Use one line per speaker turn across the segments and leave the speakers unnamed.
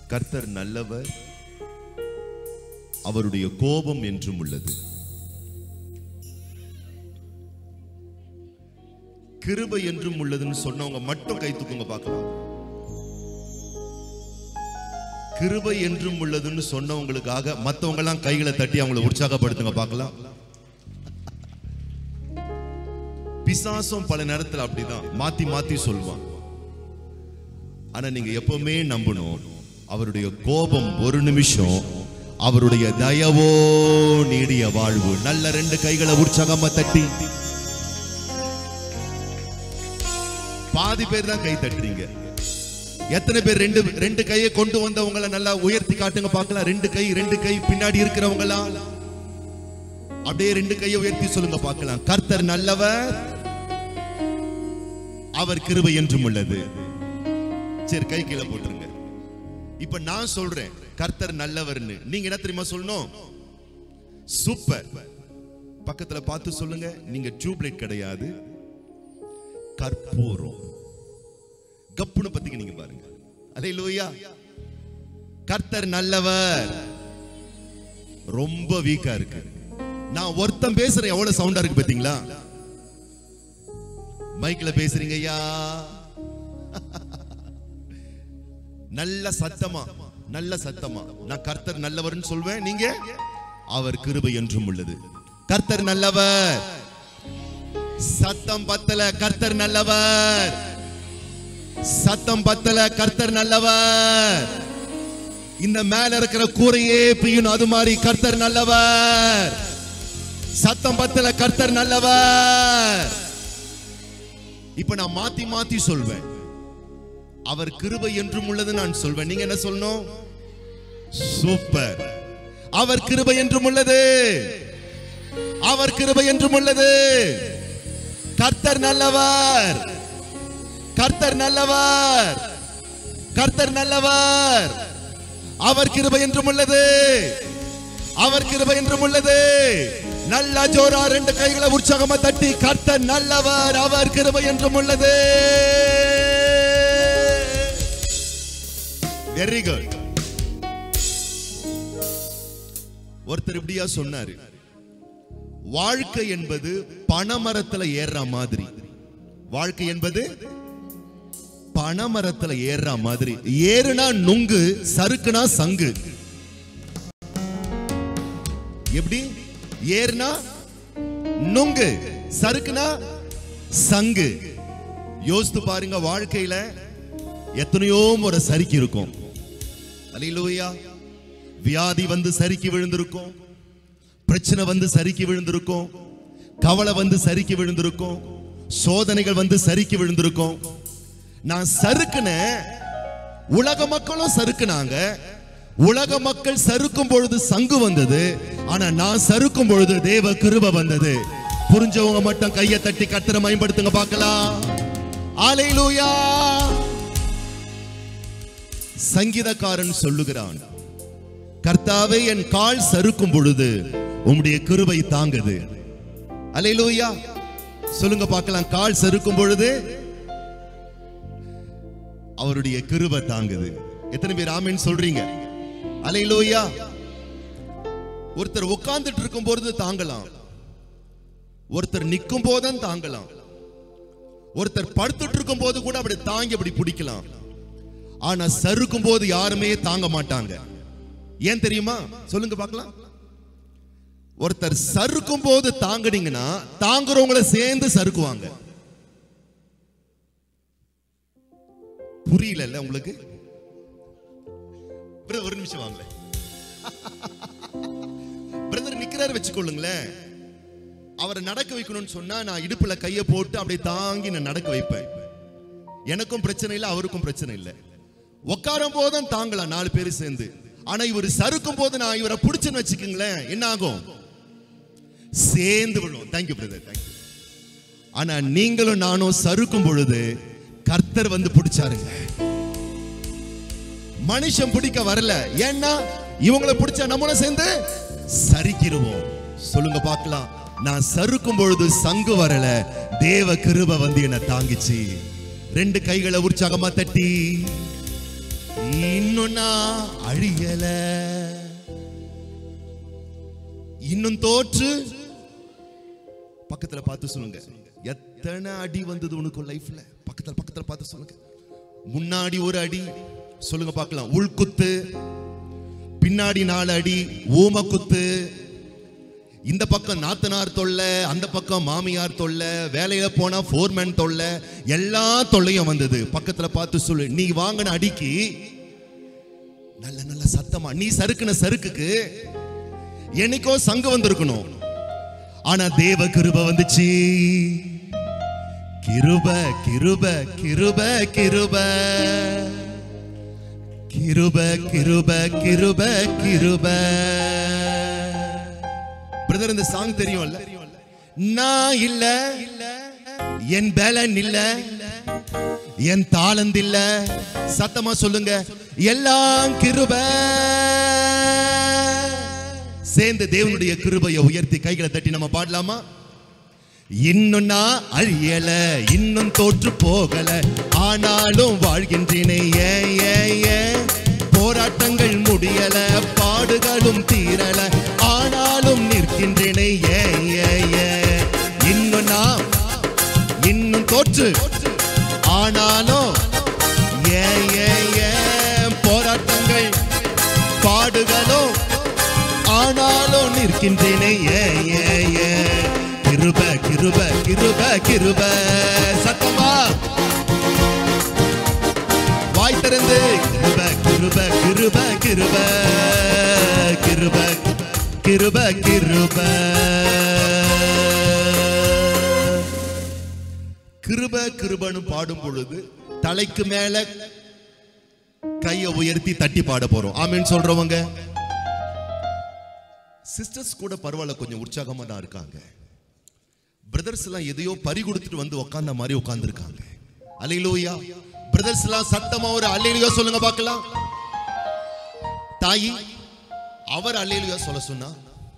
கர்த்தர் நல்லவர் அவருடைய கோபம் என்றும் உள்ளது கிருபை என்றும் உள்ளதுன்னு சொன்னவங்க மட்டும் கை தூக்குங்க பார்க்கலாம் கிருபை என்றும் உள்ளதுன்னு சொன்னவங்களுக்காக மத்தவங்க எல்லாம் கைகளை தட்டி அவங்களை உற்சாகப்படுத்துங்க பார்க்கலாம் பிசாசும் பல நேரத்துல அப்படிதான் மாத்தி மாத்தி சொல்லுவான் ஆனா நீங்க எப்பவுமே நம்பணும் அவருடைய கோபம் ஒரு நிமிஷம் அவருடைய தயவோ நீடிய வாழ்வு நல்ல ரெண்டு கைகளை உற்சாகமா தட்டி பாதி பேர் தான் கை தட்டுறீங்க எத்தனை பேர் ரெண்டு ரெண்டு கையை கொண்டு வந்தவங்கள நல்லா உயர்த்தி காட்டுங்க பார்க்கலாம் ரெண்டு கை ரெண்டு கை பின்னாடி இருக்கிறவங்களா அப்படியே ரெண்டு கையை உயர்த்தி சொல்லுங்க பார்க்கலாம் கர்த்தர் நல்லவர் அவர் கிருபை என்றும் உள்ளது சரி கை கீழே போட்டுருங்க இப்ப நான் சொல்றேன் கர்த்தர் நல்லவர்னு நீங்க என்ன தெரியுமா சொல்லணும் சூப்பர் பக்கத்துல பார்த்து சொல்லுங்க நீங்க டியூப்லைட் கிடையாது கற்பூரம் கப்புன்னு பத்திக்கு நீங்க பாருங்க அதே லூயா கர்த்தர் நல்லவர் ரொம்ப வீக்கா இருக்கு நான் ஒருத்தன் பேசுறேன் எவ்வளவு சவுண்டா இருக்கு பாத்தீங்களா மைக்ல பேசுறீங்க ஐயா நல்ல சத்தமா நல்ல சத்தமா நான் கர்த்தர் நல்லவர்னு சொல்வேன் நீங்க அவர் கிருபை என்றும் உள்ளது கர்த்தர் நல்லவர் சத்தம் பத்தல கர்த்தர் நல்லவர் சத்தம் பத்தல கர்த்தர் நல்லவர் இந்த மேல இருக்கிற கூரையே பியும் அது மாதிரி கர்த்தர் நல்லவர் சத்தம் பத்தல கர்த்தர் நல்லவர் இப்ப நான் மாத்தி மாத்தி சொல்வேன் அவர் கிருபை என்றும் உள்ளது நான் சொல்வேன் நீங்க என்ன சொல்லணும் சூப்பர் அவர் கிருபை என்றும் உள்ளது அவர் கிருபை என்றும் உள்ளது கர்த்தர் நல்லவர் கர்த்தர் நல்லவர் கர்த்தர் நல்லவர் அவர் கிருபை என்றும் உள்ளது அவர் கிருபை என்றும் உள்ளது நல்ல ஜோரா ரெண்டு கைகளை உற்சாகமா தட்டி கர்த்தர் நல்லவர் அவர் கிருபை என்றும் உள்ளது வெரி குட் ஒருத்தர் இப்படியா சொன்னாரு வாழ்க்கை என்பது பனைமரத்துல ஏறுற மாதிரி வாழ்க்கை என்பது பனைமரத்துல ஏறுற மாதிரி ஏறுனா நுங்கு சறுக்குனா சங்கு எப்படி ஏறுனா நுங்கு சறுக்குனா சங்கு யோசித்து பாருங்க வாழ்க்கையில எத்தனையோ முறை சறுக்கி இருக்கும் அல்லேலூயா வியாதி வந்து சறுக்கி விழுந்திருக்கும் பிரச்சனை வந்து சறுக்கி விழுந்திருக்கும் கவலை வந்து சறுக்கி விழுந்திருக்கும் சோதனைகள் வந்து சறுக்கி விழுந்திருக்கும் நான் சறுக்குன உலக மக்களும் சறுக்குனாங்க உலக மக்கள் சறுக்கும் பொழுது சங்கு வந்தது ஆனா நான் சறுக்கும் பொழுது தேவ கிருப வந்தது புரிஞ்சவங்க மட்டும் கையை தட்டி கத்திர பயன்படுத்துங்க பார்க்கலாம் ஆலையிலூயா சங்கீதக்காரன் சொல்லுகிறான் கர்த்தாவே என் கால் சறுக்கும் பொழுது உம்முடைய கிருபை தாங்குது அலையிலூயா சொல்லுங்க பார்க்கலாம் கால் சறுக்கும் பொழுது அவருடைய கிருபை தாங்குது எத்தனை பேர் ஆமென் சொல்றீங்க அலையிலூயா ஒருத்தர் உட்கார்ந்துட்டு இருக்கும் பொழுது தாங்கலாம் ஒருத்தர் நிற்கும் போதும் தாங்கலாம் ஒருத்தர் படுத்துட்டு இருக்கும் போது கூட அப்படி தாங்கி அப்படி பிடிக்கலாம் ஆனா சறுக்கும் போது யாருமே தாங்க மாட்டாங்க ஏன் தெரியுமா சொல்லுங்க பார்க்கலாம் ஒருத்தர் சறுக்கும் போது தாங்குனீங்கன்னா தாங்குறவங்கள சேர்ந்து சறுக்குவாங்க புரியல உங்களுக்கு பிரதர், ஒரு நிமிஷம் வாங்கல பிரதர் நிக்கிறாரு வச்சுக்கொள்ளுங்களேன் அவரை நடக்க வைக்கணும்னு சொன்னா நான் இடுப்புல கைய போட்டு அப்படியே தாங்கி நான் நடக்க வைப்பேன் எனக்கும் பிரச்சனை இல்லை அவருக்கும் பிரச்சனை இல்லை உட்காரும் போதும் தாங்கலாம் நாலு பேர் சேர்ந்து ஆனா இவர் சறுக்கும் போது நான் இவரை பிடிச்சுன்னு வச்சுக்கோங்களேன் என்ன ஆகும் சேர்ந்து விழும் தேங்க்யூ பிரதர் தேங்க்யூ ஆனா நீங்களும் நானும் சறுக்கும் பொழுது கர்த்தர் வந்து பிடிச்சாருங்க மனுஷன் பிடிக்க வரல ஏன்னா இவங்கள பிடிச்சா நம்மளும் சேர்ந்து சரிக்கிருவோம் சொல்லுங்க பார்க்கலாம் நான் சறுக்கும் பொழுது சங்கு வரல தேவ கிருப வந்து என்ன தாங்கிச்சு ரெண்டு கைகளை உற்சாகமா தட்டி இன்னும் நான் அழியல இன்னும் தோற்று பக்கத்துல பார்த்து சொல்லுங்க எத்தனை அடி வந்தது உனக்கு லைஃப்ல பக்கத்துல பக்கத்துல பார்த்து சொல்லுங்க முன்னாடி ஒரு அடி சொல்லுங்க பார்க்கலாம் உள்குத்து பின்னாடி நாலு அடி ஊம குத்து இந்த பக்கம் நாத்தனார் தொல்லை அந்த பக்கம் மாமியார் தொல்லை வேலையில போனா ஃபோர்மேன் தொல்லை எல்லா தொல்லையும் வந்தது பக்கத்துல பார்த்து சொல்லு நீ வாங்கின அடிக்கு நல்ல நல்ல சத்தமா நீ சறுக்குன சறுக்குக்கு என்னைக்கோ சங்கு வந்திருக்கணும் ஆனா தேவ கிருப வந்துச்சு கிருப கிருப கிருப கிருப கிருப கிருப கிருப கிருப பிரதர் இந்த சாங் தெரியும்ல நான் இல்ல என் பேலன் இல்ல என் தாளந்த் இல்ல சத்தமா சொல்லுங்க எல்லாம் கிருப சேர்ந்து தேவனுடைய கிருபையை உயர்த்தி கைகளை தட்டி நம்ம பாடலாமா இன்னும் நான் அழியல இன்னும் தோற்று போகல ஆனாலும் வாழ்கின்றேனே ஏன் ஏன் ஏன் போராட்டங்கள் முடியல பாடுகளும் தீரல ஆனாலும் நிற்கின்றேனே ஏன் ஏன் ஏன் இன்னும் நான் இன்னும் தோற்று ஆனாலும் ஏன் ஏன் ஏன் போராட்டங்கள் பாடுகளும் ஆனாலும் நிற்கின்றேனே ஏன் ஏன் ஏன் கிருப கிருப கிருப கிருப சத்தமா வாய் திறந்து கிருப கிருப கிருப கிருப கிருப கிருப கிருப கிருப கிருபன்னு பாடும் பொழுது தலைக்கு மேல கையை உயர்த்தி தட்டி பாட போறோம் ஆமீன் சொல்றவங்க சிஸ்டர்ஸ் கூட பரவாயில்ல கொஞ்சம் உற்சாகமா தான் இருக்காங்க பிரதர்ஸ் எல்லாம் எதையோ பறி கொடுத்துட்டு வந்து உட்கார்ந்த மாதிரி உட்கார்ந்துருக்காங்க அலையிலோயா பிரதர்ஸ் எல்லாம் சத்தமா ஒரு அல்லையிலோ சொல்லுங்க பார்க்கலாம் தாயி அவர் அல்லையிலோ சொல்ல சொன்னா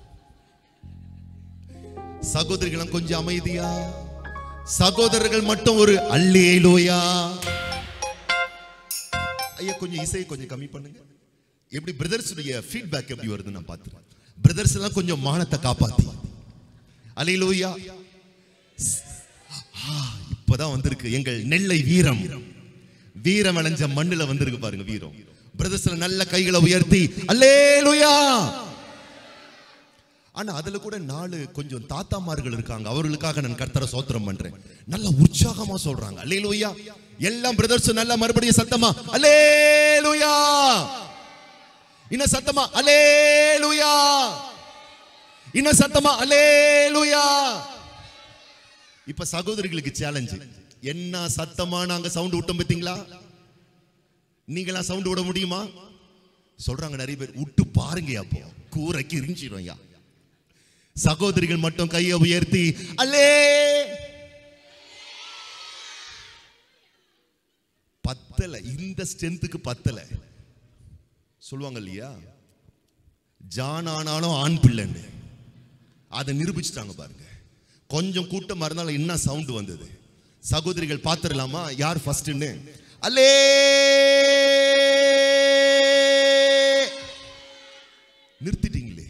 சகோதரிகளும் கொஞ்சம் அமைதியா சகோதரர்கள் மட்டும் ஒரு அல்லேலோயா ஐயா கொஞ்சம் இசையை கொஞ்சம் கம்மி பண்ணுங்க எப்படி பிரதர்ஸுடைய ஃபீட்பேக் எப்படி வருது நான் பார்த்துறேன் பிரதர்ஸ் எல்லாம் கொஞ்சம் மானத்தை காப்பாத்தி அலையிலோயா இப்பதான் வந்திருக்கு எங்கள் நெல்லை வீரம் வீரம் அடைஞ்ச மண்ணுல வந்திருக்கு பாருங்க வீரம் பிரதர்ஸ் நல்ல கைகளை உயர்த்தி அல்லேலூயா ஆனா அதுல கூட நாலு கொஞ்சம் தாத்தாமார்கள் இருக்காங்க அவர்களுக்காக நான் கர்த்தரை சோத்திரம் பண்றேன் நல்ல உற்சாகமா சொல்றாங்க அல்லேலூயா எல்லாம் பிரதர்ஸ் நல்ல மறுபடியும் சத்தமா அல்லேலூயா இன்னும் சத்தமா அல்லேலூயா இன்னும் சத்தமா அல்லேலூயா இப்ப சகோதரிகளுக்கு சேலஞ்சு என்ன சத்தமா நாங்க சவுண்ட் விட்டோம் பார்த்தீங்களா நீங்களா சவுண்ட் விட முடியுமா சொல்றாங்க நிறைய பேர் விட்டு பாருங்க அப்போ கூரைக்கு இருந்துச்சிடும் ஐயா சகோதரிகள் மட்டும் கையை உயர்த்தி அல்லே பத்தல இந்த ஸ்ட்ரென்த்துக்கு பத்தல சொல்லுவாங்க இல்லையா ஜான் ஆனாலும் ஆண் பிள்ளைன்னு அதை நிரூபிச்சுட்டாங்க பாருங்க கொஞ்சம் கூட்டமா இருந்தாலும் என்ன சவுண்ட் வந்தது சகோதரிகள் பார்த்துடலாமா யார் ஃபர்ஸ்ட்னு அல்லே நிறுத்திட்டீங்களே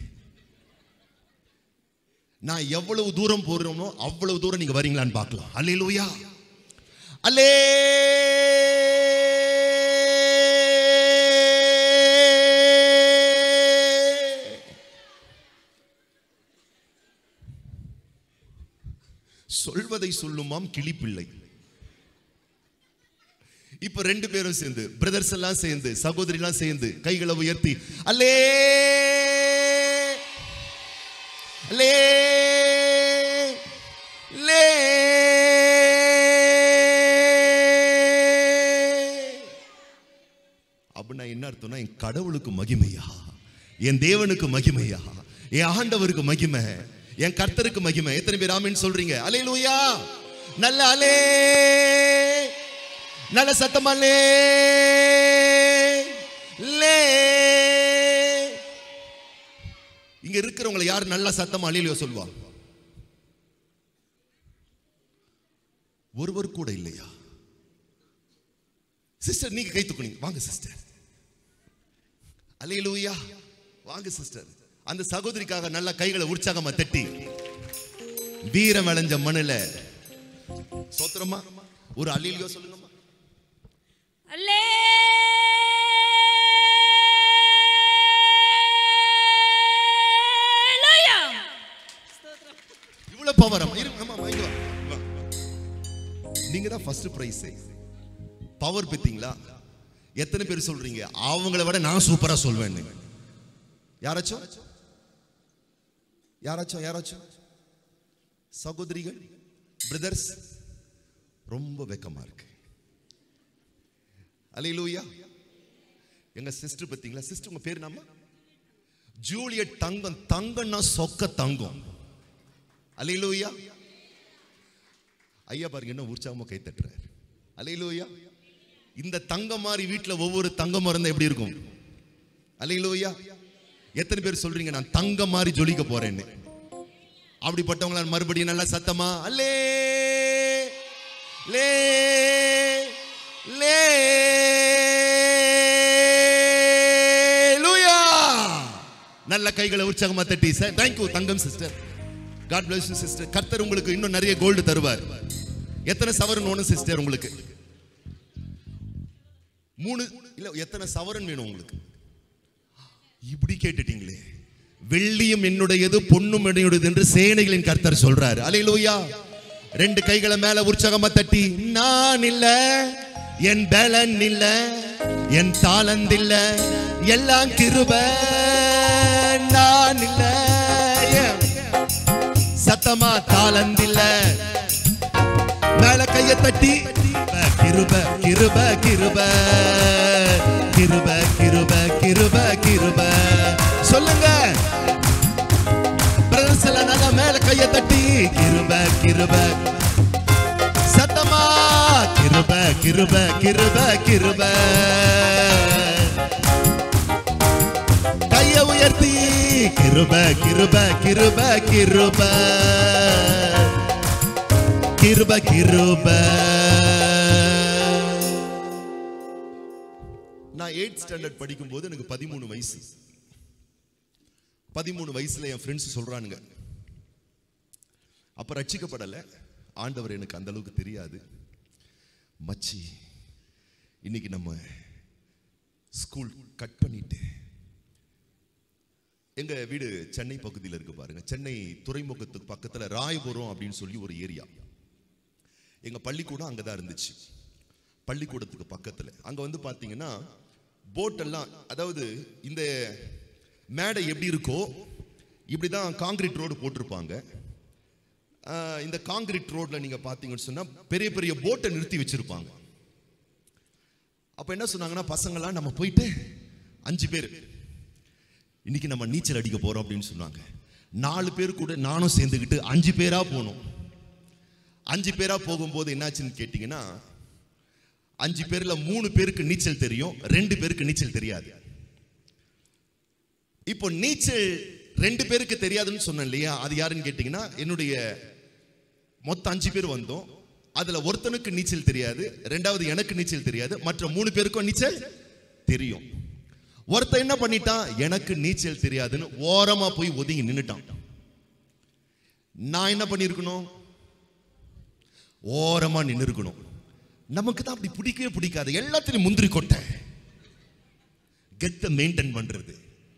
நான் எவ்வளவு தூரம் போறோமோ அவ்வளவு தூரம் நீங்க வரீங்களான்னு பார்க்கலாம் அல்லேலூயா அல்லே சொல்வதை சொல்லுமாம் கிளிப்பிள்ளை இப்ப ரெண்டு பேரும் சேர்ந்து பிரதர்ஸ் எல்லாம் சேர்ந்து சகோதரி எல்லாம் சேர்ந்து கைகளை உயர்த்தி அல்லே அல்லே லே அப்படின்னா என்ன அர்த்தம்னா என் கடவுளுக்கு மகிமையா என் தேவனுக்கு மகிமையா என் ஆண்டவருக்கு மகிமை என் கர்த்தருக்கு மகிமை எத்தனை பேர் ஆமீன் சொல்றீங்க அலையிலூயா நல்ல அலே நல்ல சத்தம் அலே லே இங்க இருக்கிறவங்களை யார் நல்ல சத்தம் அலையிலையோ சொல்வா ஒருவர் கூட இல்லையா சிஸ்டர் நீங்க கை தூக்குனீங்க வாங்க சிஸ்டர் அல்லேலூயா வாங்க சிஸ்டர் அந்த சகோதரிக்காக நல்ல கைகளை உற்சாகமா தட்டி வீரம் விளைஞ்ச மண்ணுல சோத்திரமா ஒரு அல்லிலியோ சொல்லுங்கம்மா
அல்லேலூயா
இவ்வளவு பவரம் அம்மா வாங்க வா, வா. நீங்க தான் ஃபர்ஸ்ட் பிரைஸ் பவர் பெத்தீங்களா எத்தனை பேர் சொல்றீங்க அவங்கள விட நான் சூப்பரா சொல்வேன் யாராச்சும் யாராச்சும் யாராச்சும் சகோதரிகள் பிரதர்ஸ் ரொம்ப வெக்கமா இருக்கு அலையிலூயா எங்க சிஸ்டர் பத்தீங்களா சிஸ்டர் உங்க பேர் நாம ஜூலியட் தங்கம் தங்கம்னா சொக்க தங்கம் அலையிலூயா ஐயா பாருங்க என்ன உற்சாகமா கை தட்டுறாரு அலையிலூயா இந்த தங்கம் மாதிரி வீட்டுல ஒவ்வொரு தங்கம் இருந்தா எப்படி இருக்கும் அலையிலூயா எத்தனை பேர் சொல்றீங்க நான் தங்கம் மாதிரி ஜொலிக்க போறேன்னு அப்படிப்பட்டவங்கள மறுபடியும் நல்லா சத்தமா அல்லே லே லே லூயா நல்ல கைகளை உற்சாகமா தட்டி சார் தேங்க்யூ தங்கம் sister God bless you sister கர்த்தர் உங்களுக்கு இன்னும் நிறைய கோல்டு தருவார் எத்தனை சவரன் வேணும் சிஸ்டர் உங்களுக்கு மூணு இல்ல எத்தனை சவரன் வேணும் உங்களுக்கு இப்படி கேட்டுட்டீங்களே வெள்ளியும் என்னுடையது பொன்னும் என்னுடையது என்று சேனைகளின் கர்த்தர் சொல்றாரு அலையிலூயா ரெண்டு கைகளை மேல உற்சாகமா தட்டி நான் இல்ல என் பலன் இல்ல என் தாளந்த் இல்ல எல்லாம் கிருப நான் இல்ல என் சத்தமா தாளந்தில்ல மேல கைய தட்டி கிருப கிருப கிருப கிருப கிருப கிருப கிருப சொல்லுங்க பிரதர்ஸ் எல்லாம் நல்லா மேல கைய தட்டி கிருப கிருப சத்தமா கிருப கிருப கிருப கிருப கைய உயர்த்தி கிருப கிருப கிருப கிருப கிருப கிருப நான் எயிட் ஸ்டாண்டர்ட் படிக்கும்போது எனக்கு பதிமூணு வயசு பதிமூணு வயசுல என் ஃப்ரெண்ட்ஸ் சொல்றானுங்க அப்ப ரட்சிக்கப்படல ஆண்டவர் எனக்கு அந்த அளவுக்கு தெரியாது மச்சி இன்னைக்கு நம்ம ஸ்கூல் கட் பண்ணிட்டு எங்க வீடு சென்னை பகுதியில் இருக்கு பாருங்க சென்னை துறைமுகத்துக்கு பக்கத்துல ராயபுரம் அப்படின்னு சொல்லி ஒரு ஏரியா எங்க பள்ளிக்கூடம் அங்கதான் இருந்துச்சு பள்ளிக்கூடத்துக்கு பக்கத்துல அங்க வந்து பாத்தீங்கன்னா போட் எல்லாம் அதாவது இந்த மேடை எப்படி இருக்கோ இப்படிதான் காங்கிரீட் ரோடு போட்டிருப்பாங்க ஆஹ், இந்த காங்கிரீட் ரோட்ல நீங்க பாத்தீங்கன்னு சொன்னா பெரிய பெரிய போட்டை நிறுத்தி வச்சிருப்பாங்க அப்ப என்ன சொன்னாங்கன்னா பசங்களாம் நம்ம போயிட்டு அஞ்சு பேர் இன்னைக்கு நம்ம நீச்சல் அடிக்க போறோம் அப்படின்னு சொன்னாங்க நாலு பேர் கூட நானும் சேர்ந்துக்கிட்டு அஞ்சு பேரா போனோம் அஞ்சு பேரா போகும்போது என்னாச்சுன்னு கேட்டிங்கன்னா அஞ்சு பேர்ல மூணு பேருக்கு நீச்சல் தெரியும் ரெண்டு பேருக்கு நீச்சல் தெரியாது இப்போ நீச்சல் ரெண்டு பேருக்கு தெரியாதுன்னு சொன்னேன் இல்லையா அது யாருன்னு கேட்டிங்கன்னா என்னுடைய மொத்தம் அஞ்சு பேர் வந்தோம் அதுல ஒருத்தனுக்கு நீச்சல் தெரியாது ரெண்டாவது எனக்கு நீச்சல் தெரியாது மற்ற மூணு பேருக்கும் நீச்சல் தெரியும் ஒருத்தன் என்ன பண்ணிட்டான் எனக்கு நீச்சல் தெரியாதுன்னு ஓரமா போய் ஒதுங்கி நின்னுட்டான் நான் என்ன பண்ணிருக்கணும் ஓரமா நின்னு இருக்கணும் நமக்கு தான் அப்படி பிடிக்கவே பிடிக்காது எல்லாத்திலையும் முந்திரி கொட்டை கெத்த மெயின்டைன் பண்றது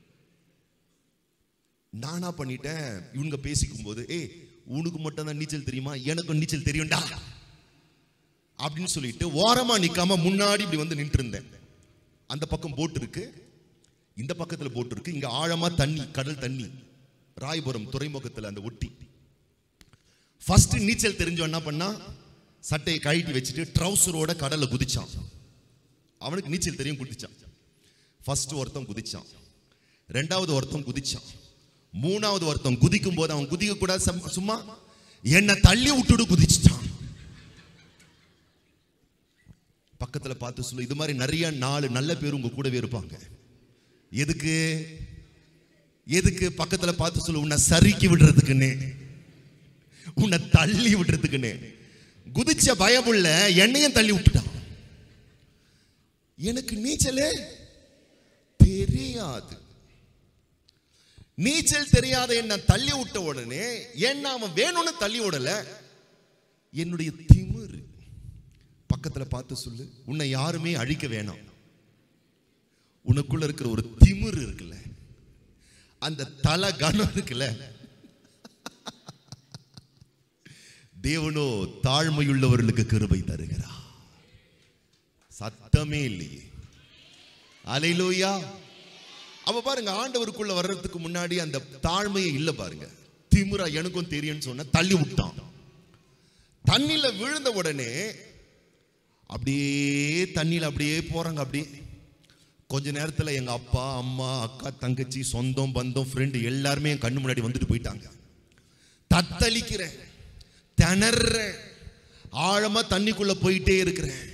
நானா பண்ணிட்டேன் இவங்க பேசிக்கும் போது ஏய் உனக்கு மட்டும் தான் நீச்சல் தெரியுமா எனக்கும் நீச்சல் தெரியும்டா அப்படின்னு சொல்லிட்டு ஓரமா நிக்காம முன்னாடி இப்படி வந்து நின்று இருந்தேன் அந்த பக்கம் போட் இருக்கு இந்த பக்கத்துல போட் இருக்கு இங்க ஆழமா தண்ணி கடல் தண்ணி ராயபுரம் துறைமுகத்துல அந்த ஒட்டி ஃபர்ஸ்ட் நீச்சல் தெரிஞ்சவன் என்ன பண்ணா சட்டையை கழட்டி வச்சுட்டு ட்ரௌசரோட கடல்ல குதிச்சான் அவனுக்கு நீச்சல் தெரியும் குதிச்சான் ஃபர்ஸ்ட் ஒருத்தன் குதிச்சான் ரெண்டாவது ஒருத்தன் குதிச்சான் மூணாவது ஒருத்தன் குதிக்கும் போது அவன் குதிக்க கூடாது சம்- சும்மா என்னை தள்ளி விட்டுடு குதிச்சிட்டான் பக்கத்துல பார்த்து சொல்லு இது மாதிரி நிறைய நாலு நல்ல பேர் உங்க கூடவே இருப்பாங்க எதுக்கு எதுக்கு பக்கத்துல பார்த்து சொல்லு உன்னை சறுக்கி விடுறதுக்குன்னு உன்னை தள்ளி விடுறதுக்குன்னு குதிச்ச பயமுள்ள என்னையும் தள்ளி விட்டுட்டான் எனக்கு நீச்சலே தெரியாது நீச்சல் தெரியாத என்ன தள்ளி விட்ட உடனே என்ன அவன் வேணும்னு தள்ளி விடல என்னுடைய திமிரு பக்கத்துல பார்த்து சொல்லு உன்னை யாருமே அழிக்க வேணாம் உனக்குள்ள இருக்கிற ஒரு திமிரு இருக்குல்ல அந்த தல கனம் இருக்குல்ல தேவனோ தாழ்மையுள்ளவர்களுக்கு கிருபை தருகிறார் சத்தமே இல்லையே அலையிலோயா அப்ப பாருங்க ஆண்டவருக்குள்ள வர்றதுக்கு முன்னாடி அந்த தாழ்மையே இல்ல பாருங்க திமிரா எனக்கும் தெரியும்னு சொன்ன தள்ளி விட்டான் தண்ணில விழுந்த உடனே அப்படியே தண்ணியில அப்படியே போறாங்க அப்படியே கொஞ்ச நேரத்துல எங்க அப்பா அம்மா அக்கா தங்கச்சி சொந்தம் பந்தம் ஃப்ரெண்டு எல்லாருமே என் கண்ணு முன்னாடி வந்துட்டு போயிட்டாங்க தத்தளிக்கிறேன் திணறேன் ஆழமா தண்ணிக்குள்ள போயிட்டே இருக்கிறேன்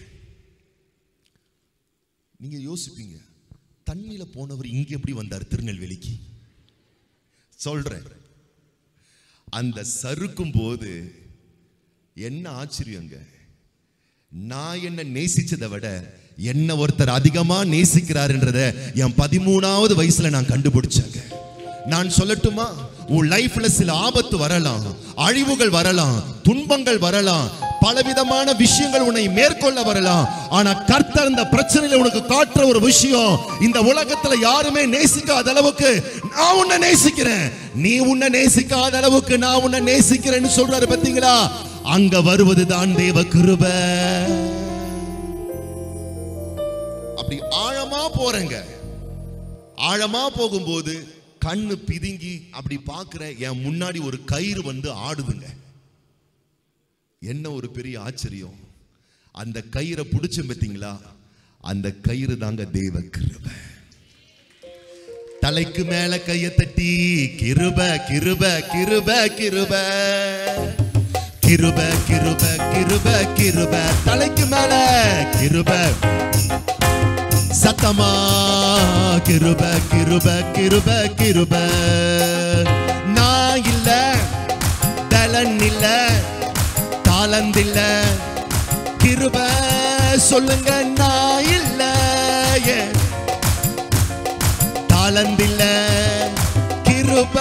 நீங்க யோசிப்பீங்க தண்ணியில போனவர் இங்க எப்படி வந்தார் திருநெல்வேலிக்கு சொல்றேன் அந்த சறுக்கும் போது என்ன ஆச்சரியங்க நான் என்ன நேசிச்சதை விட என்ன ஒருத்தர் அதிகமா நேசிக்கிறாருன்றத என் பதிமூணாவது வயசுல நான் கண்டுபிடிச்சேங்க நான் சொல்லட்டுமா உன் லைஃப்ல சில ஆபத்து வரலாம் அழிவுகள் வரலாம் துன்பங்கள் வரலாம் பலவிதமான விஷயங்கள் உன்னை மேற்கொள்ள வரலாம் ஆனா கர்த்தர் இந்த பிரச்சனையில உனக்கு காட்டுற ஒரு விஷயம் இந்த உலகத்துல யாருமே நேசிக்காத அளவுக்கு நான் உன்னை நேசிக்கிறேன் நீ உன்னை நேசிக்காத அளவுக்கு நான் உன்னை நேசிக்கிறேன்னு சொல்றாரு பாத்தீங்களா அங்க வருவதுதான் தேவ கிருபை அப்படி ஆழமா போறேங்க ஆழமா போகும்போது கண்ணு பிதுங்கி அப்படி பார்க்கிறேன் என் முன்னாடி ஒரு கயிறு வந்து ஆடுதுங்க என்ன ஒரு பெரிய ஆச்சரியம் அந்த கயிறை பிடிச்ச பார்த்தீங்களா அந்த கயிறு தாங்க தேவ கிருபை தலைக்கு மேல கைய தட்டி கிருப கிருப கிருப கிருப கிருப கிருப கிருப கிருப தலைக்கு மேல கிருப சத்தமா கிருப கிருப கிருப கிருப நான் இல்ல தலன் இல்ல தாளந்தில்ல கிருப சொல்லுங்க நான் இல்ல ஏன் தாளந்தில்ல கிருப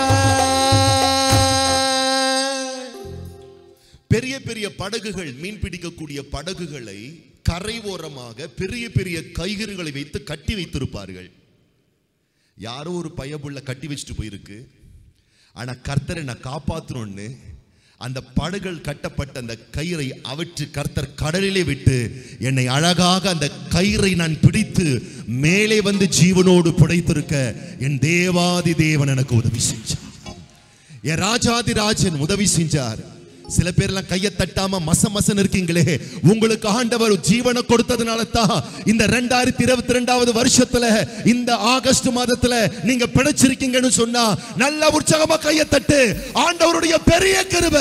பெரிய பெரிய படகுகள் மீன் பிடிக்கக்கூடிய படகுகளை கரை ஓரமாக பெரிய பெரிய கைகறுகளை வைத்து கட்டி வைத்திருப்பார்கள் யாரோ ஒரு பயபுள்ள கட்டி வச்சுட்டு போயிருக்கு ஆனா கர்த்தரை நான் காப்பாற்றணும்னு அந்த படகுகள் கட்டப்பட்ட அந்த கயிறை அவற்று கர்த்தர் கடலிலே விட்டு என்னை அழகாக அந்த கயிறை நான் பிடித்து மேலே வந்து ஜீவனோடு புடைத்திருக்க என் தேவாதி தேவன் எனக்கு உதவி செஞ்சார் என் ராஜாதி ராஜன் உதவி செஞ்சார் சில பேர்லாம் கையை தட்டாம மச மசன் இருக்கீங்களே உங்களுக்கு ஆண்டவர் ஜீவனை கொடுத்ததுனால தான் இந்த ரெண்டாயிரத்தி இருபத்தி ரெண்டாவது வருஷத்துல இந்த ஆகஸ்ட் மாதத்துல நீங்க பிழைச்சிருக்கீங்கன்னு சொன்னா நல்ல உற்சாகமா கையை தட்டு ஆண்டவருடைய பெரிய கிருபை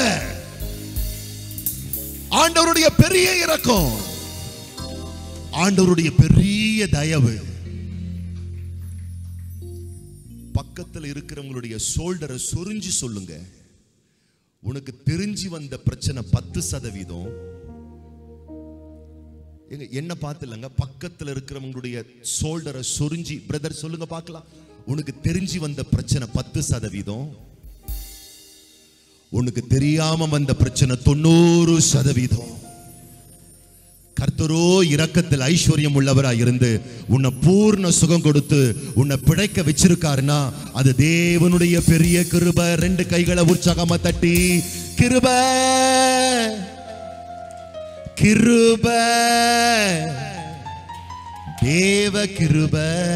ஆண்டவருடைய பெரிய இரக்கம் ஆண்டவருடைய பெரிய தயவு பக்கத்துல இருக்கிறவங்களுடைய சோல்டரை சொரிஞ்சு சொல்லுங்க உனக்கு தெரிஞ்சு வந்த பிரச்சனை பத்து சதவீதம் எங்க என்ன பார்த்து இல்லைங்க பக்கத்துல இருக்கிறவங்களுடைய சோல்டரை சொரிஞ்சி பிரதர் சொல்லுங்க பார்க்கலாம் உனக்கு தெரிஞ்சு வந்த பிரச்சனை பத்து சதவீதம் உனக்கு தெரியாம வந்த பிரச்சனை தொண்ணூறு சதவீதம் கர்த்தரோ இரக்கத்தில் ஐஸ்வர்யம் உள்ளவரா இருந்து உன்னை பூர்ண சுகம் கொடுத்து உன்னை பிழைக்க வச்சிருக்காருன்னா அது தேவனுடைய பெரிய கிருப ரெண்டு கைகளை உற்சாகமா தட்டி கிருப கிருப தேவ கிருப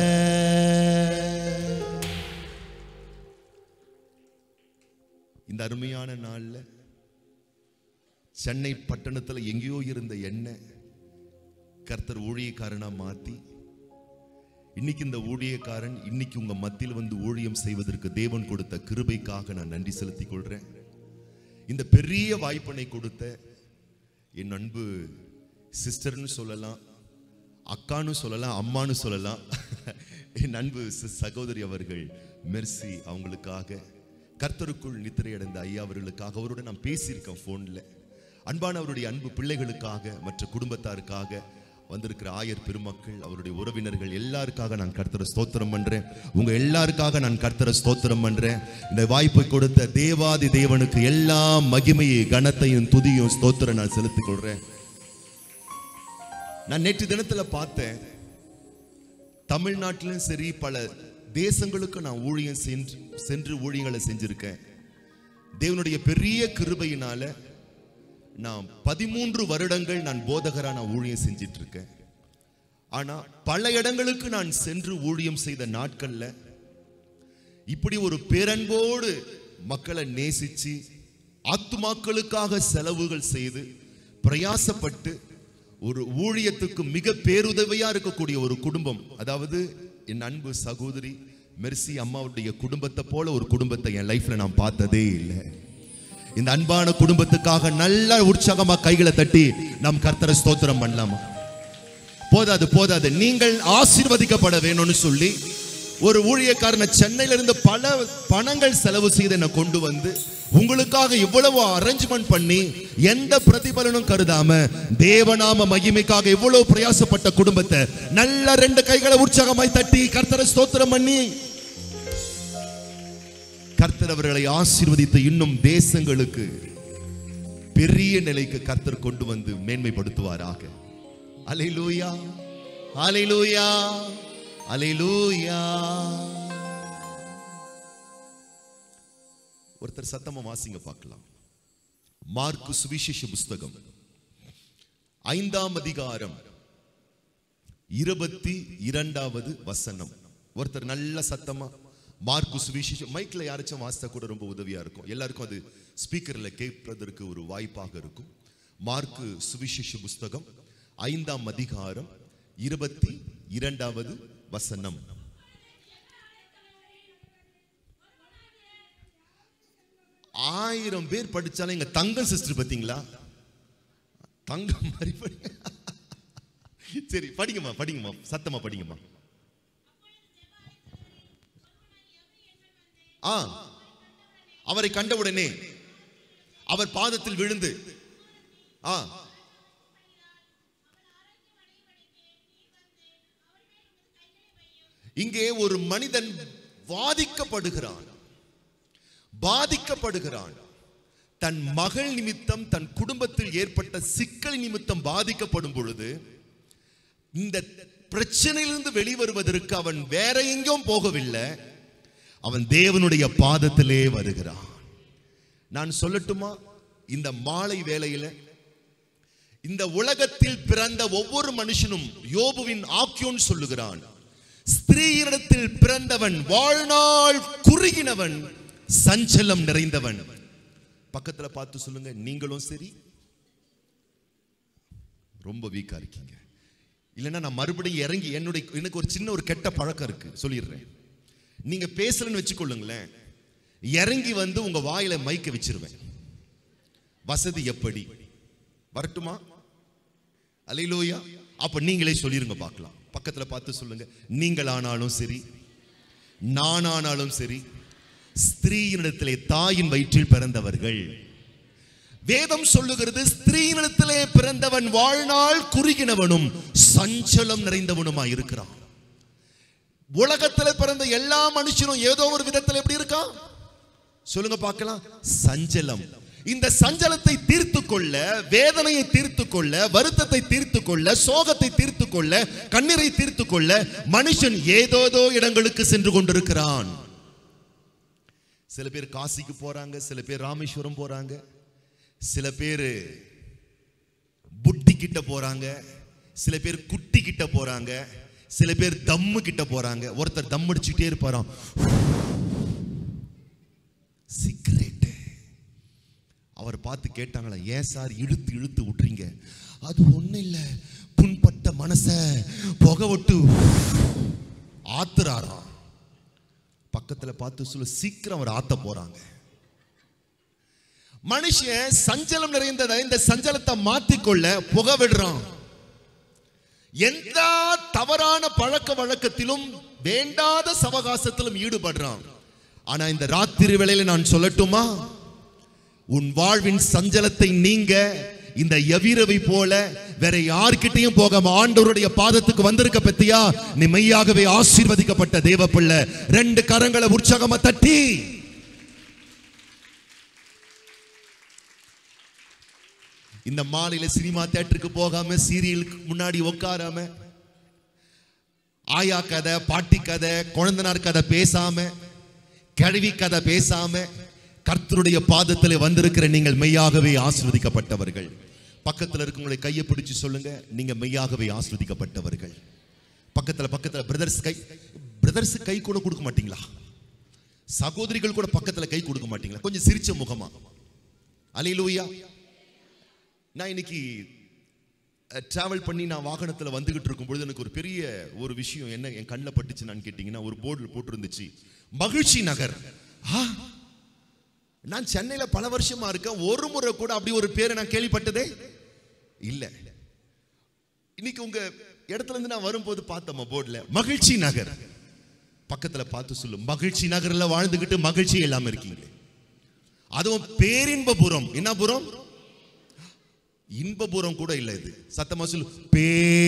இந்த அருமையான நாள்ல சென்னை பட்டணத்துல எங்கேயோ இருந்த எண்ணெய் கர்த்தர் ஊழியக்காரனா மாத்தி இன்னைக்கு இந்த ஊழியக்காரன் இன்னைக்கு உங்க மத்தியில் வந்து ஊழியம் செய்வதற்கு தேவன் கொடுத்த கிருபைக்காக நான் நன்றி செலுத்திக் கொள்றேன் இந்த பெரிய வாய்ப்பினை கொடுத்த என் அன்பு சிஸ்டர்னு சொல்லலாம் அக்கான்னு சொல்லலாம் அம்மான்னு சொல்லலாம் என் அன்பு சி- சகோதரி அவர்கள் மெர்சி அவங்களுக்காக கர்த்தருக்குள் நித்திரை அடைந்த ஐயா அவர்களுக்காக அவரோட நான் பேசியிருக்கேன் ஃபோனில் அன்பான அவருடைய அன்பு பிள்ளைகளுக்காக மற்ற குடும்பத்தாருக்காக வந்திருக்கிற ஆயர் பெருமக்கள் அவருடைய உறவினர்கள் எல்லாருக்காக நான் கர்த்தரை ஸ்தோத்திரம் பண்றேன் உங்க எல்லாருக்காக நான் கர்த்தரை ஸ்தோத்திரம் பண்றேன் இந்த வாய்ப்பை கொடுத்த தேவாதி தேவனுக்கு எல்லா மகிமையை கனத்தையும் துதியும் ஸ்தோத்திரம் நான் செலுத்திக் கொள்றேன் நான் நேற்று தினத்துல பார்த்தேன் தமிழ்நாட்டிலும் சரி பல தேசங்களுக்கு நான் ஊழியம் சென்று சென்று ஊழியங்களை செஞ்சிருக்கேன் தேவனுடைய பெரிய கிருபையினால நான் பதிமூன்று வருடங்கள் நான் போதகரா நான் ஊழியம் செஞ்சிட்டு இருக்கேன் ஆனா பல இடங்களுக்கு நான் சென்று ஊழியம் செய்த நாட்கள்ல இப்படி ஒரு பேரன்போடு மக்களை நேசிச்சு ஆத்துமாக்களுக்காக செலவுகள் செய்து பிரயாசப்பட்டு ஒரு ஊழியத்துக்கு மிக பேருதவியா இருக்கக்கூடிய ஒரு குடும்பம் அதாவது என் அன்பு சகோதரி மெர்சி அம்மாவுடைய குடும்பத்தை போல ஒரு குடும்பத்தை என் லைஃப்ல நான் பார்த்ததே இல்லை இந்த அன்பான குடும்பத்துக்காக நல்ல உற்சாகமா கைகளை தட்டி நாம் கர்த்தரை ஸ்தோத்திரம் பண்ணலாமா போதாது போதாது நீங்கள் ஆசீர்வதிக்கப்பட வேணும்னு சொல்லி ஒரு ஊழியக்காரனை சென்னையில இருந்து பல பணங்கள் செலவு செய்து என்னை கொண்டு வந்து உங்களுக்காக இவ்வளவு அரேஞ்ச்மெண்ட் பண்ணி எந்த பிரதிபலனும் கருதாம தேவநாம மகிமைக்காக இவ்வளவு பிரயாசப்பட்ட குடும்பத்தை நல்ல ரெண்டு கைகளை உற்சாகமாய் தட்டி கர்த்தரை ஸ்தோத்திரம் பண்ணி கர்த்தர் அவர்களை ஆசீர்வதித்து இன்னும் தேசங்களுக்கு பெரிய நிலைக்கு கர்த்தர் கொண்டு வந்து மேன்மைப்படுத்துவாராக அலையிலூயா அலையிலூயா அலையிலூயா ஒருத்தர் சத்தமா வாசிங்க பார்க்கலாம் மார்க்கு சுவிசேஷ புஸ்தகம் ஐந்தாம் அதிகாரம் இருபத்தி இரண்டாவது வசனம் ஒருத்தர் நல்ல சத்தமா மார்க்கு சுவிசேஷம் மைக்ல யாராச்சும் வாசித்தா கூட ரொம்ப உதவியா இருக்கும் எல்லாருக்கும் அது ஸ்பீக்கர்ல கேட்பதற்கு ஒரு வாய்ப்பாக இருக்கும் மார்க்கு சுவிசேஷ புஸ்தகம் ஐந்தாம் அதிகாரம் இருபத்தி இரண்டாவது வசனம் ஆயிரம் பேர் படிச்சாலும் எங்க தங்கம் சிஸ்டர் பாத்தீங்களா தங்கம் மாதிரி படி சரி படிங்கம்மா படிங்கம்மா சத்தமா படிங்கம்மா ஆ அவரை கண்டவுடனே அவர் பாதத்தில் விழுந்து ஆ இங்கே ஒரு மனிதன் வாதிக்கப்படுகிறான் பாதிக்கப்படுகிறான் தன் மகள் நிமித்தம் தன் குடும்பத்தில் ஏற்பட்ட சிக்கல் நிமித்தம் பாதிக்கப்படும் பொழுது இந்த பிரச்சனையிலிருந்து வெளிவருவதற்கு அவன் வேற எங்கேயும் போகவில்லை அவன் தேவனுடைய பாதத்திலே வருகிறான் நான் சொல்லட்டுமா இந்த மாலை வேளையில இந்த உலகத்தில் பிறந்த ஒவ்வொரு மனுஷனும் யோபுவின் ஆக்கியோன் சொல்லுகிறான் ஸ்திரீயினிடத்தில் பிறந்தவன் வாழ்நாள் குறுகினவன் சஞ்சலம் நிறைந்தவன் பக்கத்துல பார்த்து சொல்லுங்க நீங்களும் சரி ரொம்ப வீக்கா இருக்கீங்க இல்லைன்னா நான் மறுபடியும் இறங்கி என்னுடைய எனக்கு ஒரு சின்ன ஒரு கெட்ட பழக்கம் இருக்கு சொல்லிடுறேன் நீங்க பேசலன்னு வச்சுக்கொள்ளுங்களேன் இறங்கி வந்து உங்க வாயில மைக்க வச்சிருவேன் வசதி எப்படி வரட்டுமா அலையிலோயா அப்ப நீங்களே சொல்லிருங்க பார்க்கலாம் பக்கத்துல பார்த்து சொல்லுங்க நீங்கள் ஆனாலும் சரி நானானாலும் சரி ஸ்திரீயினிடத்திலே தாயின் வயிற்றில் பிறந்தவர்கள் வேதம் சொல்லுகிறது ஸ்திரீயினிடத்திலே பிறந்தவன் வாழ்நாள் குறுகினவனும் சஞ்சலம் நிறைந்தவனுமாய் இருக்கிறான் உலகத்துல பிறந்த எல்லா மனுஷனும் ஏதோ ஒரு விதத்துல எப்படி இருக்கான் சொல்லுங்க பார்க்கலாம் சஞ்சலம் இந்த சஞ்சலத்தை தீர்த்து கொள்ள வேதனையை தீர்த்து கொள்ள வருத்தத்தை தீர்த்து கொள்ள சோகத்தை தீர்த்து கொள்ள கண்ணீரை தீர்த்து கொள்ள மனுஷன் ஏதோதோ இடங்களுக்கு சென்று கொண்டிருக்கிறான் சில பேர் காசிக்கு போறாங்க சில பேர் ராமேஸ்வரம் போறாங்க சில பேர் புட்டி கிட்ட போறாங்க சில பேர் குட்டி கிட்ட போறாங்க சில பேர் தம்மு கிட்ட போறாங்க ஒருத்தர் தம் அடிச்சுட்டே இருப்பாராம் சிகரெட் அவர் பார்த்து கேட்டாங்களா ஏன் சார் இழுத்து இழுத்து விட்டுறீங்க அது ஒண்ணும் இல்ல புண்பட்ட மனச புகை விட்டு ஆத்துறாராம் பக்கத்துல பார்த்து சொல்ல சீக்கிரம் அவர் ஆத்த போறாங்க மனுஷன் சஞ்சலம் நிறைந்ததை இந்த சஞ்சலத்தை மாத்திக்கொள்ள புகை விடுறான் எந்த தவறான பழக்க வழக்கத்திலும் வேண்டாத சவகாசத்திலும் ஈடுபடுறான் ஆனா இந்த ராத்திரி வேளையில நான் சொல்லட்டுமா உன் வாழ்வின் சஞ்சலத்தை நீங்க இந்த எவிரவை போல வேற யார்கிட்டயும் போகாம ஆண்டவருடைய பாதத்துக்கு வந்திருக்க பத்தியா நீ மெய்யாகவே ஆசீர்வதிக்கப்பட்ட தேவ பிள்ளை ரெண்டு கரங்களை உற்சாகமா தட்டி இந்த மாலையில சினிமா தியேட்டருக்கு போகாம சீரியலுக்கு முன்னாடி உட்காராம ஆயா கதை பாட்டி கதை குழந்தனார் கதை பேசாம கழுவி கதை பேசாம கர்த்தருடைய பாதத்தில் வந்திருக்கிற நீங்கள் மெய்யாகவே ஆசிர்வதிக்கப்பட்டவர்கள் பக்கத்துல இருக்கவங்களை கையை பிடிச்சு சொல்லுங்க நீங்க மெய்யாகவே ஆசிர்வதிக்கப்பட்டவர்கள் பக்கத்துல பக்கத்துல பிரதர்ஸ் கை பிரதர்ஸ் கை கூட கொடுக்க மாட்டீங்களா சகோதரிகள் கூட பக்கத்துல கை கொடுக்க மாட்டீங்களா கொஞ்சம் சிரிச்ச முகமா அலையிலூயா நான் இன்னைக்கு டிராவல் பண்ணி நான் வாகனத்தில் வந்துகிட்டு இருக்கும் பொழுது எனக்கு ஒரு பெரிய ஒரு விஷயம் என்ன என் கண்ணில் பட்டுச்சுன்னு கேட்டிங்கன்னா ஒரு போர்டில் போட்டிருந்துச்சு மகிழ்ச்சி நகர் ஆ நான் சென்னையில் பல வருஷமா இருக்கேன் ஒரு முறை கூட அப்படி ஒரு பேரை நான் கேள்விப்பட்டதே இல்லை இன்னைக்கு உங்க இடத்துல இருந்து நான் வரும்போது பார்த்தோமா போர்டில் மகிழ்ச்சி நகர் பக்கத்துல பார்த்து சொல்லு மகிழ்ச்சி நகர்ல வாழ்ந்துகிட்டு மகிழ்ச்சி இல்லாம இருக்கீங்க அதுவும் பேரின்பபுரம் என்ன புறம் இன்பபுரம் கூட இல்லை இது சத்தமா சொல்லு பே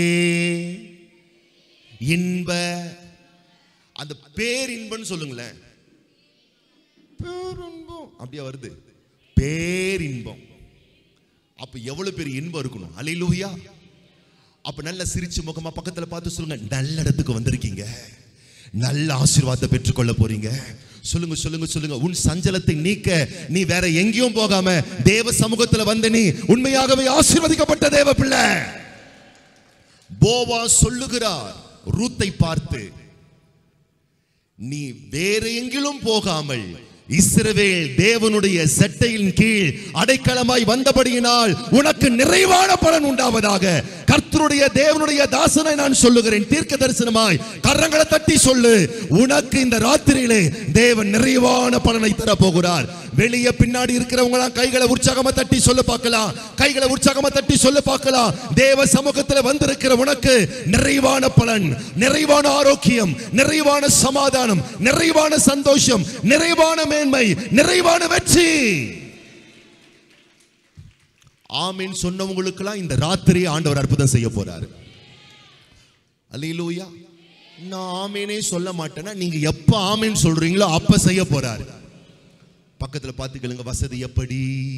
இன்ப அந்த பேரின்பன்னு சொல்லுங்களேன் பேரின்பம் அப்படியே வருது பேரின்பம் அப்ப எவ்வளவு பெரிய இன்பம் இருக்கணும் அலையிலூயா அப்ப நல்ல சிரிச்சு முகமா பக்கத்துல பார்த்து சொல்லுங்க நல்ல இடத்துக்கு வந்திருக்கீங்க நல்ல ஆசீர்வாதத்தை பெற்றுக்கொள்ள போறீங்க சொல்லுங்க சொல்லுங்க சொல்லுங்க உன் சஞ்சலத்தை நீக்க நீ வேற எங்கேயும் போகாம தேவ சமூகத்துல வந்த நீ உண்மையாகவே ஆசீர்வதிக்கப்பட்ட தேவ பிள்ளை போவா சொல்லுகிறார் ரூத்தை பார்த்து நீ வேற எங்கிலும் போகாமல் இஸ்ரவேல் தேவனுடைய செட்டையின் கீழ் அடைக்கலமாய் வந்தபடியினால் உனக்கு நிறைவான பலன் உண்டாவதாக கர்த்தருடைய தேவனுடைய தாசனை நான் சொல்லுகிறேன் தீர்க்க தரிசனமாய் கரங்களை தட்டி சொல்லு உனக்கு இந்த ராத்திரியிலே தேவன் நிறைவான பலனை தர போகிறார் வெளியே பின்னாடி இருக்கிறவங்க கைகளை உற்சாகமா தட்டி சொல்ல பார்க்கலாம் கைகளை உற்சாகமா தட்டி சொல்ல பார்க்கலாம் தேவ சமூகத்தில் வந்திருக்கிற உனக்கு நிறைவான பலன் நிறைவான ஆரோக்கியம் நிறைவான சமாதானம் நிறைவான சந்தோஷம் நிறைவான மேன்மை நிறைவான வெற்றி ஆமீன் சொன்னவங்களுக்கெல்லாம் இந்த ராத்திரி ஆண்டவர் அற்புதம் செய்ய போறாரு அல்லேலூயா நான் ஆமீனே சொல்ல மாட்டேன்னா நீங்க எப்ப ஆமீன் சொல்றீங்களோ அப்ப செய்ய போறாரு பக்கத்துல பார்த்துக்கலுங்க வசதி எப்படி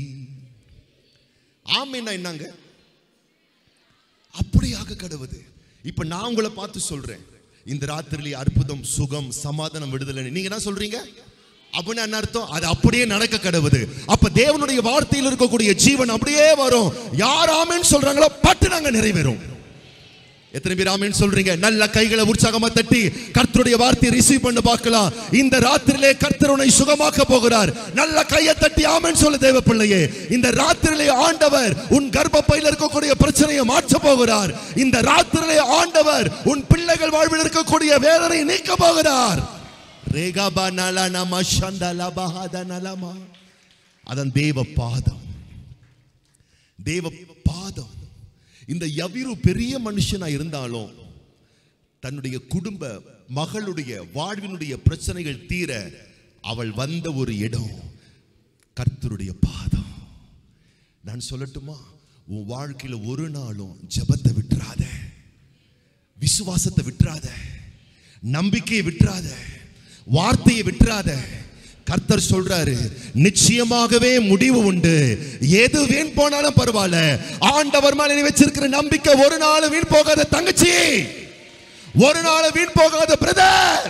ஆமீன்னா என்னங்க அப்படியாக கடவுது இப்ப நான் உங்களை பார்த்து சொல்றேன் இந்த ராத்திரியிலே அற்புதம் சுகம் சமாதானம் விடுதலை நீங்க என்ன சொல்றீங்க அப்படின்னு என்ன அர்த்தம் அது அப்படியே நடக்க கடவுது அப்ப தேவனுடைய வார்த்தையில் இருக்கக்கூடிய ஜீவன் அப்படியே வரும் யார் ஆமேன்னு சொல்றாங்களோ பட்டு நாங்க நிறைவேறும் எத்தனை பேர் ஆமேன்னு சொல்றீங்க நல்ல கைகளை உற்சாகமா தட்டி கர்த்தருடைய வார்த்தையை ரிசீவ் பண்ண பார்க்கலாம் இந்த ராத்திரியிலே கர்த்தர் உன்னை சுகமாக்க போகிறார் நல்ல கையை தட்டி ஆமேன்னு சொல்ல தேவ பிள்ளையே இந்த ராத்திரியிலே ஆண்டவர் உன் கர்ப்பப்பையில் இருக்கக்கூடிய பிரச்சனையை மாற்ற போகிறார் இந்த ராத்திரியிலே ஆண்டவர் உன் பிள்ளைகள் வாழ்வில் இருக்கக்கூடிய வேதனை நீக்க போகிறார் ரேகாபா நலா நம சந்தலா பஹாத நலமா அதன் தேவ பாதம் தேவ பாதம் இந்த யவிரு பெரிய மனுஷனா இருந்தாலும் தன்னுடைய குடும்ப மகளுடைய வாழ்வினுடைய பிரச்சனைகள் தீர அவள் வந்த ஒரு இடம் கர்த்தருடைய பாதம் நான் சொல்லட்டுமா உன் வாழ்க்கையில ஒரு நாளும் ஜெபத்தை விட்டுறாத விசுவாசத்தை விட்டுறாத நம்பிக்கையை விட்டுறாத வார்த்தையை விட்டுறாத கர்த்தர் சொல்றாரு நிச்சயமாகவே முடிவு உண்டு எது வீண் போனாலும் பரவாயில்ல ஆண்டவர் மேல நீ வச்சிருக்கிற நம்பிக்கை ஒரு நாள் வீண் போகாத தங்கச்சி ஒரு நாள் வீண் போகாத பிரதர்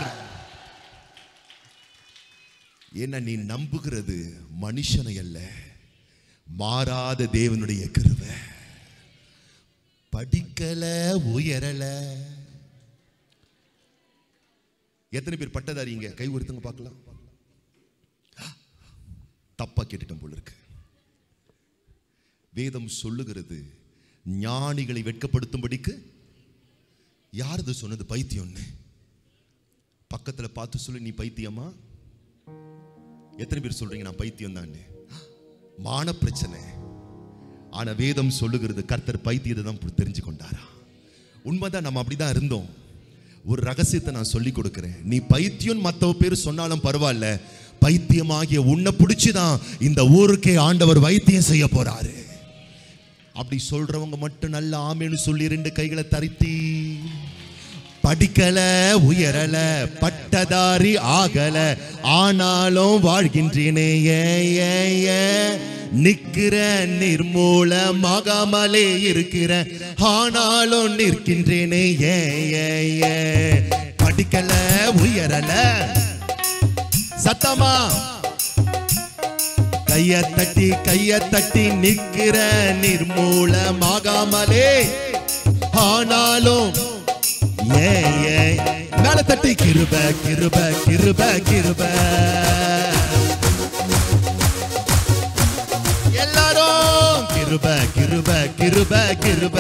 என்ன நீ நம்புகிறது மனுஷனை அல்ல மாறாத தேவனுடைய கிருபை படிக்கல உயரல எத்தனை பேர் பட்டதாரிங்க கை ஒருத்தங்க பார்க்கலாம் தப்பா கேட்டுட்டோம் போல இருக்கு வேதம் சொல்லுகிறது ஞானிகளை வெட்கப்படுத்தும்படிக்கு யார் இது சொன்னது பைத்தியம்னு பக்கத்துல பார்த்து சொல்லு நீ பைத்தியமா எத்தனை பேர் சொல்றீங்க நான் பைத்தியம் தான் மான பிரச்சனை ஆனா வேதம் சொல்லுகிறது கர்த்தர் பைத்தியத்தை தான் தெரிஞ்சு கொண்டாரா உண்மைதான் நம்ம அப்படிதான் இருந்தோம் ஒரு ரகசியத்தை நான் சொல்லி கொடுக்கிறேன் நீ பைத்தியம் மற்ற பேர் சொன்னாலும் பரவாயில்ல பைத்தியமாகிய உன்னை பிடிச்சுதான் இந்த ஊருக்கே ஆண்டவர் வைத்தியம் செய்ய போறாரு அப்படி சொல்றவங்க மட்டும் நல்ல ஆமேன்னு சொல்லி ரெண்டு கைகளை தரித்தி படிக்கல உயரல பட்டதாரி ஆகல ஆனாலும் வாழ்கின்றேனே ஏன் ஏன் ஏன் நிக்கிற நிர்மூலமாகாமலே இருக்கிற ஆனாலும் நிற்கின்றேனே ஏன் ஏன் ஏன் படிக்கல உயரல சத்தமா கைய தட்டி கைய தட்டி நிக்கிற நிர்மூலமாகாமலே ஆனாலும் ஏ ஏ மேல தட்டி கிருப கிருப கிருப கிருப எல்லாரும் கிருப கிருப கிருப கிருப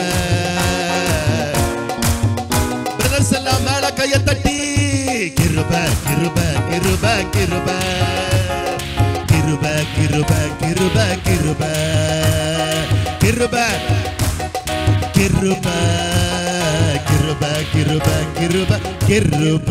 பிரதர்ஸ் எல்லாம் மேல கைய தட்டி கிருப கிருப கிருப கிருப கிருப கிருப கிருப கிருப கிருப கிருப கிருப கிருப கிருப கிருப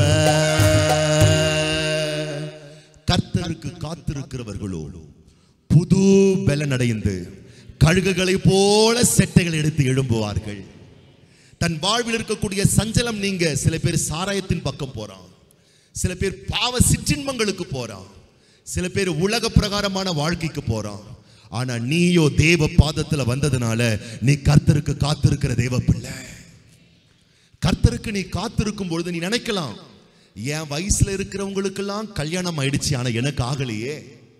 கர்த்தருக்கு காத்திருக்கிறவர்களோடு புது பலனடைந்து கழுகுகளைப் போல செட்டைகள் எடுத்து எழும்புவார்கள் தன் வாழ்வில் இருக்கக்கூடிய சஞ்சலம் நீங்க சில பேர் சாராயத்தின் பக்கம் போறான் சில பேர் பாவ சிற்றின்பங்களுக்கு போறான் சில பேர் உலக பிரகாரமான வாழ்க்கைக்கு போறான் ஆனா நீயோ தேவ பாதத்துல வந்ததுனால நீ கர்த்தருக்கு காத்திருக்கிற தேவ பிள்ளை கர்த்தருக்கு நீ காத்திருக்கும் பொழுது நீ நினைக்கலாம் என் வயசுல இருக்கிறவங்களுக்கெல்லாம் கல்யாணம் ஆயிடுச்சு ஆனா எனக்கு ஆகலையே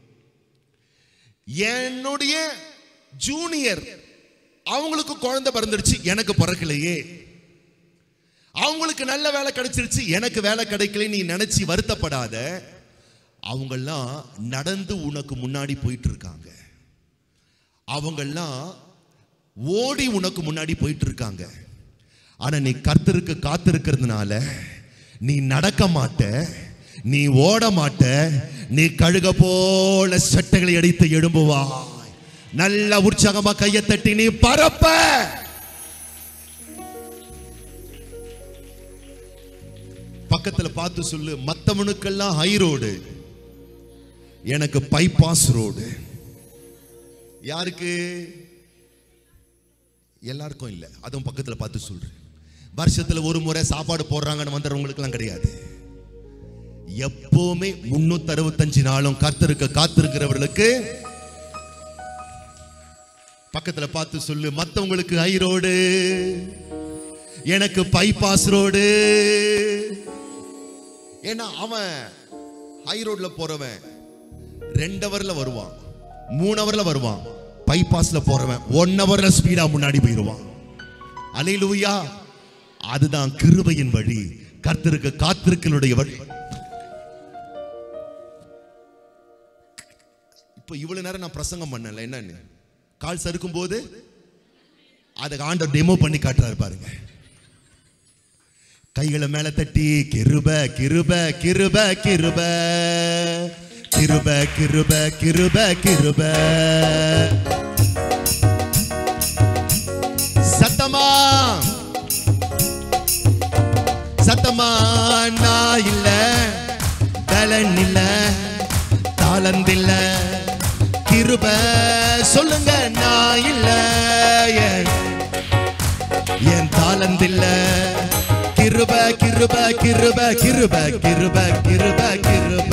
என்னுடைய ஜூனியர் அவங்களுக்கு குழந்தை பிறந்துடுச்சு எனக்கு பிறக்கலையே அவங்களுக்கு நல்ல வேலை கிடைச்சிருச்சு எனக்கு வேலை கிடைக்கல நீ நினைச்சு வருத்தப்படாத அவங்கெல்லாம் நடந்து உனக்கு முன்னாடி போயிட்டு இருக்காங்க அவங்கெல்லாம் ஓடி உனக்கு முன்னாடி போயிட்டு இருக்காங்க ஆனா நீ கர்த்தருக்கு காத்திருக்கிறதுனால நீ நடக்க மாட்ட நீ ஓட மாட்ட நீ கழுக போல சட்டைகளை அடித்து எழும்புவாய் நல்ல உற்சாகமா கையை தட்டி நீ பரப்ப பக்கத்துல பார்த்து சொல்லு மத்தவனுக்கெல்லாம் ஹை ரோடு எனக்கு பைபாஸ் ரோடு யாருக்கு எல்லாருக்கும் இல்ல அதுவும் பக்கத்துல பார்த்து சொல்றேன் வருஷத்துல ஒரு முறை சாப்பாடு போடுறாங்கன்னு வந்துடுறவங்களுக்குலாம் கிடையாது எப்பவுமே முன்னூத்தி அறுபத்தஞ்சு நாளும் கர்த்தருக்கு காத்திருக்கிறவர்களுக்கு பக்கத்துல பார்த்து சொல்லு மத்தவங்களுக்கு ஹை ரோடு எனக்கு பைபாஸ் ரோடு ஏன்னா அவன் ஹை ரோட்ல போறவன் ரெண்டு ஹவர்ல வருவான் மூணு ஹவர்ல வருவான் பைபாஸ்ல போறவன் ஒன் ஹவர்ல ஸ்பீடா முன்னாடி போயிடுவான் அலையிலுயா அதுதான் கிருபையின் வழி கர்த்தருக்கு காத்திருக்கலுடைய வழி இப்போ இவ்வளவு நேரம் நான் பிரசங்கம் பண்ணல என்னன்னு கால் சறுக்கும் போது அதுக்கு ஆண்டவர் டெமோ பண்ணி காட்டுறாரு பாருங்க கைகளை மேல தட்டி கிருப கிருப கிருப கிருப கிருப கிருப கிருப கிருப சத்தமா சத்தமா நான் இல்ல பலன் இல்ல தாளந்தில்ல கிருப சொல்லுங்க நான் இல்ல என் என் தாளந்தில்ல கிருப கிருப கிருப கிருப கிருப கிருப கிருப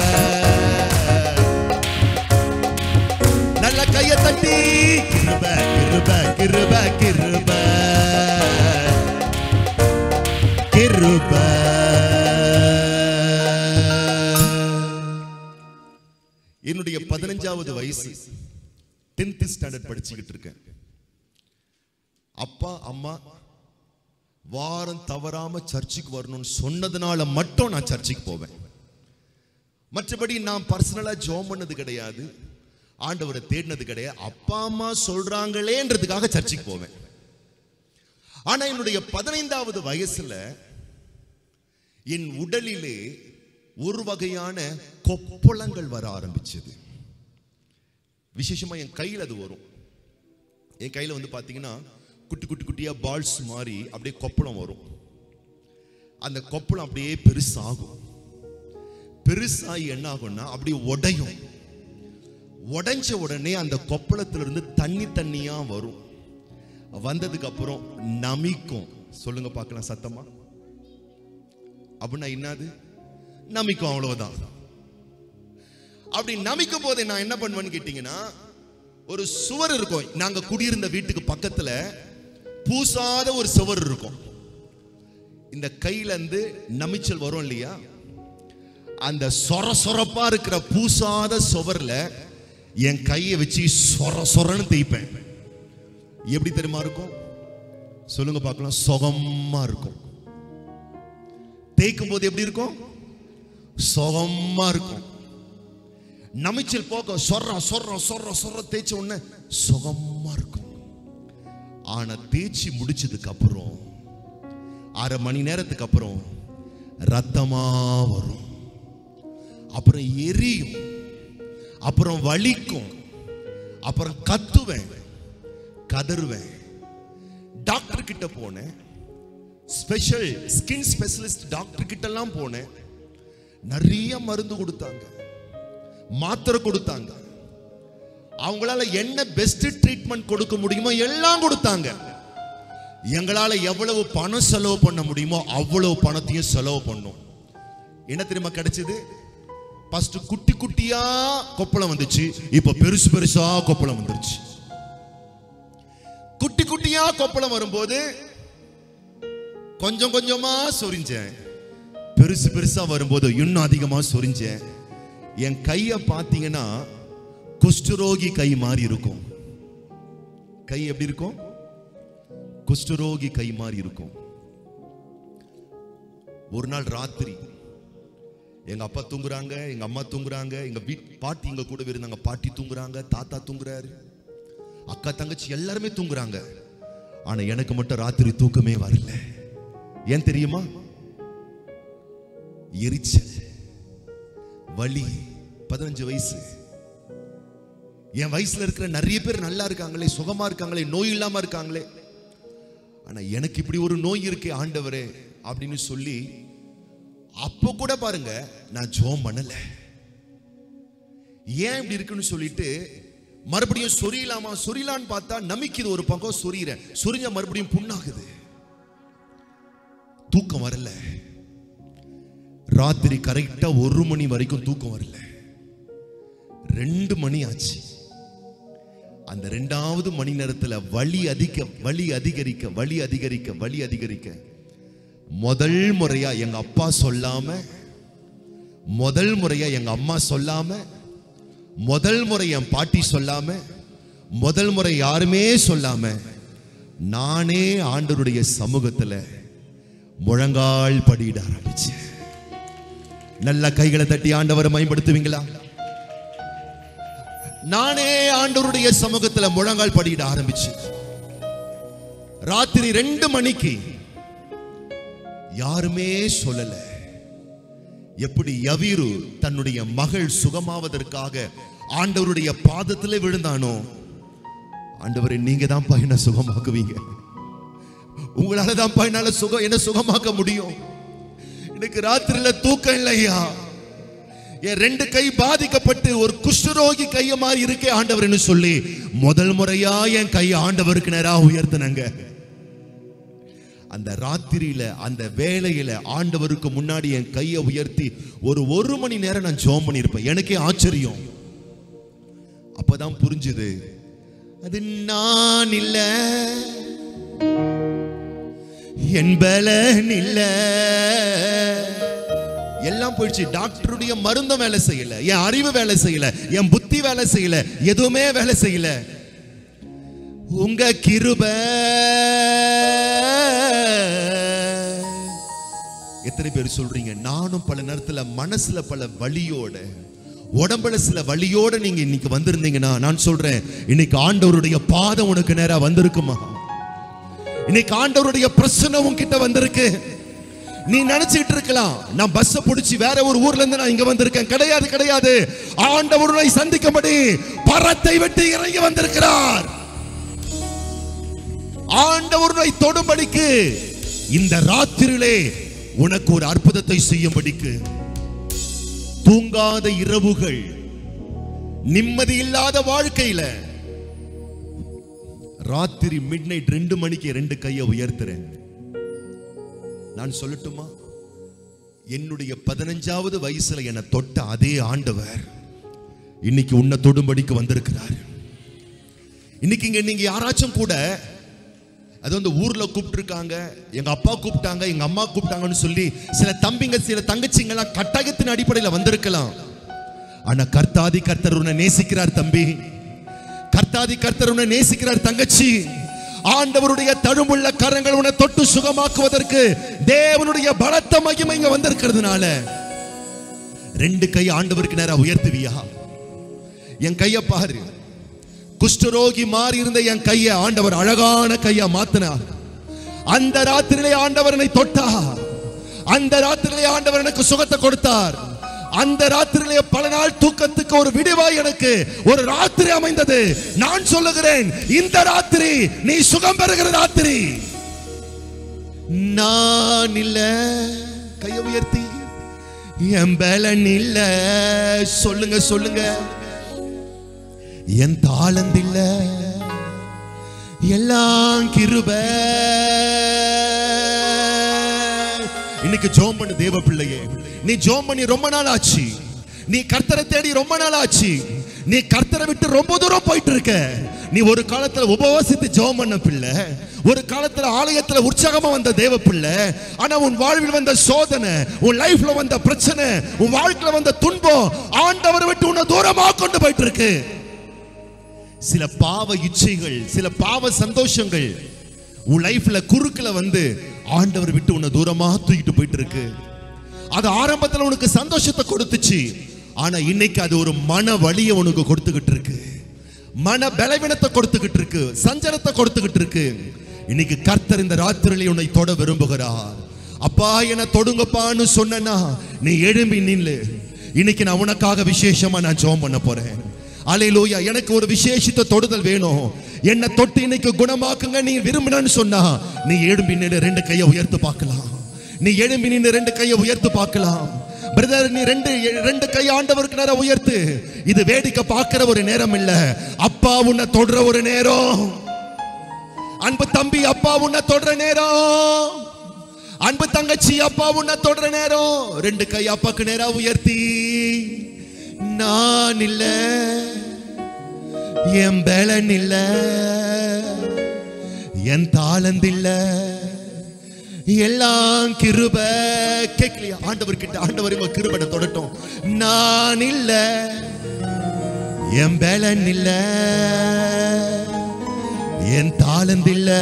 நல்ல கைய தட்டி கிருப கிருப கிருப கிருப கிருப என்னுடைய பதினஞ்சாவது வயசு டென்த் ஸ்டாண்டர்ட் படிச்சுக்கிட்டு இருக்கேன் அப்பா அம்மா வாரம் தவறாம சர்ச்சுக்கு வரணும்னு சொன்னதுனால மட்டும் நான் சர்ச்சுக்கு போவேன் மற்றபடி நான் பர்சனலா ஜோம் பண்ணது கிடையாது ஆண்டவரை தேடினது கிடையாது அப்பா அம்மா சொல்றாங்களேன்றதுக்காக சர்ச்சுக்கு போவேன் ஆனா என்னுடைய பதினைந்தாவது வயசுல என் உடலிலே ஒரு வகையான கொப்பளங்கள் வர ஆரம்பிச்சது விசேஷமா என் கையில் அது வரும் என் கையில வந்து பாத்தீங்கன்னா குட்டி குட்டி குட்டியா பால்ஸ் மாதிரி அப்படியே கொப்பளம் வரும் அந்த கொப்பளம் அப்படியே பெருசாகும் பெருசாகி என்ன ஆகும்னா அப்படியே உடையும் உடைஞ்ச உடனே அந்த கொப்பளத்துல இருந்து தண்ணி தண்ணியா வரும் வந்ததுக்கு அப்புறம் நமிக்கும் சொல்லுங்க பார்க்கலாம் சத்தமா அப்படின்னா என்னது நமிக்கும் அவ்வளவுதான் அப்படி நமிக்கும் போது நான் என்ன பண்ணுவேன்னு கேட்டீங்கன்னா ஒரு சுவர் இருக்கும் நாங்க குடியிருந்த வீட்டுக்கு பக்கத்துல பூசாத ஒரு சுவர் இருக்கும் இந்த கையில இருந்து நமிச்சல் வரும் இல்லையா அந்த சொர சொரப்பா இருக்கிற பூசாத சுவர்ல என் கையை வச்சு சொர சொரன்னு தேய்ப்பேன் எப்படி தெரியுமா இருக்கும் சொல்லுங்க பார்க்கலாம் சுகமா இருக்கும் தேய்க்கும் போது எப்படி இருக்கும் சுகமா இருக்கும் நமிச்சல் போக சொர்ற சொர்ற சொர்ற சொர்ற தேய்ச்ச உடனே சுகமா இருக்கும் ஆனா தேய்ச்சி முடிச்சதுக்கு அப்புறம் அரை மணி நேரத்துக்கு அப்புறம் ரத்தமா வரும் அப்புறம் எரியும் அப்புறம் வலிக்கும் அப்புறம் கத்துவேன் கதறுவேன் டாக்டர் கிட்ட போனேன் ஸ்பெஷல் ஸ்கின் ஸ்பெஷலிஸ்ட் டாக்டர் கிட்ட எல்லாம் போனேன் நிறைய மருந்து கொடுத்தாங்க மாத்திரை கொடுத்தாங்க அவங்களால என்ன பெஸ்ட் ட்ரீட்மெண்ட் கொடுக்க முடியுமோ எல்லாம் கொடுத்தாங்க எங்களால எவ்வளவு பணம் செலவு பண்ண முடியுமோ அவ்வளவு பணத்தையும் செலவு பண்ணோம் என்ன தெரியுமா கிடைச்சது ஃபர்ஸ்ட் குட்டி குட்டியா கொப்பளம் வந்துச்சு இப்ப பெருசு பெருசா கொப்பளம் வந்துருச்சு குட்டி குட்டியா கொப்பளம் வரும்போது கொஞ்சம் கொஞ்சமா சொரிஞ்சேன் பெருசு பெருசா வரும்போது இன்னும் அதிகமா சொரிஞ்சேன் என் கைய பாத்தீங்கன்னா குஷ்டரோகி கை மாதிரி இருக்கும் கை எப்படி இருக்கும் குஷ்டரோகி கை மாதிரி இருக்கும் ஒரு நாள் ராத்திரி எங்க அப்பா தூங்குறாங்க எங்க அம்மா தூங்குறாங்க எங்க வீட் பாட்டி எங்க கூட இருந்தாங்க பாட்டி தூங்குறாங்க தாத்தா தூங்குறாரு அக்கா தங்கச்சி எல்லாருமே தூங்குறாங்க ஆனா எனக்கு மட்டும் ராத்திரி தூக்கமே வரல ஏன் தெரியுமா எரிச்சல் வலி பதினஞ்சு வயசு என் வயசுல இருக்கிற நிறைய பேர் நல்லா இருக்காங்களே சுகமா இருக்காங்களே நோய் இல்லாம இருக்காங்களே ஆனா எனக்கு இப்படி ஒரு நோய் இருக்கே ஆண்டவரே அப்படின்னு சொல்லி அப்போ கூட பாருங்க நான் ஜோம் பண்ணல ஏன் இப்படி இருக்குன்னு சொல்லிட்டு மறுபடியும் சொரியலாமா சொரியலான்னு பார்த்தா நமிக்குது ஒரு பக்கம் சொரியிறேன் சொரிஞ்ச மறுபடியும் புண்ணாகுது தூக்கம் வரல ராத்திரி கரெக்டா ஒரு மணி வரைக்கும் தூக்கம் வரல ரெண்டு மணி ஆச்சு அந்த ரெண்டாவது மணி நேரத்துல வலி அதிக வலி அதிகரிக்க வலி அதிகரிக்க வலி அதிகரிக்க முதல் முறையா எங்க அப்பா சொல்லாம முதல் முறையா எங்க அம்மா சொல்லாம முதல் முறை என் பாட்டி சொல்லாம முதல் முறை யாருமே சொல்லாம நானே ஆண்டவருடைய சமூகத்துல முழங்கால் படியிட ஆரம்பிச்சேன் நல்ல கைகளை தட்டி ஆண்டவரை மேம்படுத்துவீங்களா நானே ஆண்டவருடைய சமூகத்துல முழங்கால் படியிட ஆரம்பிச்சு ராத்திரி ரெண்டு மணிக்கு யாருமே சொல்லல எப்படி யவீரு தன்னுடைய மகள் சுகமாவதற்காக ஆண்டவருடைய பாதத்திலே விழுந்தானோ ஆண்டவரை நீங்க தான் பையனை சுகமாக்குவீங்க உங்களால தான் பையனால சுகம் என்ன சுகமாக்க முடியும் எனக்கு ராத்திரில தூக்கம் இல்லையா என் ரெண்டு கை பாதிக்கப்பட்டு ஒரு குஷ்டரோகி கைய மாதிரி இருக்கே ஆண்டவர்னு சொல்லி முதல் முறையா என் கையை ஆண்டவருக்கு நேரா உயர்த்தினங்க அந்த ராத்திரியில அந்த வேலையில ஆண்டவருக்கு முன்னாடி என் கையை உயர்த்தி ஒரு ஒரு மணி நேரம் நான் ஜோம் பண்ணியிருப்பேன் எனக்கே ஆச்சரியம் அப்பதான் புரிஞ்சுது அது நான் இல்ல என் பலன் இல்ல எல்லாம் போயிடுச்சு டாக்டருடைய மருந்தும் வேலை செய்யல என் அறிவு வேலை செய்யல என் புத்தி வேலை செய்யல எதுவுமே வேலை செய்யல உங்க கிருப எத்தனை பேர் சொல்றீங்க நானும் பல நேரத்துல மனசுல பல வலியோட உடம்புல சில வலியோட நீங்க இன்னைக்கு வந்திருந்தீங்கன்னா நான் சொல்றேன் இன்னைக்கு ஆண்டவருடைய பாதம் உனக்கு நேரா வந்திருக்குமா இன்னைக்கு ஆண்டவருடைய பிரச்சனை உன்கிட்ட வந்திருக்கு நீ நினைச்சிட்டு இருக்கலாம் நான் பஸ் பிடிச்சி வேற ஒரு ஊர்ல இருந்து நான் இங்க வந்திருக்கேன் கிடையாது கிடையாது ஆண்டவருடைய சந்திக்கும்படி பரத்தை விட்டு இறங்கி வந்திருக்கிறார் ஆண்டவருடைய தொடும்படிக்கு இந்த ராத்திரியிலே உனக்கு ஒரு அற்புதத்தை செய்யும்படிக்கு தூங்காத இரவுகள் நிம்மதி இல்லாத வாழ்க்கையில ராத்திரி மிட் நைட் ரெண்டு மணிக்கு ரெண்டு கையை உயர்த்துறேன் நான் சொல்லட்டுமா என்னுடைய பதினஞ்சாவது வயசுல என்னை தொட்ட அதே ஆண்டவர் இன்னைக்கு உன்னை தொடும்படிக்கு வந்திருக்கிறார் இன்னைக்கு இங்க நீங்க யாராச்சும் கூட அது வந்து ஊர்ல கூப்பிட்டுருக்காங்க எங்க அப்பா கூப்பிட்டாங்க எங்க அம்மா கூப்பிட்டாங்கன்னு சொல்லி சில தம்பிங்க சில தங்கச்சிங்க எல்லாம் கட்டாயத்தின் அடிப்படையில் வந்திருக்கலாம் ஆனா கர்த்தாதி கர்த்தர் உன்னை நேசிக்கிறார் தம்பி கர்த்தாதி கர்த்தர் உன்னை நேசிக்கிறார் தங்கச்சி ஆண்டவருடைய தழும்புள்ள கரங்கள் உன்னை தொட்டு சுகமாக்குவதற்கு தேவனுடைய பலத்த மகிமை இங்க வந்திருக்கிறதுனால ரெண்டு கை ஆண்டவருக்கு நேரா உயர்த்துவியா என் கைய பாரு குஷ்டரோகி மாறி இருந்த என் கைய ஆண்டவர் அழகான கையா மாத்தினார் அந்த ராத்திரியிலே ஆண்டவர் என்னை தொட்டார் அந்த ராத்திரியிலே ஆண்டவர் எனக்கு சுகத்தை கொடுத்தார் அந்த ராத்திரியிலே பல நாள் தூக்கத்துக்கு ஒரு விடுவாய் எனக்கு ஒரு ராத்திரி அமைந்தது நான் சொல்லுகிறேன் இந்த ராத்திரி நீ சுகம் பெறுகிற ராத்திரி நான் இல்ல கைய உயர்த்தி என் பலன் இல்ல சொல்லுங்க சொல்லுங்க என் தாளந்தில்ல எல்லாம் கிருப இன்னைக்கு ஜோம் பண்ணு தேவ பிள்ளையே நீ ஜோம் பண்ணி ரொம்ப நாள் ஆச்சு நீ கர்த்தரை தேடி ரொம்ப நாள் ஆச்சு நீ கர்த்தரை விட்டு ரொம்ப தூரம் போயிட்டு இருக்க நீ ஒரு காலத்துல உபவாசித்து ஜெபம் பண்ண பிள்ளை ஒரு காலத்துல ஆலயத்துல உற்சாகமா வந்த தேவ பிள்ளை ஆனா உன் வாழ்வில் வந்த சோதனை உன் லைஃப்ல வந்த பிரச்சனை உன் வாழ்க்கையில வந்த துன்பம் ஆண்டவரை விட்டு உன்னை தூரமா கொண்டு போயிட்டு இருக்கு சில பாவ இச்சைகள் சில பாவ சந்தோஷங்கள் உன் லைஃப்ல குறுக்குல வந்து ஆண்டவர் விட்டு உன்னை தூரமா தூக்கிட்டு போயிட்டு இருக்கு அது ஆரம்பத்துல உனக்கு சந்தோஷத்தை கொடுத்துச்சு ஆனா இன்னைக்கு அது ஒரு மன வலியை உனக்கு கொடுத்துக்கிட்டு இருக்கு மன பலவீனத்தை கொடுத்துக்கிட்டு இருக்கு சஞ்சலத்தை கொடுத்துக்கிட்டு இருக்கு இன்னைக்கு கர்த்தர் இந்த ராத்திரியிலே உன்னை தொட விரும்புகிறார் அப்பா என்ன தொடுங்கப்பான்னு சொன்னா நீ எழும்பி நில்லு இன்னைக்கு நான் உனக்காக விசேஷமா நான் ஜெபம் பண்ண போறேன் அலையிலூயா எனக்கு ஒரு விசேஷித்த தொடுதல் வேணும் என்ன தொட்டு இன்னைக்கு குணமாக்குங்க நீ விரும்பினு சொன்னா நீ எழும்பி நின்று ரெண்டு கையை உயர்த்து பார்க்கலாம் நீ எழும்பி நின்று ரெண்டு கையை உயர்த்து பார்க்கலாம் பிரதர் நீ ரெண்டு ரெண்டு கை ஆண்டவருக்கு நேரம் உயர்த்து இது வேடிக்கை பார்க்கிற ஒரு நேரம் இல்ல அப்பா உன்னை தொடுற ஒரு நேரம் அன்பு தம்பி அப்பா உன்னை தொடுற நேரம் அன்பு தங்கச்சி அப்பா உன்னை தொடுற நேரம் ரெண்டு கை அப்பாக்கு நேரா உயர்த்தி நான் இல்ல என் பலன் இல்ல என் தாளந்தில்ல எல்லாம் கிருப கேட்கலையா ஆண்டவர் கிட்ட ஆண்டவர் உங்க கிருபனை தொடட்டும் நான் இல்ல என் பலன் இல்ல என் தாளந்தில்ல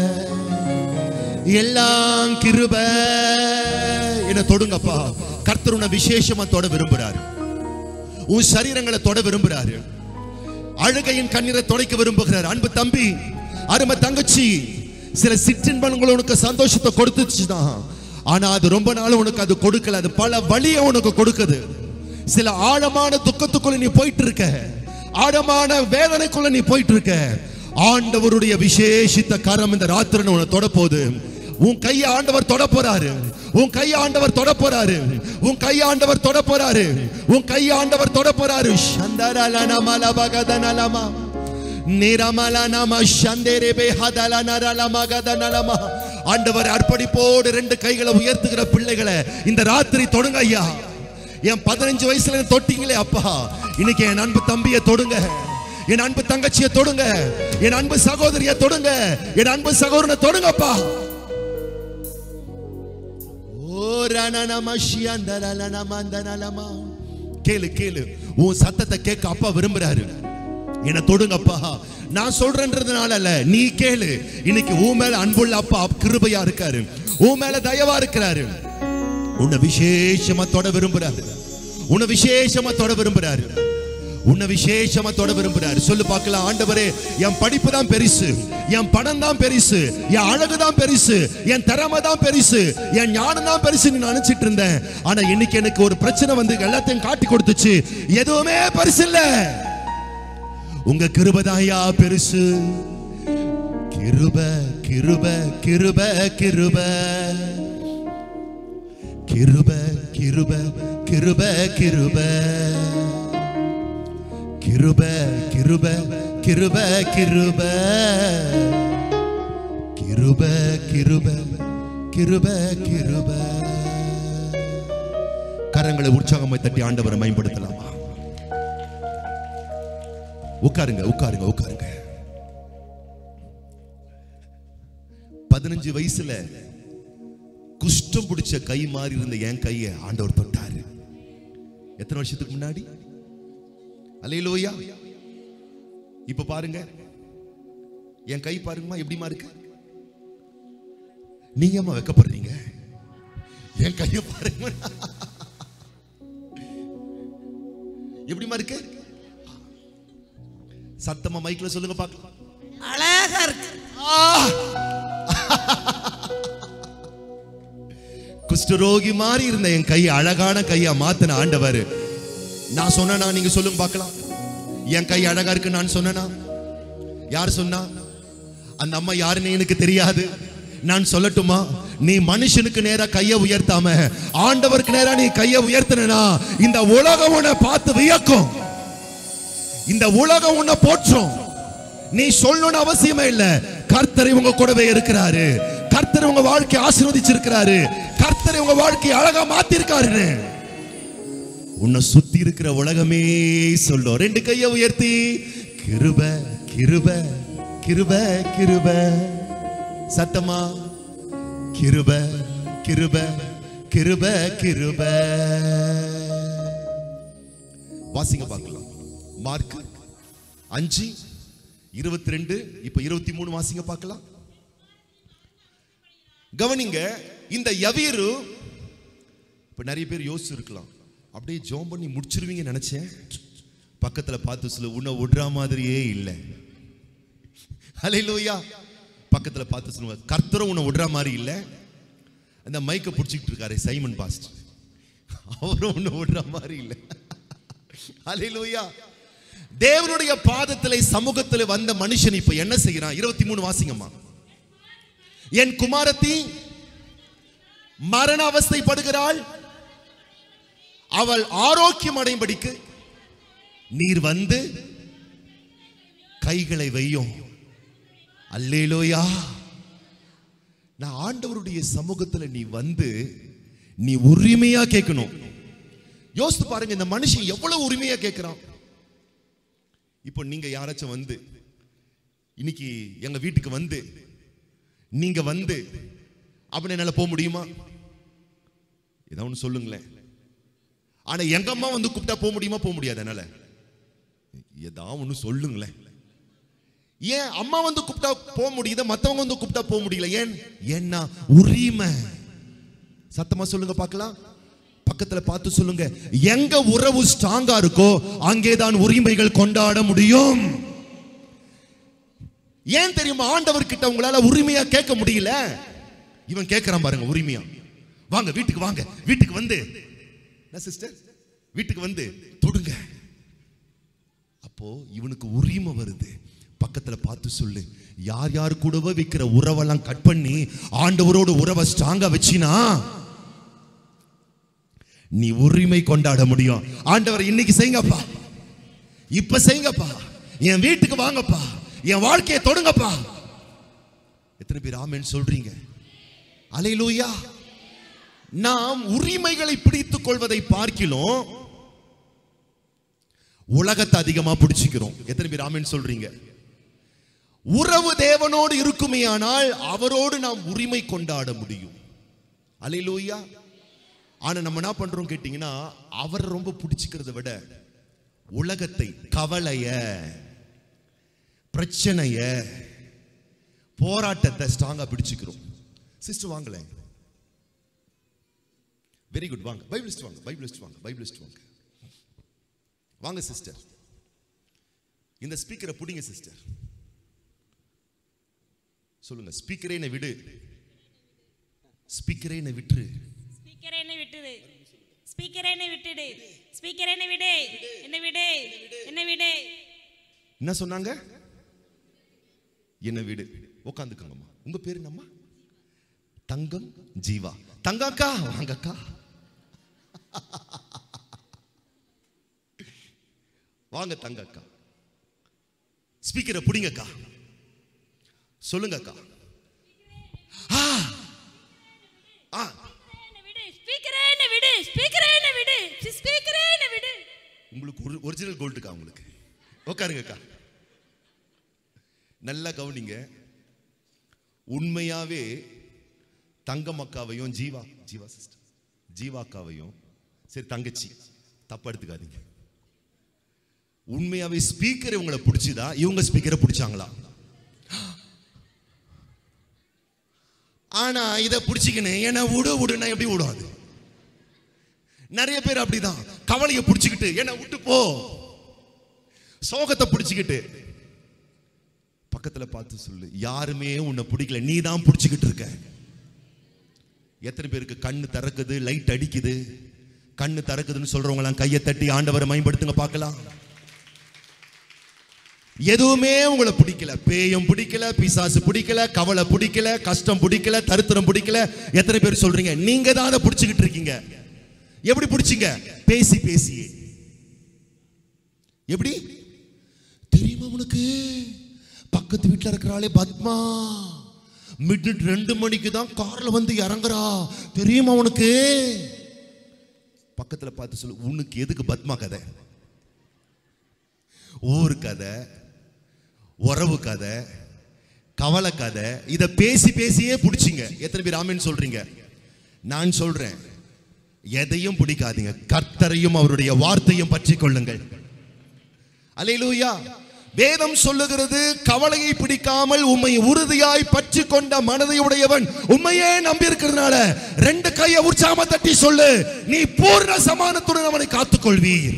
எல்லாம் கிருப என்ன தொடுங்கப்பா கர்த்தர் உன்னை விசேஷமா தொட விரும்புறாரு உன் சரீரங்களை தொட விரும்புறாரு அழுகையின் கண்ணீரை துடைக்க விரும்புகிறார் அன்பு தம்பி அருமை தங்கச்சி சில சிற்றின்பங்கள் உனக்கு சந்தோஷத்தை கொடுத்துச்சுதான் ஆனா அது ரொம்ப நாள் உனக்கு அது கொடுக்கல அது பல வழியை உனக்கு கொடுக்குது சில ஆழமான துக்கத்துக்குள்ள நீ போயிட்டு இருக்க ஆழமான வேதனைக்குள்ள நீ போயிட்டு இருக்க ஆண்டவருடைய விசேஷித்த கரம் இந்த ராத்திரி உன்னை தொட போகுது உன் கையை ஆண்டவர் தொட போறாரு உன் கையை ஆண்டவர் தொட போறாரு உன் கையை ஆண்டவர் தொட போறாரு உன் கையை ஆண்டவர் தொட போறாரு சந்தரலன மலபகதனலமா நிரமலனம சந்தேரேபே ஹதலனரலமகதனலமா ஆண்டவர் அர்ப்பணிப்போடு ரெண்டு கைகளை உயர்த்துகிற பிள்ளைகளை இந்த ராத்திரி தொடுங்க ஐயா என் பதினஞ்சு வயசுல என்ன தொட்டீங்களே அப்பா இன்னைக்கு என் அன்பு தம்பியை தொடுங்க என் அன்பு தங்கச்சியை தொடுங்க என் அன்பு சகோதரியை தொடுங்க என் அன்பு சகோதரனை தொடுங்கப்பா ஓ ரணனமஷியந்தரலனமந்தனலமா. கேளு கேளு உன் சத்தத்தை கேட்க அப்பா விரும்புறாரு என்ன தொடுங்கப்பா நான் சொல்றேன்றதுனால அல்ல நீ கேளு இன்னைக்கு உன் மேல அன்புள்ள அப்பா கிருபையா இருக்காரு உன் மேல தயவா இருக்கிறாரு உன்னை விசேஷமா தொட விரும்புறாரு உன்னை விசேஷமா தொட விரும்புறாரு உன்னை விசேஷமா தொட விரும்புறாரு சொல்லு பார்க்கலாம் ஆண்டவரே என் படிப்பு தான் பெருசு என் பணம் தான் பெருசு என் அழகு தான் பெருசு என் திறமை தான் பெருசு என் ஞானம் தான் பெருசு நான் நினைச்சிட்டு இருந்தேன் ஆனா இன்னைக்கு எனக்கு ஒரு பிரச்சனை வந்து எல்லாத்தையும் காட்டி கொடுத்துச்சு எதுவுமே பெருசு இல்ல உங்க கிருபதாயா பெருசு கிருப கிருப கிருப கிருப கிருப கிருப கிருப கிருப கிருப கிருப கிருப கிருப கிருப கிருப கிருப கிருப கரங்களை உற்சாகமாய் தட்டி ஆண்டவரை மேம்படுத்தலாமா உட்காருங்க உட்காருங்க உட்காருங்க பதினஞ்சு வயசுல குஷ்டம் பிடிச்ச கை மாறி இருந்த என் கையை ஆண்டவர் தொட்டாரு எத்தனை வருஷத்துக்கு முன்னாடி அலையிலோயா இப்ப பாருங்க என் கை பாருங்கம்மா எப்படிமா இருக்கு நீங்க அம்மா வெக்கப்படுறீங்க என் கைய பாருங்க எப்படிமா இருக்கு சத்தமா மைக்ல சொல்லுங்க பார்க்கலாம்
அழகா இருக்கு
குஷ்டரோகி மாதிரி இருந்த என் கை அழகான கையா மாத்தின ஆண்டவர் நான் சொன்னனா நீங்க சொல்லுங்க பார்க்கலாம் என் கை அழகா இருக்கு நான் சொன்னனா யார் சொன்னா அந்த அம்மா யாருன்னு எனக்கு தெரியாது நான் சொல்லட்டுமா நீ மனுஷனுக்கு நேரா கையை உயர்த்தாம ஆண்டவருக்கு நேரா நீ கையை உயர்த்தினா இந்த உலகம் உன்னை பார்த்து வியக்கும் இந்த உலகம் உன்னை போற்றும் நீ சொல்லணும்னு அவசியமே இல்ல கர்த்தரை உங்க கூடவே இருக்கிறாரு கர்த்தர் உங்க வாழ்க்கையை ஆசீர்வதிச்சிருக்கிறாரு கர்த்தரை உங்க வாழ்க்கையை அழகா மாத்திருக்காருன்னு உன்னை சுத்தி இருக்கிற உலகமே சொல்லும் ரெண்டு கையை உயர்த்தி கிருப கிருப கிருப கிருப சத்தமா கிருப கிருப கிருப கிருப வாசிங்க பார்க்கலாம் மார்க் அஞ்சு இருபத்தி ரெண்டு இப்ப இருபத்தி மூணு வாசிங்க பார்க்கலாம் கவனிங்க இந்த யவீரு இப்ப நிறைய பேர் யோசிச்சிருக்கலாம் அப்படியே ஜோம் பண்ணி முடிச்சிருவீங்க நினைச்சேன் பக்கத்துல பார்த்து சொல்ல உன்னை விடுற மாதிரியே இல்லை ஹalleluya பக்கத்துல பார்த்து சொல்லுவாங்க கர்த்தரும் உன்னை விடுற மாதிரி இல்லை அந்த மைக்கை பிடிச்சிக்கிட்டு இருக்காரு சைமன் பாஸ்ட் அவரும் உன்னை விடுற மாதிரி இல்லை ஹalleluya தேவனுடைய பாதத்திலே சமூகத்தில் வந்த மனுஷன் இப்ப என்ன செய்யறான் இருபத்தி மூணு வாசிங்கம்மா என் குமாரத்தி மரண அவஸ்தைப்படுகிறாள் அவள் ஆரோக்கியம் அடையும்படிக்கு நீர் வந்து கைகளை வையும் அல்லேலோயா நான் ஆண்டவருடைய சமூகத்துல நீ வந்து நீ உரிமையா கேட்கணும் யோசித்து பாருங்க இந்த மனுஷன் எவ்வளவு உரிமையா கேட்கிறான் இப்போ நீங்க யாராச்சும் வந்து இன்னைக்கு எங்க வீட்டுக்கு வந்து நீங்க வந்து அப்படி என்னால போக முடியுமா ஏதாவது ஒன்று சொல்லுங்களேன் ஆனா எங்க அம்மா வந்து கூப்பிட்டா போக முடியுமா போக முடியாது என்னால ஏதாவது ஒன்று சொல்லுங்களேன் ஏன் அம்மா வந்து கூப்பிட்டா போக முடியுது மத்தவங்க வந்து கூப்பிட்டா போக முடியல ஏன் ஏன்னா உரிமை சத்தமா சொல்லுங்க பார்க்கலாம் பக்கத்துல பார்த்து சொல்லுங்க எங்க உறவு ஸ்ட்ராங்கா இருக்கோ அங்கேதான் உரிமைகள் கொண்டாட முடியும் ஏன் தெரியுமா ஆண்டவர் கிட்ட உங்களால உரிமையா கேட்க முடியல இவன் கேட்கிறான் பாருங்க உரிமையா வாங்க வீட்டுக்கு வாங்க வீட்டுக்கு வந்து என்ன சிஸ்டர் வீட்டுக்கு வந்து தொடுங்க அப்போ இவனுக்கு உரிமை வருது பக்கத்துல பார்த்து சொல்லு யார் யார் கூடவோ வைக்கிற உறவெல்லாம் கட் பண்ணி ஆண்டவரோட உறவை ஸ்ட்ராங்கா வச்சினா நீ உரிமை கொண்டாட முடியும் ஆண்டவர் இன்னைக்கு செய்யுங்கப்பா இப்ப செய்யுங்கப்பா என் வீட்டுக்கு வாங்கப்பா என் வாழ்க்கையை தொடுங்கப்பா எத்தனை பேர் ஆமென் சொல்றீங்க அலையிலூயா நாம் உரிமைகளை பிடித்துக் கொள்வதை பார்க்கிலும் உலகத்தை அதிகமா பிடிச்சிக்கிறோம் எத்தனை பேர் ஆமென் சொல்றீங்க உறவு தேவனோடு இருக்குமேயானால் அவரோடு நாம் உரிமை கொண்டாட முடியும் அலையிலூயா ஆனா நம்ம என்ன பண்றோம் கேட்டீங்கன்னா அவர் ரொம்ப பிடிச்சிக்கிறத விட உலகத்தை கவலைய பிரச்சனைய போராட்டத்தை ஸ்ட்ராங்கா பிடிச்சுக்கிறோம் சிஸ்டர் வாங்கலேன் வெரி குட் வாங்க பைபிளிஸ்ட் வாங்க பைபிளிஸ்ட் வாங்க பைபிளிஸ்ட் வாங்க வாங்க சிஸ்டர் இந்த ஸ்பீக்கரை பிடிங்க சிஸ்டர் சொல்லுங்க ஸ்பீக்கரே என்னை விடு ஸ்பீக்கரே என்னை விட்டுரு
ஸ்பீக்கரை என்னை விட்டுடு ஸ்பீக்கரை என்னை விட்டுடு ஸ்பீக்கரை என்னை விடு என்னை விடு என்னை விடு
என்ன சொன்னாங்க என்ன வீடு உட்காந்துக்கோங்கம்மா உங்க பேரு என்னம்மா தங்கம் ஜீவா தங்கக்கா வாங்கக்கா வாங்க தங்கக்கா ஸ்பீக்கரை பிடிங்கக்கா சொல்லுங்கக்கா ஆ ஆ
என்னை விடு ஸ்பீக்கரே என்னை விடு ஸ்பீக்கரே என்னை விடு ஸ்பீக்கரே என்னை விடு
உங்களுக்கு ஒரு ஒரிஜினல் கோல்டுக்கா உங்களுக்கு உட்காருங்கக்கா நல்லா கவனிங்க உண்மையாவே தங்கம் அக்காவையும் ஜீவா ஜீவா சிஸ்டர் ஜீவா அக்காவையும் சரி தங்கச்சி தப்பா எடுத்துக்காதீங்க உண்மையாவே ஸ்பீக்கர் இவங்களை பிடிச்சுதா இவங்க ஸ்பீக்கரை பிடிச்சாங்களா ஆனா இதை பிடிச்சிக்கின்னு என்ன விடு விடுனா எப்படி விடும் அது நிறைய பேர் அப்படிதான் கவலையை பிடிச்சுக்கிட்டு என்ன விட்டு போ சோகத்தை பிடிச்சுக்கிட்டு பக்கத்துல பார்த்து சொல்லு யாருமே உன்னை பிடிக்கல நீ தான் பிடிச்சுக்கிட்டு இருக்க எத்தனை பேருக்கு கண்ணு திறக்குது லைட் அடிக்குது கண்ணு திறக்குதுன்னு சொல்றவங்க எல்லாம் கையை தட்டி ஆண்டவரை மேம்படுத்துங்க பார்க்கலாம் எதுவுமே உங்களை பிடிக்கல பேயும் பிடிக்கல பிசாசு பிடிக்கல கவலை பிடிக்கல கஷ்டம் பிடிக்கல தருத்திரம் பிடிக்கல எத்தனை பேர் சொல்றீங்க நீங்க தான் அதை பிடிச்சுக்கிட்டு இருக்கீங்க எப்படி பிடிச்சீங்க பேசி பேசி எப்படி தெரியுமா உனக்கு பக்கத்து வீட்டுல இருக்கிறாளே பத்மா மிட் ரெண்டு மணிக்கு தான் கார்ல வந்து இறங்குறா தெரியுமா உனக்கு பக்கத்துல பார்த்து சொல்லு உனக்கு எதுக்கு பத்மா கதை ஊர் கதை உறவு கதை கவலை கதை இத பேசி பேசியே பிடிச்சிங்க எத்தனை பேர் ஆமேன்னு சொல்றீங்க நான் சொல்றேன் எதையும் பிடிக்காதீங்க கர்த்தரையும் அவருடைய வார்த்தையும் பற்றி கொள்ளுங்கள் அல்லேலூயா வேதம் சொல்லுகிறது கவலையை பிடிக்காமல் உம்மை உறுதியாய் பற்றி கொண்ட மனதை உடையவன் உண்மையே நம்பி இருக்கிறதுனால ரெண்டு கையை உற்சாகமா தட்டி சொல்லு நீ பூர்ண சமானத்துடன் அவனை காத்துக்கொள்வீர்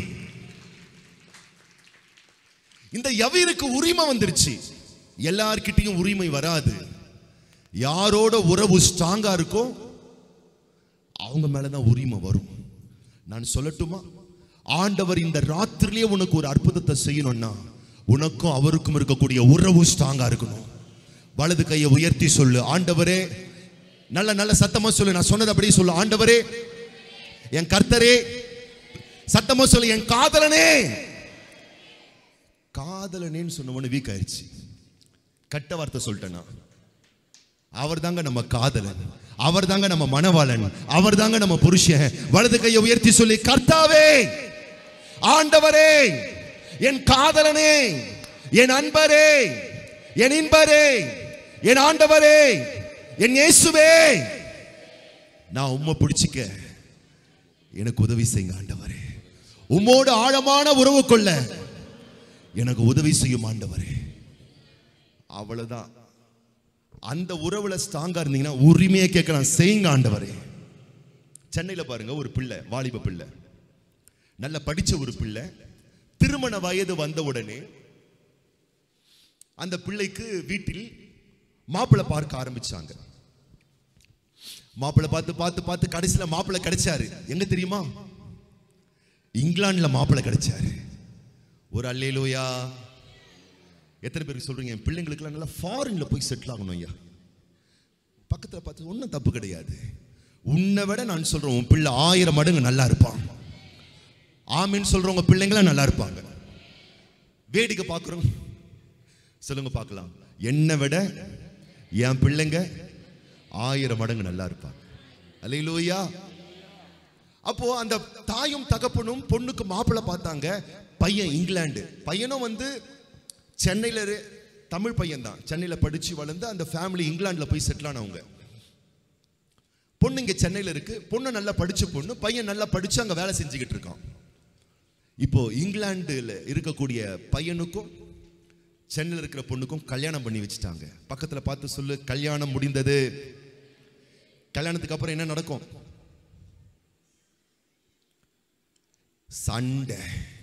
இந்த யவீருக்கு உரிமை வந்துருச்சு எல்லார்கிட்டயும் உரிமை வராது யாரோட உறவு ஸ்ட்ராங்கா இருக்கோ அவங்க மேலதான் உரிமை வரும் நான் சொல்லட்டுமா ஆண்டவர் இந்த ராத்திரிலேயே உனக்கு ஒரு அற்புதத்தை செய்யணும்னா உனக்கும் அவருக்கும் இருக்கக்கூடிய உறவு ஸ்ட்ராங்கா இருக்கணும் வலது கையை உயர்த்தி சொல்லு ஆண்டவரே நல்ல நல்ல சத்தமா சொல்லு நான் சொன்னது அப்படியே சொல்லு ஆண்டவரே என் கர்த்தரே சத்தமா சொல்லு என் காதலனே காதலனேன்னு சொன்ன உடனே வீக் ஆயிடுச்சு கட்ட வார்த்தை சொல்லிட்டேனா அவர் தாங்க நம்ம காதலன் அவர் தாங்க நம்ம மணவாளன் அவர் தாங்க நம்ம புருஷன் வலது கையை உயர்த்தி சொல்லி கர்த்தாவே ஆண்டவரே என் காதலனே என் அன்பரே என் இன்பரே என் ஆண்டவரே என் இயேசுவே நான் உம்மை பிடிச்சிக்க எனக்கு உதவி செய்யுங்க ஆண்டவரே உம்மோடு ஆழமான உறவு கொள்ள எனக்கு உதவி செய்யும் ஆண்டவரே அவ்வளவுதான் அந்த உறவுல ஸ்ட்ராங்கா இருந்தீங்கன்னா உரிமையை கேட்கலாம் செய்யுங்க ஆண்டவரே சென்னையில பாருங்க ஒரு பிள்ளை வாலிப பிள்ளை நல்ல படிச்ச ஒரு பிள்ளை திருமண வயது வந்த உடனே அந்த பிள்ளைக்கு வீட்டில் மாப்பிள்ளை பார்க்க ஆரம்பிச்சாங்க மாப்பிள்ளை பார்த்து பார்த்து பார்த்து கடைசியில மாப்பிள்ளை கிடைச்சாரு எங்க தெரியுமா இங்கிலாந்துல மாப்பிள்ளை கிடைச்சாரு ஒரு அல்லேலூயா எத்தனை பேருக்கு சொல்றீங்க என் பிள்ளைங்களுக்குலாம் நல்லா ஃபாரின்ல போய் செட்டில் ஆகணும் ஐயா பக்கத்துல பார்த்து ஒன்றும் தப்பு கிடையாது உன்னை விட நான் சொல்றேன் உன் பிள்ளை ஆயிரம் மடங்கு நல்லா இருப்பான் ஆமின்னு சொல்றவங்க பிள்ளைங்களாம் நல்லா இருப்பாங்க வேடிக்கை பார்க்குறோம் சொல்லுங்க பார்க்கலாம் என்னை விட என் பிள்ளைங்க ஆயிரம் மடங்கு நல்லா இருப்பாங்க அல்லையிலூயா அப்போ அந்த தாயும் தகப்பனும் பொண்ணுக்கு மாப்பிள்ளை பார்த்தாங்க பையன் இங்கிலாந்து பையனும் வந்து சென்னையில இரு- தமிழ் பையன் தான் சென்னையில படிச்சு வளர்ந்து அந்த ஃபேமிலி இங்கிலாந்துல போய் செட்டில் ஆனவங்க பொண்ணு இங்க சென்னையில இருக்கு பொண்ணு நல்லா படிச்ச பொண்ணு பையன் நல்லா படிச்சு அங்க வேலை செஞ்சுக்கிட்டு இருக்கான் இப்போ இங்கிலாந்துல இருக்கக்கூடிய பையனுக்கும் சென்னையில் இருக்கிற பொண்ணுக்கும் கல்யாணம் பண்ணி வச்சுட்டாங்க பக்கத்துல பார்த்து சொல்லு கல்யாணம் முடிந்தது கல்யாணத்துக்கு அப்புறம் என்ன நடக்கும் சண்டை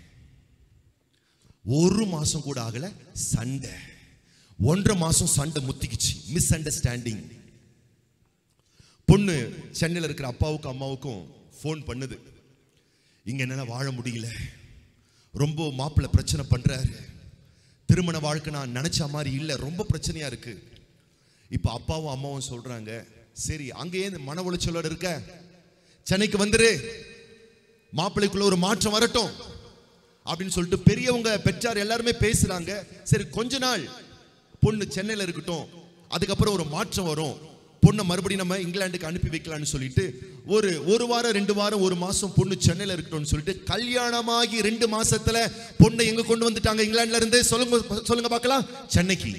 ஒரு மாசம் கூட ஆகல சண்டை ஒன்றரை மாசம் சண்டை முத்திக்குச்சு மிஸ் அண்டர்ஸ்டாண்டிங் பொண்ணு சென்னையில் இருக்கிற அப்பாவுக்கும் அம்மாவுக்கும் ஃபோன் பண்ணுது இங்க என்னால வாழ முடியல ரொம்ப மாப்பிள்ளை பிரச்சனை பண்றாரு திருமண வாழ்க்கை நான் நினைச்ச மாதிரி இல்லை ரொம்ப பிரச்சனையா இருக்கு இப்போ அப்பாவும் அம்மாவும் சொல்றாங்க சரி அங்கேயே இந்த மன உளைச்சலோட இருக்க சென்னைக்கு வந்துரு மாப்பிள்ளைக்குள்ள ஒரு மாற்றம் வரட்டும் அப்படின்னு சொல்லிட்டு பெரியவங்க பெற்றார் எல்லாருமே பேசுறாங்க சரி கொஞ்ச நாள் பொண்ணு சென்னையில இருக்கட்டும் அதுக்கப்புறம் ஒரு மாற்றம் வரும் பொண்ணை மறுபடியும் நம்ம இங்கிலாந்துக்கு அனுப்பி வைக்கலாம்னு சொல்லிட்டு ஒரு ஒரு வாரம் ரெண்டு வாரம் ஒரு மாசம் பொண்ணு சென்னையில இருக்கட்டும்னு சொல்லிட்டு கல்யாணமாகி ரெண்டு மாசத்துல பொண்ணை எங்க கொண்டு வந்துட்டாங்க இங்கிலாந்துல இருந்து சொல்லுங்க சொல்லுங்க பார்க்கலாம் சென்னைக்கு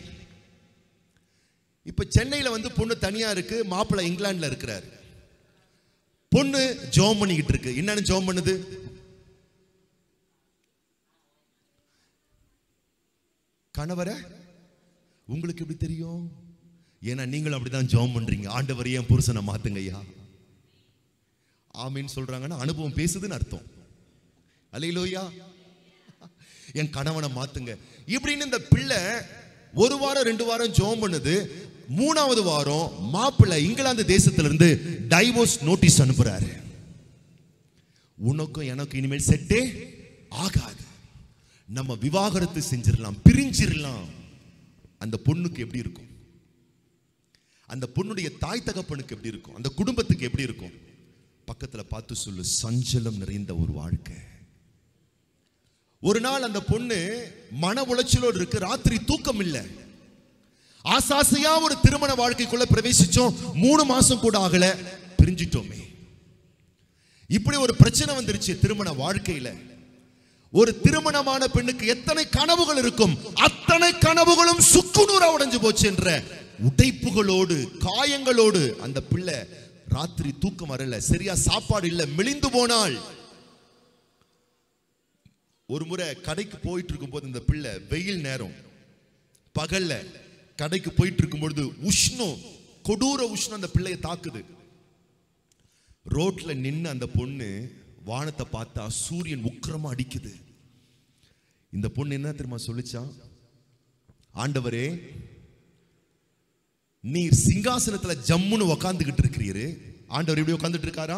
இப்ப சென்னையில வந்து பொண்ணு தனியா இருக்கு மாப்பிள்ளை இங்கிலாந்துல இருக்கிறாரு பொண்ணு ஜோம் பண்ணிக்கிட்டு இருக்கு என்னன்னு ஜோம் பண்ணுது கணவரை உங்களுக்கு எப்படி தெரியும் ஏன்னா நீங்களும் அப்படிதான் ஜெபம் பண்றீங்க ஆண்டவர் என் புருஷனை மாத்துங்க ஐயா ஆமீன்னு சொல்றாங்கன்னா அனுபவம் பேசுதுன்னு அர்த்தம் அலையிலோயா என் கணவனை மாத்துங்க இப்படின்னு இந்த பிள்ளை ஒரு வாரம் ரெண்டு வாரம் ஜெபம் பண்ணுது மூணாவது வாரம் மாப்பிள்ளை இங்கிலாந்து தேசத்துல இருந்து டைவோர்ஸ் நோட்டீஸ் அனுப்புறாரு உனக்கும் எனக்கும் இனிமேல் செட்டே ஆகாது நம்ம விவாகரத்து செஞ்சிடலாம் பிரிஞ்சிடலாம் அந்த பொண்ணுக்கு எப்படி இருக்கும் அந்த பொண்ணுடைய தாய் தகப்பனுக்கு எப்படி இருக்கும் அந்த குடும்பத்துக்கு எப்படி இருக்கும் பக்கத்துல பார்த்து சொல்லு சஞ்சலம் நிறைந்த ஒரு வாழ்க்கை ஒரு நாள் அந்த பொண்ணு மன உளைச்சலோடு இருக்கு ராத்திரி தூக்கம் இல்லை ஆசாசையா ஒரு திருமண வாழ்க்கைக்குள்ள பிரவேசிச்சோம் மூணு மாசம் கூட ஆகல பிரிஞ்சிட்டோமே இப்படி ஒரு பிரச்சனை வந்துருச்சு திருமண வாழ்க்கையில ஒரு திருமணமான பெண்ணுக்கு எத்தனை கனவுகள் இருக்கும் அத்தனை கனவுகளும் சுக்குநூறா உடைஞ்சு போச்சு என்ற உடைப்புகளோடு காயங்களோடு அந்த பிள்ளை ராத்திரி தூக்கம் வரல சரியா சாப்பாடு இல்ல மெலிந்து போனாள் ஒரு முறை கடைக்கு போயிட்டு இருக்கும்போது இந்த பிள்ளை வெயில் நேரம் பகல்ல கடைக்கு போயிட்டு இருக்கும் பொழுது உஷ்ணம் கொடூர உஷ்ணம் அந்த பிள்ளையை தாக்குது ரோட்ல நின்னு அந்த பொண்ணு வானத்தை பார்த்தா சூரியன் உக்கிரமா அடிக்குது இந்த பொண்ணு என்ன தெரியுமா சொல்லிச்சா ஆண்டவரே நீர் சிங்காசனத்துல ஜம்முன்னு உக்காந்துகிட்டு இருக்கிறீரு ஆண்டவர் எப்படி உட்காந்துட்டு இருக்காரா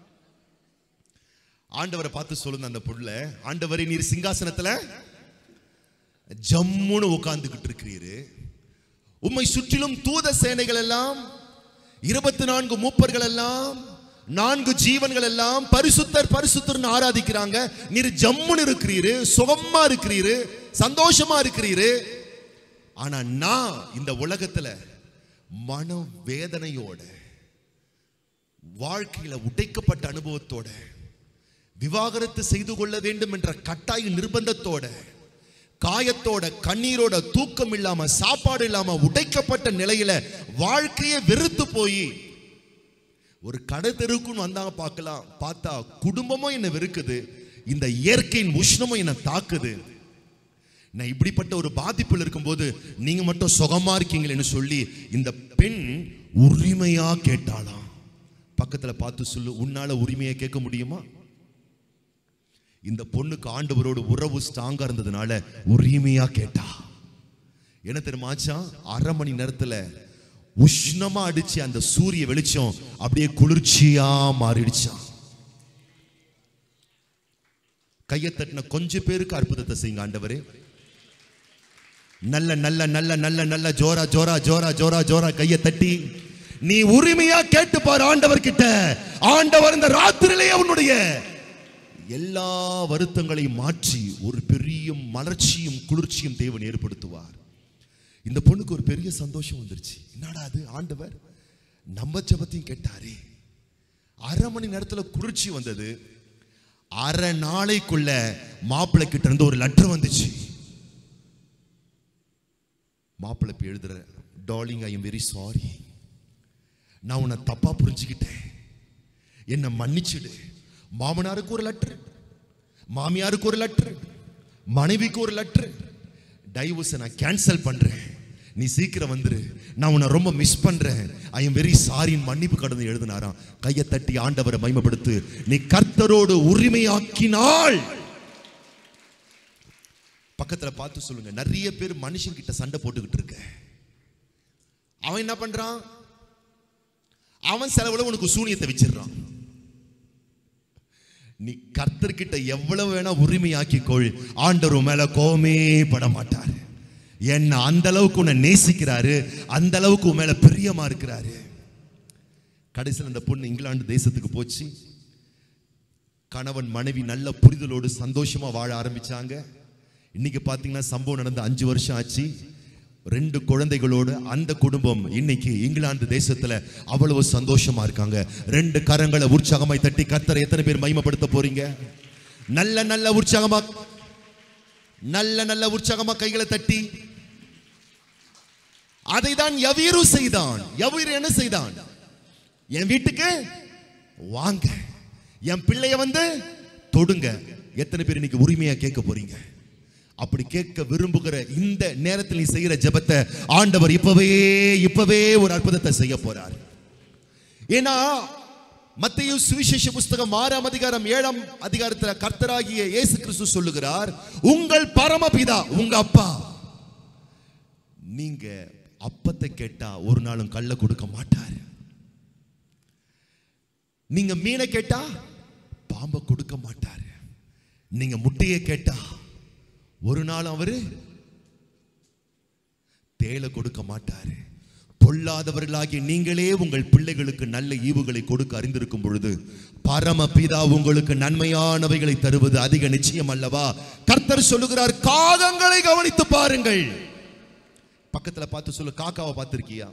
ஆண்டவரை பார்த்து சொல்லுங்க அந்த புள்ள ஆண்டவரே நீர் சிங்காசனத்துல ஜம்முன்னு உட்கார்ந்துகிட்டு இருக்கிறீரு உம்மை சுற்றிலும் தூத சேனைகள் எல்லாம் இருபத்தி நான்கு மூப்பர்கள் எல்லாம் நான்கு ஜீவன்கள் எல்லாம் பரிசுத்தர் பரிசுத்தர்னு ஆராதிக்கிறாங்க நீர் ஜம்முன்னு இருக்கிறீரு சுகமா இருக்கிறீரு சந்தோஷமா இருக்கிறீரு ஆனா நான் இந்த உலகத்துல மன வேதனையோட வாழ்க்கையில உடைக்கப்பட்ட அனுபவத்தோட விவாகரத்து செய்து கொள்ள வேண்டும் என்ற கட்டாய நிர்பந்தத்தோட காயத்தோட கண்ணீரோட தூக்கம் இல்லாம சாப்பாடு இல்லாம உடைக்கப்பட்ட நிலையில வாழ்க்கையை வெறுத்து போய் ஒரு கடை தெருவுக்குன்னு வந்தாங்க பார்க்கலாம் பார்த்தா குடும்பமும் என்ன வெறுக்குது இந்த இயற்கையின் உஷ்ணமும் என்ன தாக்குது நான் இப்படிப்பட்ட ஒரு பாதிப்பில் இருக்கும்போது நீங்க மட்டும் சுகமா இருக்கீங்களேன்னு சொல்லி இந்த பெண் உரிமையா கேட்டாளாம் பக்கத்துல பார்த்து சொல்லு உன்னால உரிமையா கேட்க முடியுமா இந்த பொண்ணுக்கு ஆண்டவரோடு உறவு ஸ்ட்ராங்கா இருந்ததுனால உரிமையா கேட்டா என்ன தெரியுமாச்சா அரை மணி நேரத்துல உஷ்ணமா அடிச்சு அந்த சூரிய வெளிச்சம் அப்படியே குளிர்ச்சியா மாறிடுச்சான் கையை தட்டின கொஞ்சம் பேருக்கு அற்புதத்தை செய்யுங்க ஆண்டவரே நல்ல நல்ல நல்ல நல்ல நல்ல ஜோரா ஜோரா ஜோரா ஜோரா ஜோரா கையை தட்டி நீ உரிமையா கேட்டு பாரு ஆண்டவர் கிட்ட ஆண்டவர் இந்த ராத்திரியிலேயே உன்னுடைய எல்லா வருத்தங்களையும் மாற்றி ஒரு பெரிய மலர்ச்சியும் குளிர்ச்சியும் தேவன் ஏற்படுத்துவார் இந்த பொண்ணுக்கு ஒரு பெரிய சந்தோஷம் வந்துருச்சு என்னடா அது ஆண்டவர் நம்ம ஜபத்தையும் கேட்டாரே அரை மணி நேரத்துல குளிர்ச்சி வந்தது அரை நாளைக்குள்ள மாப்பிள்ளை கிட்ட இருந்து ஒரு லெட்டர் வந்துச்சு மாப்பிள்ளை இப்ப எழுதுற darling I am very sorry நான் உன்னை தப்பா புரிஞ்சுக்கிட்டேன் என்னை மன்னிச்சிடு மாமனாருக்கு ஒரு லெட்டர் மாமியாருக்கு ஒரு லெட்டர் மனைவிக்கு ஒரு லெட்டர் டைவர்ஸை நான் கேன்சல் பண்றேன் நீ சீக்கிரம் வந்துரு நான் உன்னை ரொம்ப மிஸ் பண்றேன் ஐ எம் வெரி சாரின்னு மன்னிப்பு கடந்து எழுதினாராம் கையை தட்டி ஆண்டவரை மகிமைப்படுத்து நீ கர்த்தரோடு உரிமையாக்கினாள் பக்கத்துல பார்த்து சொல்லுங்க நிறைய பேர் மனுஷன் கிட்ட சண்டை போட்டுக்கிட்டு இருக்க அவன் என்ன பண்றான் அவன் செலவுல உனக்கு சூனியத்தை வச்சிடுறான் நீ கர்த்தர்கிட்ட எவ்வளவு வேணா உரிமையாக்கிக்கொள் ஆண்டவர் உன் மேல கோவமே பட மாட்டார் என்ன அந்த அளவுக்கு உன்னை நேசிக்கிறாரு அந்த அளவுக்கு உன் மேல பிரியமா இருக்கிறாரு கடைசியில் அந்த பொண்ணு இங்கிலாந்து தேசத்துக்கு போச்சு கணவன் மனைவி நல்ல புரிதலோடு சந்தோஷமா வாழ ஆரம்பிச்சாங்க இன்னைக்கு பாத்தீங்கன்னா சம்பவம் நடந்து அஞ்சு வருஷம் ஆச்சு ரெண்டு குழந்தைகளோடு அந்த குடும்பம் இன்னைக்கு இங்கிலாந்து தேசத்துல அவ்வளவு சந்தோஷமா இருக்காங்க ரெண்டு கரங்களை உற்சாகமாய் தட்டி கர்த்தரை எத்தனை பேர் மகிமைப்படுத்த போறீங்க நல்ல நல்ல உற்சாகமா நல்ல நல்ல உற்சாகமா கைகளை தட்டி அதை தான் யவீரு செய்தான் யவீரு என்ன செய்தான் என் வீட்டுக்கு வாங்க என் பிள்ளைய வந்து தொடுங்க எத்தனை பேர் இன்னைக்கு உரிமையா கேட்க போறீங்க அப்படி கேட்க விரும்புகிற இந்த நேரத்தில் நீ செய்கிற ஜெபத்தை ஆண்டவர் இப்பவே இப்பவே ஒரு அற்புதத்தை செய்ய போறார் ஏன்னா மத்திய சுவிசேஷ புஸ்தகம் ஆறாம் அதிகாரம் ஏழாம் அதிகாரத்தில் கர்த்தராகிய இயேசு கிறிஸ்து சொல்லுகிறார் உங்கள் பரமபிதா உங்க அப்பா நீங்க அப்பத்தை கேட்டா ஒரு நாளும் கள்ள கொடுக்க மாட்டார் நீங்க மீனை கேட்டா பாம்பை கொடுக்க மாட்டாரு நீங்க முட்டையை கேட்டா ஒரு நாள் அவரு தேளை கொடுக்க மாட்டாரு பொல்லாதவர்களாகிய நீங்களே உங்கள் பிள்ளைகளுக்கு நல்ல ஈவுகளை கொடுக்க அறிந்திருக்கும் பொழுது பரமபிதா உங்களுக்கு நன்மையானவைகளை தருவது அதிக நிச்சயம் அல்லவா கர்த்தர் சொல்லுகிறார் காகங்களை கவனித்து பாருங்கள் பக்கத்துல பார்த்து சொல்லு காக்காவை பார்த்திருக்கியா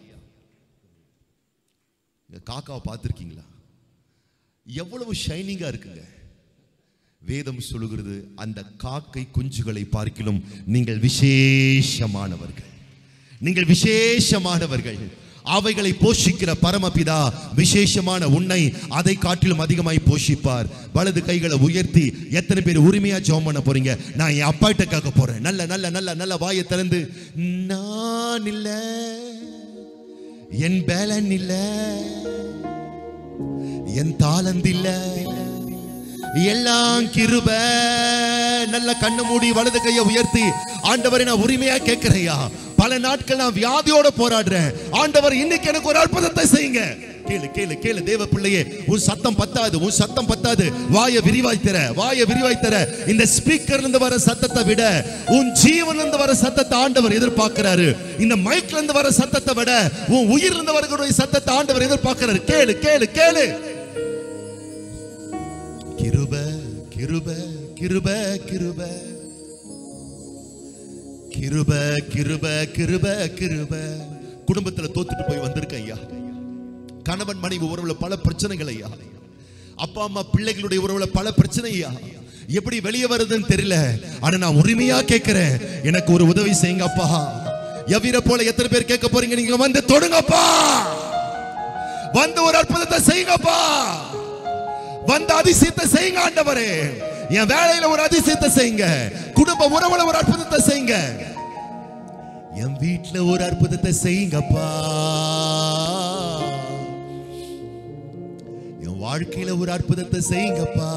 இங்க காக்காவை பார்த்திருக்கீங்களா எவ்வளவு ஷைனிங்கா இருக்குங்க வேதம் சொல்லுகிறது அந்த காக்கை குஞ்சுகளை பார்க்கிலும் நீங்கள் விசேஷமானவர்கள் நீங்கள் விசேஷமானவர்கள் அவைகளை போஷிக்கிற பரமபிதா விசேஷமான உன்னை அதை காட்டிலும் அதிகமாய் போஷிப்பார் வலது கைகளை உயர்த்தி எத்தனை பேர் உரிமையா ஜெபம் பண்ண போறீங்க நான் என் அப்பாட்ட கேட்க போறேன் நல்ல நல்ல நல்ல நல்ல வாயை திறந்து நான் இல்ல என் பேலன் இல்ல என் தாளந்தில்ல எல்லாம் கிருப நல்ல கண்ணு மூடி வலது கையை உயர்த்தி ஆண்டவரை நான் உரிமையா கேட்கிறையா பல நாட்கள் நான் வியாதியோட போராடுறேன் ஆண்டவர் இன்னைக்கு எனக்கு ஒரு அற்புதத்தை செய்யுங்க கேளு கேளு கேளு தேவ பிள்ளையே உன் சத்தம் பத்தாது உன் சத்தம் பத்தாது வாயை விரிவாய் தர வாயை விரிவாய் தர இந்த ஸ்பீக்கர்ல இருந்து வர சத்தத்தை விட உன் ஜீவன்ல இருந்து வர சத்தத்தை ஆண்டவர் எதிர்பார்க்கிறாரு இந்த மைக்ல இருந்து வர சத்தத்தை விட உன் உயிர்ல இருந்து வரக்கூடிய சத்தத்தை ஆண்டவர் எதிர்பார்க்கிறாரு கேளு கேளு கேளு கிருப கிருப கிருப கிருப கிருப கிருப கிருப கிருப குடும்பத்துல தோத்துட்டு போய் வந்திருக்க ஐயா கணவன் மனைவி உறவுல பல பிரச்சனைகள் ஐயா அப்பா அம்மா பிள்ளைகளுடைய உறவுல பல பிரச்சனை ஐயா எப்படி வெளியே வருதுன்னு தெரியல ஆனா நான் உரிமையா கேட்கிறேன் எனக்கு ஒரு உதவி செய்யுங்க அப்பா எவ்வீர போல எத்தனை பேர் கேட்க போறீங்க நீங்க வந்து தொடுங்கப்பா வந்து ஒரு அற்புதத்தை செய்யுங்கப்பா வந்த அதிசயத்தை செய்யுங்க ஆண்டவரே என் வேலையில ஒரு அதிசயத்தை செய்யுங்க குடும்ப உறவுல ஒரு அற்புதத்தை செய்யுங்க என் வீட்டுல ஒரு அற்புதத்தை செய்யுங்கப்பா என் வாழ்க்கையில ஒரு அற்புதத்தை செய்யுங்கப்பா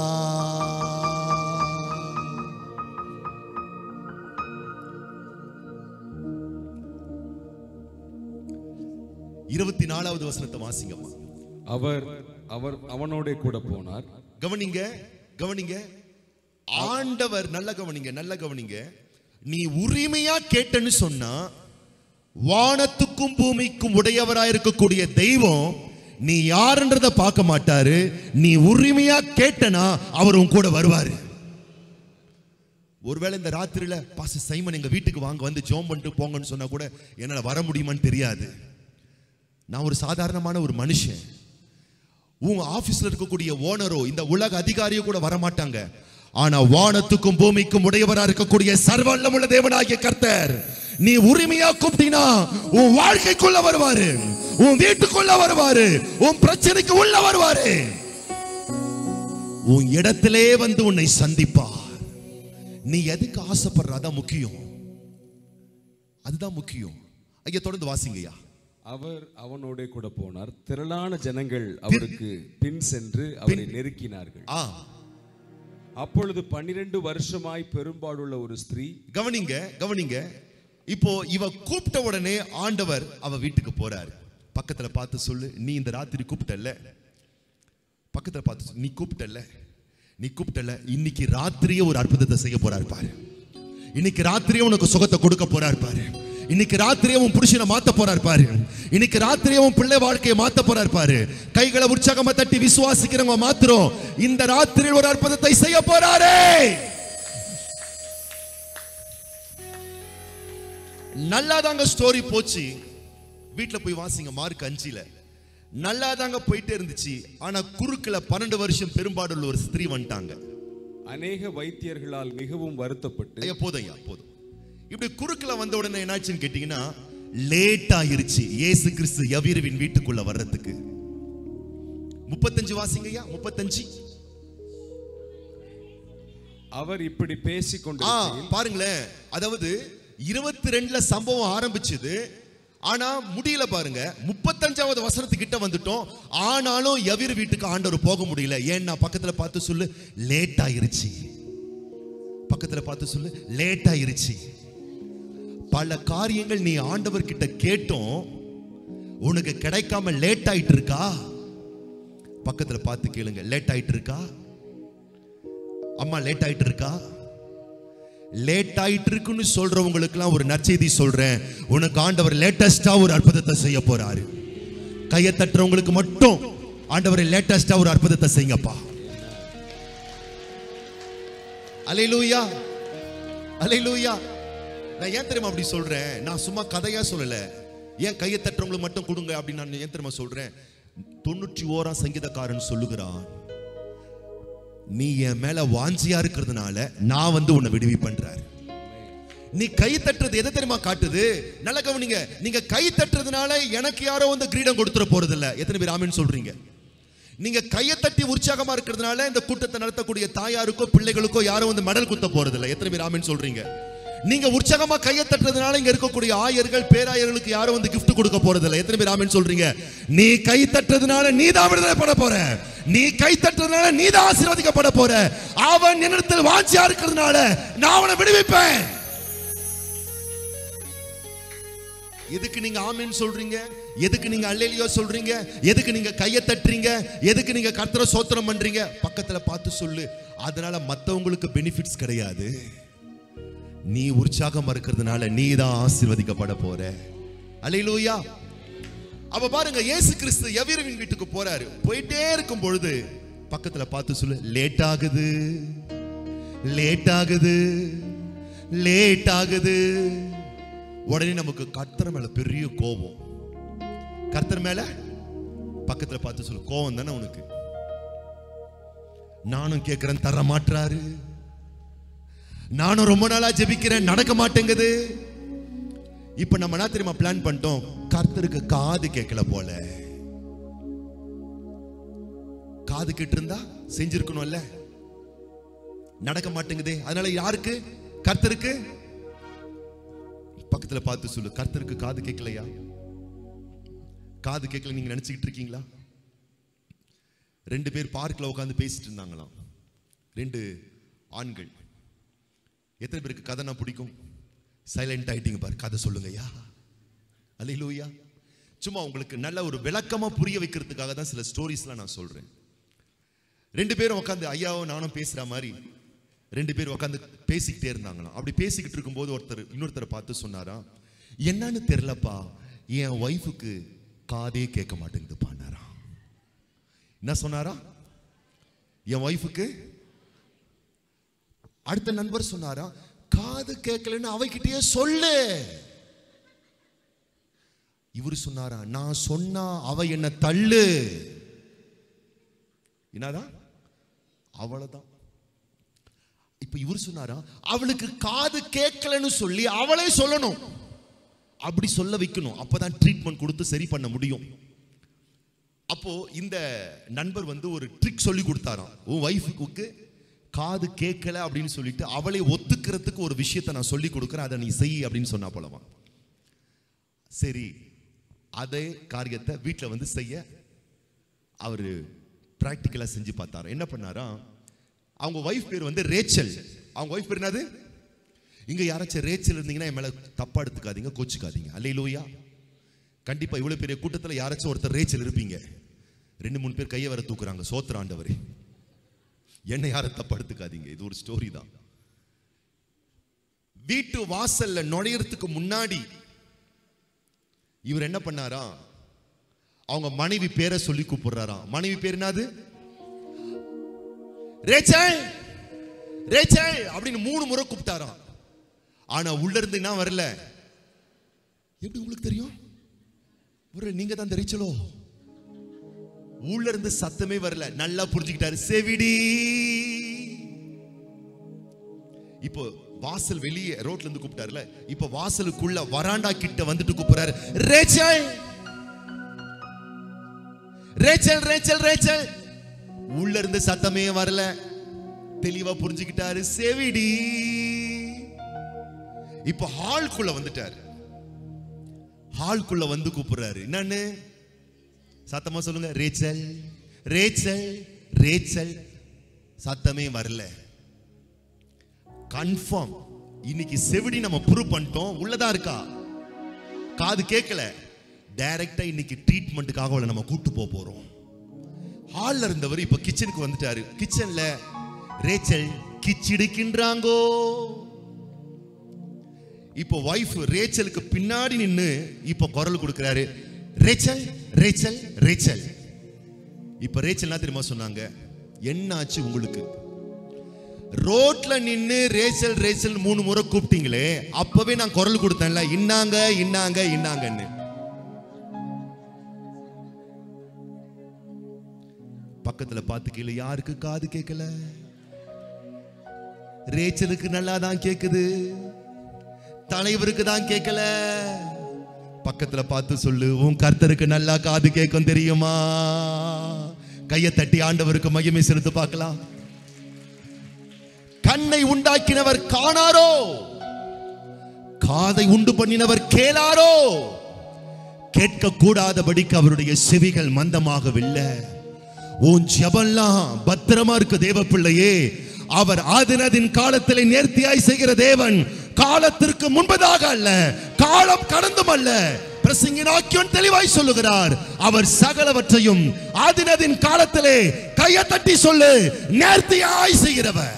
இருபத்தி நாலாவது வசனத்தை வாசிங்கம்மா
அவர் அவர் அவனோட கூட போனார்
கவனிங்க கவனிங்க ஆண்டவர் நல்ல கவனிங்க நல்ல கவனிங்க நீ உரிமையா கேட்டன்னு சொன்னா வானத்துக்கும் பூமிக்கும் உடையவராய் இருக்கக்கூடிய தெய்வம் நீ யாருன்றத பார்க்க மாட்டாரு நீ உரிமையா கேட்டனா அவர் உன் கூட வருவாரு ஒருவேளை இந்த ராத்திரியில பாச சைமன் எங்க வீட்டுக்கு வாங்க வந்து ஜோம் பண்ணிட்டு போங்கன்னு சொன்னா கூட என்னால வர முடியுமான்னு தெரியாது நான் ஒரு சாதாரணமான ஒரு மனுஷன் உங்க ஆபீஸ்ல இருக்கக்கூடிய ஓனரோ இந்த உலக அதிகாரியோ கூட வரமாட்டாங்க ஆனா வானத்துக்கும் பூமிக்கும் உடையவரா இருக்கக்கூடிய சர்வல்லமுள்ள தேவனாகிய கர்த்தர் நீ உரிமையா கூப்பிட்டீனா உன் வாழ்க்கைக்குள்ள வருவாரு உன் வீட்டுக்குள்ள வருவாரு உன் பிரச்சனைக்கு உள்ள வருவாரு உன் இடத்திலே வந்து உன்னை சந்திப்பார் நீ எதுக்கு ஆசைப்படுற அதான் முக்கியம் அதுதான் முக்கியம் ஐயா தொடர்ந்து வாசிங்கய்யா
அவர் அவனோட கூட போனார் திரளான ஜனங்கள் அவருக்கு பின் சென்று அவரை நெருக்கினார்கள்
ஆ
அப்பொழுது பன்னிரண்டு வருஷமாய் பெரும்பாடுள்ள ஒரு ஸ்திரீ
கவனிங்க கவனிங்க இப்போ இவ கூப்பிட்ட உடனே ஆண்டவர் அவ வீட்டுக்கு போறாரு பக்கத்துல பார்த்து சொல்லு நீ இந்த ராத்திரி கூப்பிட்டல்ல பக்கத்துல பார்த்து சொல்லு, நீ கூப்பிட்டல்ல நீ கூப்பிட்டல்ல இன்னைக்கு ராத்திரியே ஒரு அற்புதத்தை செய்ய போறாரு பாரு இன்னைக்கு ராத்திரியே உனக்கு சுகத்தை கொடுக்க போறாரு பாரு இன்னைக்கு ராத்திரியே உன் புருஷனை மாத்த போறார் பாரு இன்னைக்கு ராத்திரியே உன் பிள்ளை வாழ்க்கையை மாத்த போறார் பாரு கைகளை உற்சாகமா தட்டி விசுவாசிக்கிறவங்க மாத்திரம் இந்த ராத்திரியில் ஒரு அற்புதத்தை செய்ய போறாரே நல்லாதாங்க ஸ்டோரி போச்சு வீட்ல போய் வாசிங்க மார்க் அஞ்சுல நல்லாதாங்க போயிட்டே இருந்துச்சு ஆனா குறுக்குல பன்னெண்டு வருஷம் பெரும்பாடுள்ள ஒரு ஸ்திரீ வந்துட்டாங்க
அநேக வைத்தியர்களால் மிகவும் வருத்தப்பட்டு
ஐயா போதும் ஐயா போதும் இப்படி குறுக்குல வந்த உடனே என்னாச்சுன்னு கேட்டீங்கன்னா லேட் ஆயிருச்சு இயேசு கிறிஸ்து யவீரவின் வீட்டுக்குள்ள வர்றதுக்கு முப்பத்தஞ்சு வாசிங்க ஐயா முப்பத்தஞ்சு
அவர் இப்படி பேசிக்
ஆ
கொண்டிருக்கையில்
பாருங்களேன் அதாவது இருபத்தி ரெண்டுல சம்பவம் ஆரம்பிச்சது ஆனா முடியல பாருங்க முப்பத்தஞ்சாவது வசனத்துக்கிட்ட வந்துட்டோம் ஆனாலும் யவீர் வீட்டுக்கு ஆண்டவர் போக முடியல ஏன்னா பக்கத்துல பார்த்து சொல்லு லேட் ஆயிருச்சு பக்கத்துல பார்த்து சொல்லு லேட் ஆயிருச்சு பல காரியங்கள் நீ ஆண்டவர் கிட்ட கேட்டோம் உனக்கு கிடைக்காம லேட் ஆயிட்டு இருக்கா பக்கத்துல பார்த்து கேளுங்க லேட் ஆயிட்டு இருக்கா அம்மா லேட் ஆயிட்டு இருக்கா லேட் ஆயிட்டு இருக்குன்னு சொல்றவங்களுக்குலாம் ஒரு நற்செய்தி சொல்றேன் உனக்கு ஆண்டவர் லேட்டஸ்டா ஒரு அற்புதத்தை செய்ய போறாரு கையை தட்டுறவங்களுக்கு மட்டும் ஆண்டவர் லேட்டஸ்டா ஒரு அற்புதத்தை செய்யுங்கப்பா அலையிலூயா அலையிலூயா நான் ஏன் தெரியுமா அப்படி சொல்றேன் நான் சும்மா கதையா சொல்லல ஏன் கையை தட்டுறவங்களுக்கு மட்டும் கொடுங்க அப்படின்னு நான் ஏன் தெரியுமா சொல்றேன் தொண்ணூற்றி ஓராம் சங்கீதக்காரன் சொல்லுகிறான் நீ என் மேல வாஞ்சியா இருக்கிறதுனால நான் வந்து உன்னை விடுவிப்பன்றார் நீ கை தட்டுறது எதை தெரியுமா காட்டுது நல்ல கவனிங்க நீங்க கை தட்டுறதுனால எனக்கு யாரோ வந்து கிரீடம் கொடுத்துட போறது இல்ல எத்தனை பேர் ஆமென்னு சொல்றீங்க நீங்க கையை தட்டி உற்சாகமா இருக்கிறதுனால இந்த கூட்டத்தை நடத்தக்கூடிய தாயாருக்கோ பிள்ளைகளுக்கோ யாரும் வந்து மெடல் குத்த போறது இல்ல எத்தனை பேர் ஆமென்னு சொல்றீங்க நீங்க உற்சாகமா கையை தட்டுறதுனால இங்க இருக்கக்கூடிய ஆயர்கள் பேராயர்களுக்கு யாரும் வந்து gift கொடுக்க போறது இல்ல எத்தனை பேர் ஆமென்னு சொல்றீங்க நீ கை தட்டுறதுனால நீ தான் விடுதலை பண்ண போற நீ கை தட்டுறதுனால நீ தான் ஆசீர்வதிக்கப்பட போற அவன் என்னிடத்தில் வாஞ்சியா இருக்கிறதுனால நான் அவனை விடுவிப்பேன் எதுக்கு நீங்க ஆமென் சொல்றீங்க எதுக்கு நீங்க அல்லேலியோ சொல்றீங்க எதுக்கு நீங்க கையை தட்டுறீங்க எதுக்கு நீங்க கர்த்தரை சோத்திரம் பண்றீங்க பக்கத்துல பார்த்து சொல்லு அதனால மத்தவங்களுக்கு பெனிஃபிட்ஸ் கிடையாது நீ உற்சாகமா இருக்கிறதுனால நீ தான் ஆசீர்வதிக்கப்பட போற அல்லேலூயா அப்ப பாருங்க இயேசு கிறிஸ்து எவீரவின் வீட்டுக்கு போறாரு போயிட்டே இருக்கும் பொழுது பக்கத்துல பார்த்து சொல்லு லேட் ஆகுது லேட் ஆகுது லேட் ஆகுது உடனே நமக்கு கர்த்தர் மேல பெரிய கோபம் கர்த்தர் மேல பக்கத்துல பார்த்து சொல்லு கோபம் தானே உனக்கு நானும் கேட்கிறேன் தர மாட்டாரு நானும் ரொம்ப நாளா ஜெபிக்கிறேன் நடக்க மாட்டேங்குது இப்ப நம்ம என்ன தெரியுமா பிளான் பண்ணிட்டோம் கர்த்தருக்கு காது கேட்கல போல காது கேட்டு இருந்தா செஞ்சிருக்கணும்ல நடக்க மாட்டேங்குதே அதனால யாருக்கு கர்த்தருக்கு பக்கத்துல பார்த்து சொல்லு கர்த்தருக்கு காது கேட்கலையா காது கேட்கல நீங்க நினைச்சுக்கிட்டு இருக்கீங்களா ரெண்டு பேர் பார்க்ல உட்காந்து பேசிட்டு இருந்தாங்களாம் ரெண்டு ஆண்கள் எத்தனை பேருக்கு கதைனா பிடிக்கும் சைலண்ட் ஆயிட்டீங்க பாரு கதை சொல்லுங்கய்யா அல்லையிலூயா சும்மா உங்களுக்கு நல்ல ஒரு விளக்கமா புரிய வைக்கிறதுக்காக தான் சில ஸ்டோரிஸ்லாம் நான் சொல்றேன் ரெண்டு பேரும் உட்காந்து ஐயாவும் நானும் பேசுற மாதிரி ரெண்டு பேர் உட்காந்து பேசிக்கிட்டே இருந்தாங்களாம் அப்படி பேசிக்கிட்டு இருக்கும்போது ஒருத்தர் இன்னொருத்தரை பார்த்து சொன்னாராம் என்னன்னு தெரியலப்பா என் ஒய்ஃபுக்கு காதே கேட்க மாட்டேங்குது பாண்டாராம் என்ன சொன்னாரா என் ஒய்ஃபுக்கு அடுத்த நண்பர் சொன்னாரா காது கேட்கலன்னு அவகிட்டயே சொல்லு இவரு சொன்னாரா நான் சொன்னா அவ என்ன தள்ளு என்னதான் அவ்வளவுதான் இப்ப இவர் சொன்னாரா அவளுக்கு காது கேட்கலன்னு சொல்லி அவளே சொல்லணும் அப்படி சொல்ல வைக்கணும் அப்பதான் ட்ரீட்மெண்ட் கொடுத்து சரி பண்ண முடியும் அப்போ இந்த நண்பர் வந்து ஒரு ட்ரிக் சொல்லி கொடுத்தாராம் உன் ஒய்ஃபுக்கு காது கேட்கல அப்படின்னு சொல்லிட்டு அவளை ஒத்துக்கிறதுக்கு ஒரு விஷயத்தை நான் சொல்லி கொடுக்குறேன் அதை நீ செய் அப்படின்னு சொன்னா போலவா சரி அதே காரியத்தை வீட்டில் வந்து செய்ய அவர் ப்ராக்டிக்கலாக செஞ்சு பார்த்தாரு என்ன பண்ணாரா அவங்க ஒய்ஃப் பேர் வந்து ரேச்சல் அவங்க ஒய்ஃப் பேர் என்னது இங்க யாராச்சும் ரேச்சல் இருந்தீங்கன்னா என் மேல தப்பா எடுத்துக்காதீங்க கோச்சுக்காதீங்க அல்லையிலூயா கண்டிப்பா இவ்வளவு பெரிய கூட்டத்துல யாராச்சும் ஒருத்தர் ரேச்சல் இருப்பீங்க ரெண்டு மூணு பேர் கையை வர தூக்குறாங்க சோத்திர ஆண்டவரே என்ன யாரும் தப்பா எடுத்துக்காதீங்க இது ஒரு ஸ்டோரி தான் வீட்டு வாசல்ல நுழையறதுக்கு முன்னாடி இவர் என்ன பண்ணாராம் அவங்க மனைவி பேரை சொல்லி கூப்பிடுறாராம் மனைவி பேர் என்னது ரேச்சல் ரேச்சல் அப்படின்னு மூணு முறை கூப்பிட்டாராம் ஆனா உள்ள இருந்து என்ன வரல எப்படி உங்களுக்கு தெரியும் ஒரு நீங்க தான் தெரிச்சலோ உள்ள இருந்து சத்தமே வரல நல்லா புரிஞ்சுக்கிட்டாரு செவிடி இப்போ வாசல் வெளியே ரோட்ல இருந்து கூப்பிட்டாருல இப்போ வாசலுக்குள்ள வராண்டா கிட்ட வந்துட்டு கூப்பிடுறாரு ரேச்சல் ரேச்சல் ரேச்சல் ரேச்சல் உள்ள இருந்து சத்தமே வரல தெளிவா புரிஞ்சுக்கிட்டாரு செவிடி இப்போ ஹால்குள்ள வந்துட்டாரு ஹால்குள்ள வந்து கூப்பிடுறாரு என்னன்னு சத்தமா சொல்லுங்க ரேச்சல் ரேச்சல் ரேச்சல் சத்தமே வரல கன்ஃபார்ம் இன்னைக்கு செவிடி நம்ம ப்ரூவ் பண்ணிட்டோம் உள்ளதா இருக்கா காது கேட்கல டைரக்டா இன்னைக்கு ட்ரீட்மெண்ட்டுக்காக அவளை நம்ம கூட்டு போக போறோம் ஹால்ல இருந்தவர் இப்ப கிச்சனுக்கு வந்துட்டாரு கிச்சன்ல ரேச்சல் கிச்சிடுக்கின்றாங்கோ இப்போ வைஃப் ரேச்சலுக்கு பின்னாடி நின்னு இப்போ குரல் கொடுக்கிறாரு ரேச்சல் ரேச்சல் ரேச்சல் இப்ப ரேச்சல் என்ன தெரியுமா சொன்னாங்க என்னாச்சு உங்களுக்கு ரோட்ல நின்னு ரேச்சல் ரேச்சல் மூணு முறை கூப்பிட்டீங்களே அப்பவே நான் குரல் கொடுத்தேன்ல இன்னாங்க இன்னாங்க இன்னாங்கன்னு பக்கத்துல பார்த்து கீழே யாருக்கு காது கேட்கல ரேச்சலுக்கு நல்லா தான் கேக்குது தலைவருக்கு தான் கேட்கல பக்கத்துல பார்த்து சொல்லு உன் கர்த்தருக்கு நல்லா காது கேட்கும் தெரியுமா கையை தட்டி ஆண்டவருக்கு மகிமை செலுத்து பார்க்கலாம் கண்ணை உண்டாக்கினவர் காணாரோ காதை உண்டு பண்ணினவர் கேளாரோ கேட்க கூடாதபடிக்கு அவருடைய செவிகள் மந்தமாகவில்லை உன் ஜெபம்லாம் பத்திரமா இருக்கு தேவ பிள்ளையே அவர் ஆதினதின் காலத்திலே நேர்த்தியாய் செய்கிற தேவன் காலத்திற்கு முன்பதாக அல்ல காலம் கடந்தும் அல்ல பிரசங்கின் ஆக்கியோன் தெளிவாய் சொல்லுகிறார் அவர் சகலவற்றையும் ஆதினதின் காலத்திலே கையை தட்டி சொல்லு நேர்த்தியாய் செய்கிறவர்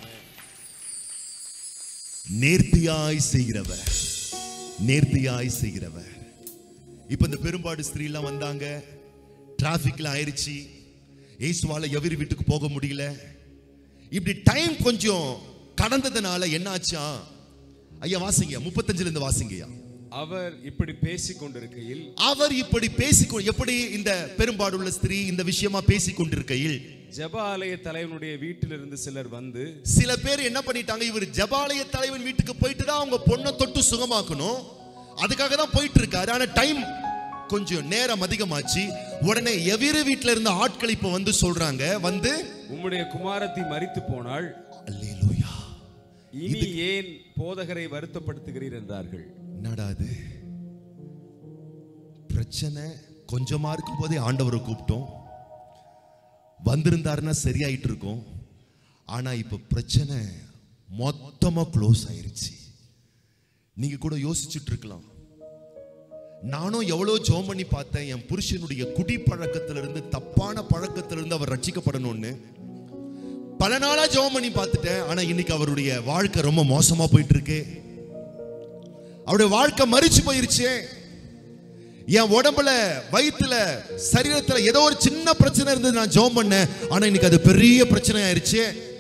நேர்த்தியாய் செய்கிறவர் நேர்த்தியாய் செய்கிறவர் இப்ப இந்த பெரும்பாடு ஸ்திரீ எல்லாம் வந்தாங்க டிராபிக்ல ஆயிருச்சு ஏசுவால எவரி வீட்டுக்கு போக முடியல இப்படி டைம் கொஞ்சம் கடந்ததுனால என்னாச்சா ஐயா வாசிங்க முப்பத்தஞ்சுல இருந்து வாசிங்கய்யா
அவர் இப்படி பேசிக் கொண்டிருக்கையில்
அவர் இப்படி பேசிக்கொ எப்படி இந்த பெரும்பாடுள்ள ஸ்திரீ இந்த விஷயமா பேசிக் கொண்டிருக்கையில்
ஜெப ஆலய தலைவனுடைய வீட்டிலிருந்து சிலர் வந்து
சில பேர் என்ன பண்ணிட்டாங்க இவர் ஜபாலய தலைவன் வீட்டுக்கு போயிட்டு தான் அவங்க பொண்ணை தொட்டு சுகமாக்கணும் அதுக்காக தான் போயிட்டு இருக்காரு ஆனா டைம் கொஞ்சம் நேரம் அதிகமாச்சு உடனே எவிரு வீட்ல இருந்த ஆட்கள் இப்ப வந்து சொல்றாங்க வந்து
உம்முடைய குமாரத்தி மரித்து போனாள்
அல்லேலூயா
இனி ஏன் போதகரை வருத்தப்படுத்துகிறீர் என்றார்கள்
என்னடா இது பிரச்சனை கொஞ்சமா இருக்கும் போதே ஆண்டவரை கூப்பிட்டோம் வந்திருந்தாருன்னா சரியாயிட்டு இருக்கும் ஆனா இப்ப பிரச்சனை மொத்தமா க்ளோஸ் ஆயிருச்சு நீங்க கூட யோசிச்சுட்டு இருக்கலாம் நானும் எவ்வளவு ஜோம் பண்ணி பார்த்தேன் என் புருஷனுடைய குடி பழக்கத்துல இருந்து தப்பான பழக்கத்துல இருந்து அவர் ரட்சிக்கப்படணும்னு பல நாளா ஜெபம் பண்ணி பார்த்துட்டேன் ஆனா இன்னைக்கு அவருடைய வாழ்க்கை ரொம்ப மோசமா போயிட்டு இருக்கு அவருடைய வாழ்க்கை மறிச்சு போயிருச்சு என் உடம்புல வயித்துல சரீரத்துல ஏதோ ஒரு சின்ன பிரச்சனை இருந்தது நான் ஜெபம் பண்ணேன் ஆனா இன்னைக்கு அது பெரிய பிரச்சனை ஆயிருச்சு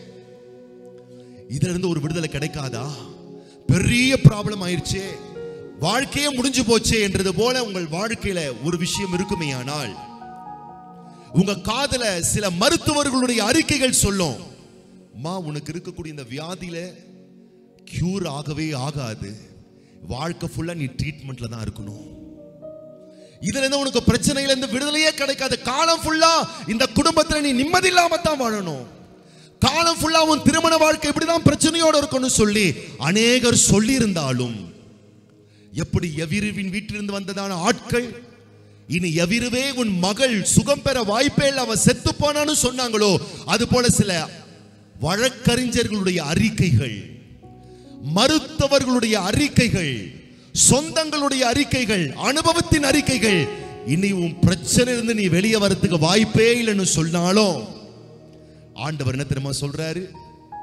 இதுல இருந்து ஒரு விடுதலை கிடைக்காதா பெரிய ப்ராப்ளம் ஆயிருச்சு வாழ்க்கையே முடிஞ்சு போச்சே என்றது போல உங்கள் வாழ்க்கையில ஒரு விஷயம் இருக்குமே ஆனால் உங்க காதுல சில மருத்துவர்களுடைய அறிக்கைகள் சொல்லும் மா உனக்கு இருக்கக்கூடிய இந்த வியாதியில கியூர் ஆகவே ஆகாது வாழ்க்கை ஃபுல்லா நீ ட்ரீட்மெண்ட்ல தான் இருக்கணும் இதுல இருந்து உனக்கு பிரச்சனையில இருந்து விடுதலையே கிடைக்காது காலம் ஃபுல்லா இந்த குடும்பத்துல நீ நிம்மதி இல்லாம தான் வாழணும் காலம் ஃபுல்லா உன் திருமண வாழ்க்கை இப்படிதான் பிரச்சனையோட இருக்கணும்னு சொல்லி அநேகர் சொல்லி இருந்தாலும் எப்படி எவிருவின் வீட்டிலிருந்து வந்ததான ஆட்கள் இனி எவிருவே உன் மகள் சுகம் பெற வாய்ப்பே இல்லை அவன் செத்து போனான்னு சொன்னாங்களோ அது போல சில வழக்கறிஞர்களுடைய அறிக்கைகள் மருத்துவர்களுடைய அறிக்கைகள் சொந்தங்களுடைய அறிக்கைகள் அனுபவத்தின் அறிக்கைகள் இனி உன் பிரச்சனை இருந்து நீ வெளியே வரதுக்கு வாய்ப்பே இல்லைன்னு சொன்னாலும் ஆண்டவர் என்ன தெரியுமா சொல்றாரு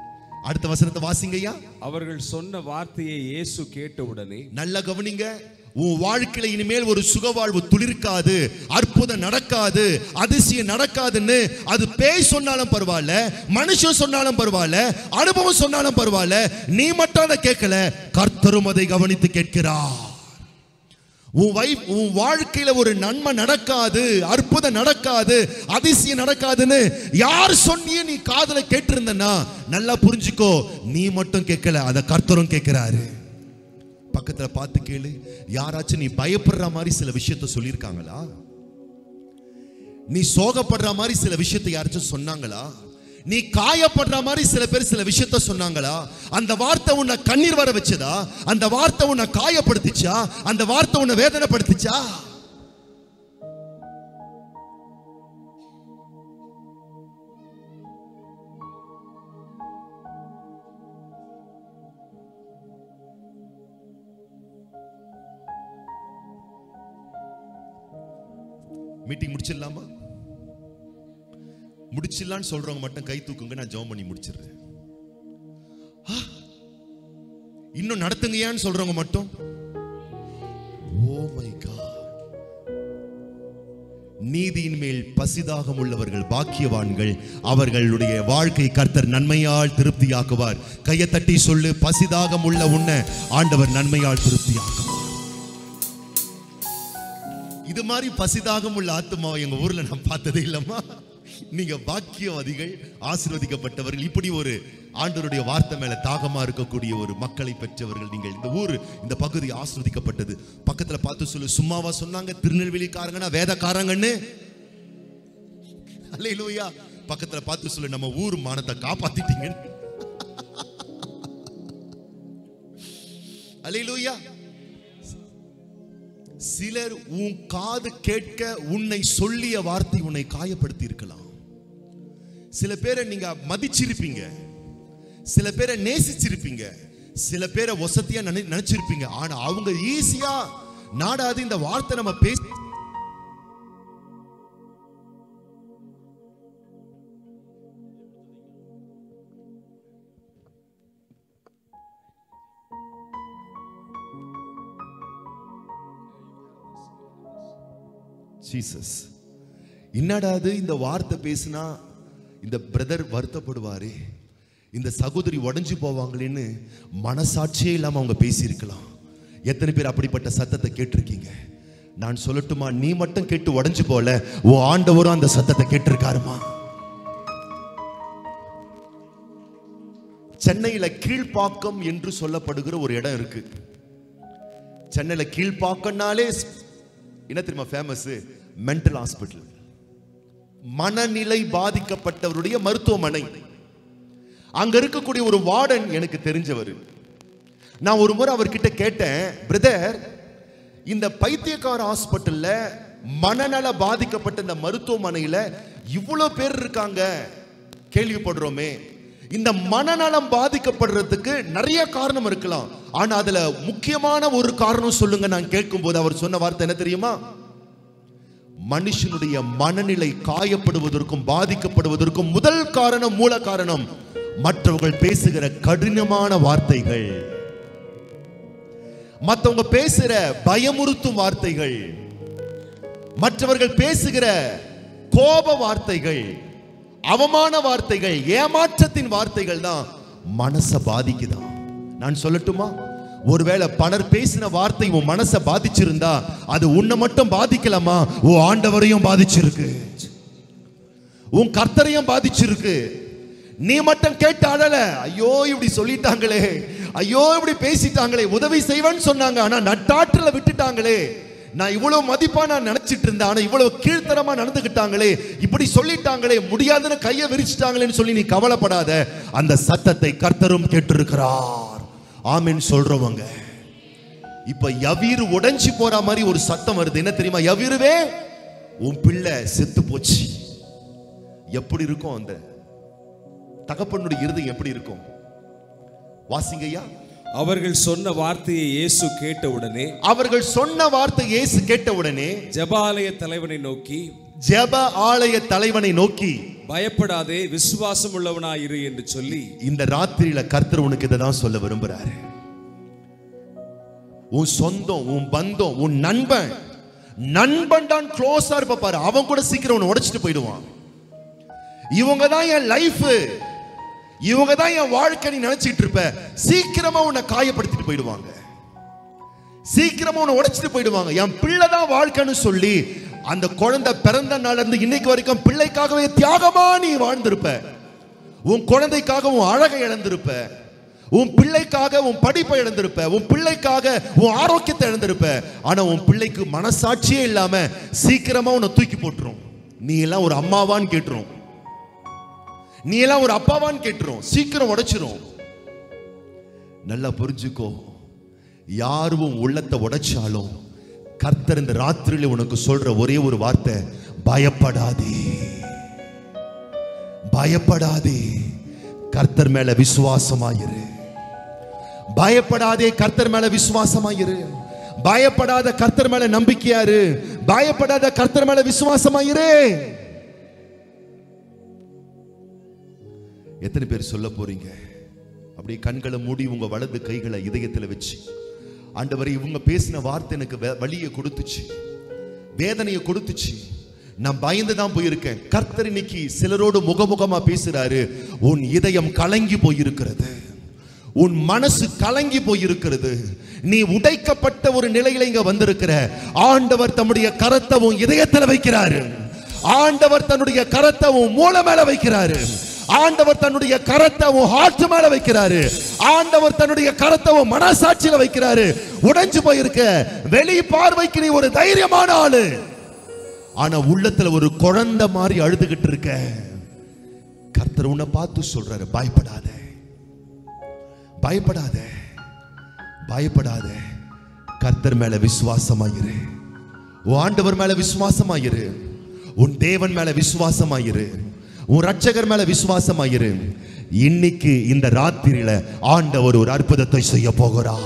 அடுத்த வசனத்தை வாசிங்கய்யா
அவர்கள் சொன்ன வார்த்தையை இயேசு கேட்டவுடனே
நல்லா கவனிங்க உன் வாழ்க்கையில இனிமேல் ஒரு சுகவாழ்வு துளிர்க்காது அற்புதம் நடக்காது அதிசயம் நடக்காதுன்னு அது பேய் சொன்னாலும் பரவாயில்ல மனுஷன் சொன்னாலும் பரவாயில்ல அனுபவம் சொன்னாலும் பரவாயில்ல நீ மட்டும் அதை கேட்கல கர்த்தரும் அதை கவனித்து கேட்கிறார் உன் வை உன் வாழ்க்கையில ஒரு நன்மை நடக்காது அற்புதம் நடக்காது அதிசயம் நடக்காதுன்னு யார் சொன்னியே நீ காதுல கேட்டிருந்தனா நல்லா புரிஞ்சுக்கோ நீ மட்டும் கேட்கல அத கர்த்தரும் கேட்கிறாரு பக்கத்துல பார்த்து கேளு யாராச்சும் நீ பயப்படுற மாதிரி சில விஷயத்த சொல்லியிருக்காங்களா நீ சோகப்படுற மாதிரி சில விஷயத்தை யாராச்சும் சொன்னாங்களா நீ காயப்படுற மாதிரி சில பேர் சில விஷயத்த சொன்னாங்களா அந்த வார்த்தை உன்னை கண்ணீர் வர வச்சதா அந்த வார்த்தை உன்னை காயப்படுத்துச்சா அந்த வார்த்தை உன்னை வேதனைப்படுத்துச்சா மீட்டிங் முடிச்சிடலாமா முடிச்சிடலான்னு சொல்றவங்க மட்டும் கை தூக்குங்க நான் ஜெபம் பண்ணி முடிச்சிடுறேன் ஆ! இன்னும் நடத்துங்கயான்னு சொல்றவங்க மட்டும் ஓ மை காட் நீதியின் மேல் பசிதாகம் உள்ளவர்கள் பாக்கியவான்கள் அவர்களுடைய வாழ்க்கை கர்த்தர் நன்மையால் திருப்தியாக்குவார் கையை தட்டி சொல்லு பசிதாகம் உள்ள உன்னை ஆண்டவர் நன்மையால் திருப்தியாக்குவார் இது மாதிரி பசிதாகம் உள்ள ஆத்மாவை எங்க ஊர்ல நான் பார்த்ததே இல்லம்மா நீங்க பாக்கியவாதிகள் ஆசீர்வதிக்கப்பட்டவர்கள் இப்படி ஒரு ஆண்டவருடைய வார்த்தை மேல தாகமா இருக்கக்கூடிய ஒரு மக்களை பெற்றவர்கள் நீங்கள் இந்த ஊர் இந்த பகுதி ஆஸ்வதிக்கப்பட்டது பக்கத்துல பார்த்து சொல்லு சும்மாவா சொன்னாங்க திருநெல்வேலிக்காரங்கன்னா வேதக்காரங்கன்னு அல்லேலூயா பக்கத்துல பார்த்து சொல்லு நம்ம ஊர் மானத்தை காப்பாத்திட்டீங்க அல்லேலூயா சிலர் உன் காது கேட்க உன்னை சொல்லிய வார்த்தை உன்னை காயப்படுத்தி இருக்கலாம் சில பேரை நீங்க மதிச்சிருப்பீங்க சில பேரை நேசிச்சிருப்பீங்க சில பேரை வசதியா நினை நினைச்சிருப்பீங்க ஆனா அவங்க ஈஸியா நாடாது இந்த வார்த்தை நம்ம பேசி ஜீசஸ் என்னடா அது இந்த வார்த்தை பேசினா இந்த பிரதர் வருத்தப்படுவாரு இந்த சகோதரி உடைஞ்சு போவாங்களேன்னு மனசாட்சியே இல்லாம அவங்க பேசியிருக்கலாம் எத்தனை பேர் அப்படிப்பட்ட சத்தத்தை கேட்டிருக்கீங்க நான் சொல்லட்டுமா நீ மட்டும் கேட்டு உடைஞ்சு போல உன் ஆண்டவரும் அந்த சத்தத்தை கேட்டிருக்காருமா சென்னையில கீழ்ப்பாக்கம் என்று சொல்லப்படுகிற ஒரு இடம் இருக்கு சென்னையில கீழ்ப்பாக்கம்னாலே என்ன தெரியுமா ஃபேமஸ் மென்டல் ஹாஸ்பிட்டல் மனநிலை பாதிக்கப்பட்டவருடைய மருத்துவமனை அங்க இருக்கக்கூடிய ஒரு வார்டன் எனக்கு தெரிஞ்சவர் நான் ஒரு முறை அவர்கிட்ட கேட்டேன் பிரதர் இந்த பைத்தியக்கார ஹாஸ்பிட்டல்ல மனநல பாதிக்கப்பட்ட இந்த மருத்துவமனையில இவ்வளவு பேர் இருக்காங்க கேள்விப்படுறோமே இந்த மனநலம் பாதிக்கப்படுறதுக்கு நிறைய காரணம் இருக்கலாம் ஆனா அதுல முக்கியமான ஒரு காரணம் சொல்லுங்க நான் கேட்கும்போது அவர் சொன்ன வார்த்தை என்ன தெரியுமா மனுஷனுடைய மனநிலை காயப்படுவதற்கும் பாதிக்கப்படுவதற்கும் முதல் காரணம் மூல காரணம் மற்றவர்கள் பேசுகிற கடினமான வார்த்தைகள் மற்றவங்க பேசுகிற பயமுறுத்தும் வார்த்தைகள் மற்றவர்கள் பேசுகிற கோப வார்த்தைகள் அவமான வார்த்தைகள் ஏமாற்றத்தின் வார்த்தைகள் தான் மனசை பாதிக்குதான் நான் சொல்லட்டுமா ஒருவேளை பலர் பேசின வார்த்தை உன் மனசை பாதிச்சிருந்தா அது உன்னை மட்டும் பாதிக்கலாமா உன் ஆண்டவரையும் பாதிச்சிருக்கு உன் கர்த்தரையும் பாதிச்சிருக்கு நீ மட்டும் கேட்டு அழல ஐயோ இப்படி சொல்லிட்டாங்களே ஐயோ இப்படி பேசிட்டாங்களே உதவி செய்வேன்னு சொன்னாங்க ஆனா நட்டாற்றுல விட்டுட்டாங்களே நான் இவ்வளவு மதிப்பா நான் நினைச்சிட்டு இருந்தேன் ஆனா இவ்வளவு கீழ்த்தரமா நடந்துகிட்டாங்களே இப்படி சொல்லிட்டாங்களே முடியாதுன்னு கையை விரிச்சிட்டாங்களேன்னு சொல்லி நீ கவலைப்படாத அந்த சத்தத்தை கர்த்தரும் கேட்டிருக்கிறார் ஆமென் சொல்றவங்க இப்ப யவீரு உடைஞ்சு போற மாதிரி ஒரு சத்தம் வருது என்ன தெரியுமா யவீருவே உன் பிள்ளை செத்து போச்சு எப்படி இருக்கும் அந்த தகப்பனுடைய இருதயம் எப்படி இருக்கும் வாசிங்கய்யா
அவர்கள் சொன்ன வார்த்தையை இயேசு கேட்டவுடனே
அவர்கள் சொன்ன வார்த்தை இயேசு கேட்டவுடனே
ஜெபாலய தலைவனை நோக்கி
ஜெப ஆலய தலைவனை நோக்கி
பயப்படாதே விசுவாசம் உள்ளவனாயிரு என்று சொல்லி
இந்த ராத்திரியில கர்த்தர் உனக்கு இதை தான் சொல்ல விரும்புறாரு உன் சொந்தம் உன் பந்தம் உன் நண்பன் நண்பன் தான் க்ளோஸா இருப்ப பாரு அவன் கூட சீக்கிரம் உன்னை உடைச்சிட்டு போயிடுவான் இவங்க தான் என் லைஃப் இவங்க தான் என் வாழ்க்கை நீ நினைச்சிட்டு இருப்ப சீக்கிரமா உன்னை காயப்படுத்திட்டு போயிடுவாங்க சீக்கிரமா உன்னை உடைச்சிட்டு போயிடுவாங்க என் பிள்ளை தான் வாழ்க்கைன்னு சொல்லி அந்த குழந்தை பிறந்த நாள்ல இருந்து இன்னைக்கு வரைக்கும் பிள்ளைக்காகவே தியாகமா நீ வாழ்ந்திருப்ப உன் குழந்தைக்காக உன் அழகை இழந்திருப்ப உன் பிள்ளைக்காக உன் படிப்பை இழந்திருப்ப உன் பிள்ளைக்காக உன் ஆரோக்கியத்தை இழந்திருப்ப ஆனா உன் பிள்ளைக்கு மனசாட்சியே இல்லாம சீக்கிரமா உன்னை தூக்கி போட்டுரும் நீ எல்லாம் ஒரு அம்மாவான்னு கேட்டுரும் நீ எல்லாம் ஒரு அப்பாவான்னு கேட்டுரும் சீக்கிரம் உடைச்சிரும் நல்லா புரிஞ்சுக்கோ யார் உன் உள்ளத்தை உடைச்சாலும் கர்த்தர் இந்த ராத்திரியில உனக்கு சொல்ற ஒரே ஒரு வார்த்தை பயப்படாதே பயப்படாதே கர்த்தர் மேல விசுவாசமாயிரு பயப்படாதே கர்த்தர் மேல விசுவாசமாயிரு பயப்படாத கர்த்தர் மேல நம்பிக்கையாரு பயப்படாத கர்த்தர் மேல விசுவாசமாயிரு எத்தனை பேர் சொல்ல போறீங்க அப்படியே கண்களை மூடி உங்க வலது கைகளை இதயத்துல வச்சு ஆண்டவரே இவங்க பேசின வார்த்தை எனக்கு வே- வலியை கொடுத்துச்சு வேதனையை கொடுத்துச்சு நான் பயந்து தான் போயிருக்கேன் கர்த்தர் இன்னைக்கு சிலரோடு முகமுகமா பேசுறாரு உன் இதயம் கலங்கி போயிருக்கிறது உன் மனசு கலங்கி போயிருக்கிறது நீ உடைக்கப்பட்ட ஒரு நிலையில இங்க வந்திருக்கிற ஆண்டவர் தம்முடைய கரத்தை உன் இதயத்துல வைக்கிறாரு ஆண்டவர் தன்னுடைய கரத்தை உன் மூளை மேல வைக்கிறாரு ஆண்டவர் தன்னுடைய கரத்தை உன் ஹார்ட் மேல வைக்கிறாரு ஆண்டவர் தன்னுடைய கரத்தை உன் மனசாட்சியில வைக்கிறாரு உடைஞ்சு போயிருக்க வெளி பார்வைக்கு நீ ஒரு தைரியமான ஆளு ஆனா உள்ளத்துல ஒரு குழந்தை மாதிரி அழுதுகிட்டு இருக்க கர்த்தர் உன்னை பார்த்து சொல்றாரு பயப்படாத பயப்படாத பயப்படாத கர்த்தர் மேல விசுவாசமாயிரு உன் ஆண்டவர் மேல விசுவாசமாயிரு உன் தேவன் மேல விசுவாசமாயிரு உன் ரட்சகர் மேல விசுவாசமாயிரு இன்னைக்கு இந்த ராத்திரியில ஆண்டவர் ஒரு அற்புதத்தை செய்ய போகிறார்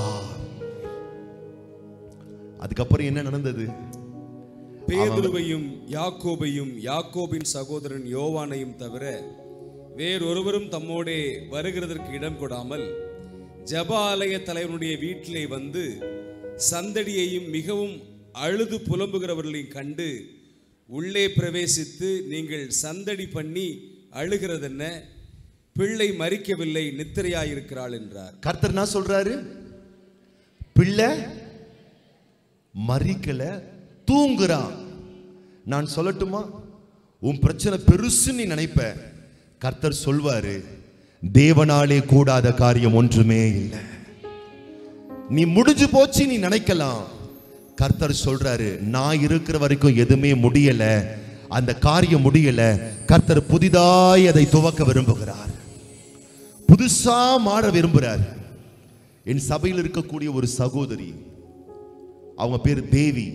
அதுக்கப்புறம் என்ன நடந்தது
பேதுருவையும் யாக்கோபையும் யாக்கோபின் சகோதரன் யோவானையும் தவிர வேறொருவரும் தம்மோடே வருகிறதற்கு இடம் கொடாமல் ஜெப ஆலய தலைவனுடைய வீட்டிலே வந்து சந்தடியையும் மிகவும் அழுது புலம்புகிறவர்களையும் கண்டு உள்ளே பிரவேசித்து நீங்கள் சந்தடி பண்ணி அழுகிறதென்ன பிள்ளை மறிக்கவில்லை நித்திரையாயிருக்கிறாள் என்றார்
கர்த்தர் என்ன சொல்றாரு பிள்ளை மறிக்கல தூங்குறான் நான் சொல்லட்டுமா உன் பிரச்சனை பெருசு நீ நினைப்ப கர்த்தர் சொல்வாரு தேவனாலே கூடாத காரியம் ஒன்றுமே இல்லை நீ முடிஞ்சு போச்சு நீ நினைக்கலாம் கர்த்தர் சொல்றாரு நான் இருக்கிற வரைக்கும் எதுவுமே முடியல அந்த காரியம் முடியல கர்த்தர் புதிதாய் அதை துவக்க விரும்புகிறார் புதுசா மாற விரும்புறார் என் சபையில் இருக்கக்கூடிய ஒரு சகோதரி அவங்க பேர் தேவி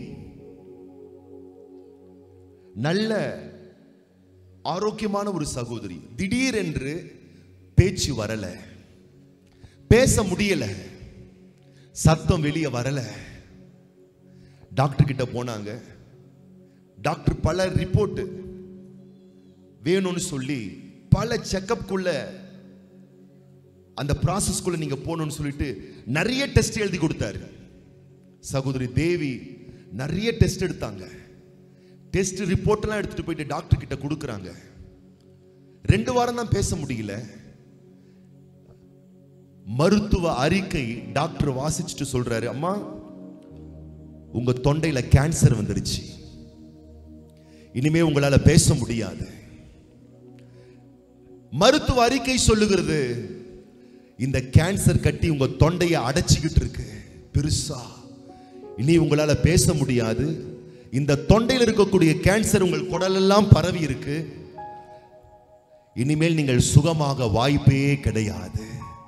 நல்ல ஆரோக்கியமான ஒரு சகோதரி திடீரென்று பேச்சு வரல பேச முடியல சத்தம் வெளியே வரல டாக்டர் கிட்ட போனாங்க டாக்டர் பல ரிப்போர்ட் வேணும்னு சொல்லி பல செக்கப்குள்ள அந்த ப்ராசஸ்க்குள்ள நீங்க போகணும்னு சொல்லிட்டு நிறைய டெஸ்ட் எழுதி கொடுத்தாரு சகோதரி தேவி நிறைய டெஸ்ட் எடுத்தாங்க டெஸ்ட் ரிப்போர்ட்லாம் எடுத்துட்டு போயிட்டு டாக்டர் கிட்ட கொடுக்குறாங்க ரெண்டு வாரம் தான் பேச முடியல மருத்துவ அறிக்கை டாக்டர் வாசிச்சுட்டு சொல்றாரு அம்மா உங்க தொண்டையில கேன்சர் வந்துருச்சு இனிமே உங்களால பேச முடியாது மருத்துவ அறிக்கை சொல்லுகிறது இந்த கேன்சர் கட்டி உங்க தொண்டையை அடைச்சிக்கிட்டு இருக்கு பெருசா இனி உங்களால பேச முடியாது இந்த தொண்டையில் இருக்கக்கூடிய கேன்சர் உங்கள் குடலெல்லாம் பரவி இருக்கு இனிமேல் நீங்கள் சுகமாக வாய்ப்பே கிடையாது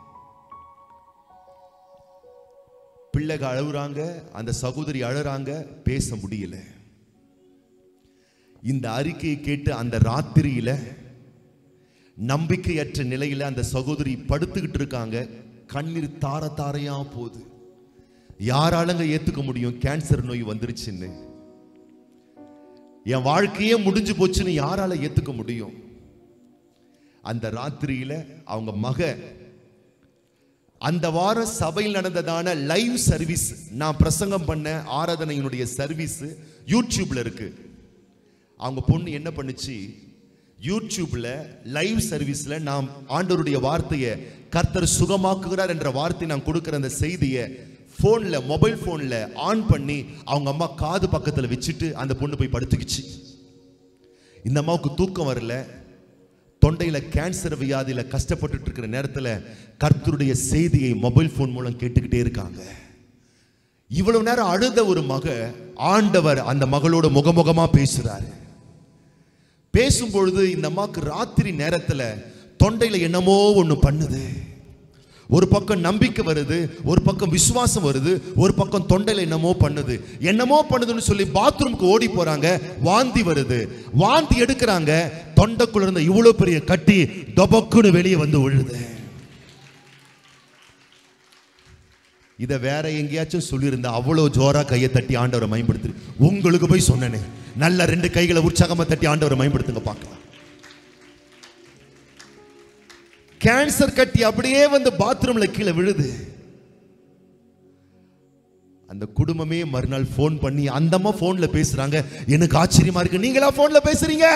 பிள்ளைங்க அழுகுறாங்க அந்த சகோதரி அழுறாங்க பேச முடியல இந்த அறிக்கையை கேட்டு அந்த ராத்திரியில நம்பிக்கையற்ற நிலையில அந்த சகோதரி படுத்துக்கிட்டு இருக்காங்க கண்ணீர் தார தாரையா போகுது யாராலங்க ஏத்துக்க முடியும் கேன்சர் நோய் வந்துருச்சுன்னு என் வாழ்க்கையே முடிஞ்சு போச்சுன்னு யாரால ஏத்துக்க முடியும் அந்த ராத்திரியில அவங்க மக அந்த வாரம் சபையில் நடந்ததான லைவ் சர்வீஸ் நான் பிரசங்கம் பண்ண ஆராதனையினுடைய சர்வீஸ் யூடியூப்ல இருக்கு அவங்க பொண்ணு என்ன பண்ணுச்சு யூடியூப்ல லைவ் சர்வீஸ்ல நாம் ஆண்டவருடைய வார்த்தையை கர்த்தர் சுகமாக்குகிறார் என்ற வார்த்தை நான் கொடுக்கிற அந்த செய்தியை ஃபோன்ல மொபைல் ஃபோன்ல ஆன் பண்ணி அவங்க அம்மா காது பக்கத்துல வச்சுட்டு அந்த பொண்ணு போய் படுத்துக்கிச்சு இந்த அம்மாவுக்கு தூக்கம் வரல தொண்டையில கேன்சர் வியாதியில கஷ்டப்பட்டுட்டு இருக்கிற நேரத்துல கர்த்தருடைய செய்தியை மொபைல் ஃபோன் மூலம் கேட்டுக்கிட்டே இருக்காங்க இவ்வளவு நேரம் அழுத ஒரு மக ஆண்டவர் அந்த மகளோட முகமுகமா பேசுறாரு பேசும்பொழுது இந்த அம்மாக்கு ராத்திரி நேரத்துல தொண்டையில என்னமோ ஒண்ணு பண்ணுது ஒரு பக்கம் நம்பிக்கை வருது ஒரு பக்கம் விசுவாசம் வருது ஒரு பக்கம் தொண்டையில என்னமோ பண்ணுது என்னமோ பண்ணுதுன்னு சொல்லி பாத்ரூமுக்கு ஓடி போறாங்க வாந்தி வருது வாந்தி எடுக்கிறாங்க தொண்டைக்குள்ள இருந்த இவ்வளவு பெரிய கட்டி தொபக்குன்னு வெளியே வந்து விழுது இதை வேற எங்கேயாச்சும் சொல்லியிருந்தா அவ்வளோ ஜோரா கையை தட்டி ஆண்டவரை பயன்படுத்து உங்களுக்கு போய் சொன்னேனே நல்ல ரெண்டு கைகளை உற்சாகமா தட்டி ஆண்டவரை பயன்படுத்துங்க பார்க்கலாம் கேன்சர் கட்டி அப்படியே வந்து பாத்ரூம்ல கீழே விழுது அந்த குடும்பமே மறுநாள் ஃபோன் பண்ணி அந்தம்மா ஃபோன்ல பேசுறாங்க எனக்கு ஆச்சரியமா இருக்கு நீங்களா ஃபோன்ல பேசுறீங்க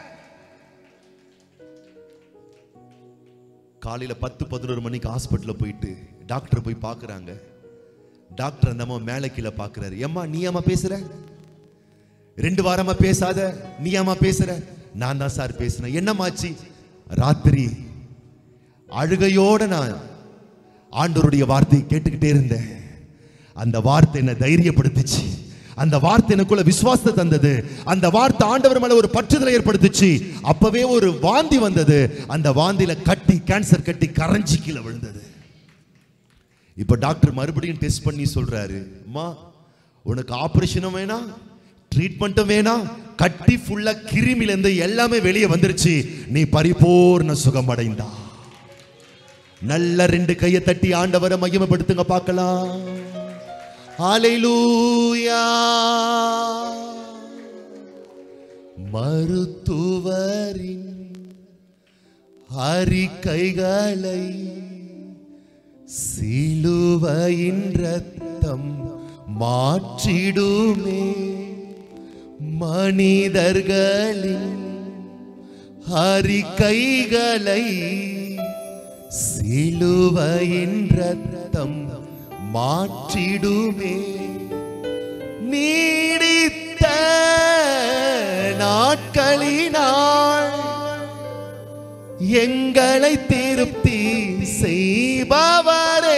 காலையில பத்து பதினோரு மணிக்கு ஹாஸ்பிட்டல்ல போயிட்டு டாக்டர் போய் பார்க்கறாங்க டாக்டர் அந்த அம்மா மேலே கீழே பார்க்கறாரு ஏம்மா நீ ஏம்மா பேசுற ரெண்டு வாரமா பேசாத நீ ஏம்மா பேசுற நான் தான் சார் பேசுனேன் என்னமாச்சு ராத்திரி அழுகையோட நான் ஆண்டவருடைய வார்த்தையை கேட்டுக்கிட்டே இருந்தேன் அந்த வார்த்தை என்னை தைரியப்படுத்துச்சு அந்த வார்த்தை எனக்குள்ள விசுவாசத்தை தந்தது அந்த வார்த்தை ஆண்டவர் மேல ஒரு பற்றுதலை ஏற்படுத்துச்சு அப்பவே ஒரு வாந்தி வந்தது அந்த வாந்தியில கட்டி கேன்சர் கட்டி கரைஞ்சி கீழே விழுந்தது இப்ப டாக்டர் மறுபடியும் டெஸ்ட் பண்ணி சொல்றாரு அம்மா உனக்கு ஆபரேஷனும் வேணாம் ட்ரீட்மெண்ட்டும் வேணாம் கட்டி ஃபுல்லா கிருமில இருந்து எல்லாமே வெளியே வந்துருச்சு நீ பரிபூர்ண சுகம் அடைந்தா நல்ல ரெண்டு கையை தட்டி ஆண்டவரை மகிமைப்படுத்துங்க பார்க்கலாம் ஹalleluya மருத்துவரின் அறிக்கைகளை சிலுவையின் ரத்தம் மாற்றிடுமே மனிதர்களின் அறிக்கைகளை சிலுவையின் ரத்தம் மாற்றிடுமே நீடித்த நாட்களினால் எங்களை திருப்தி செய்பவரே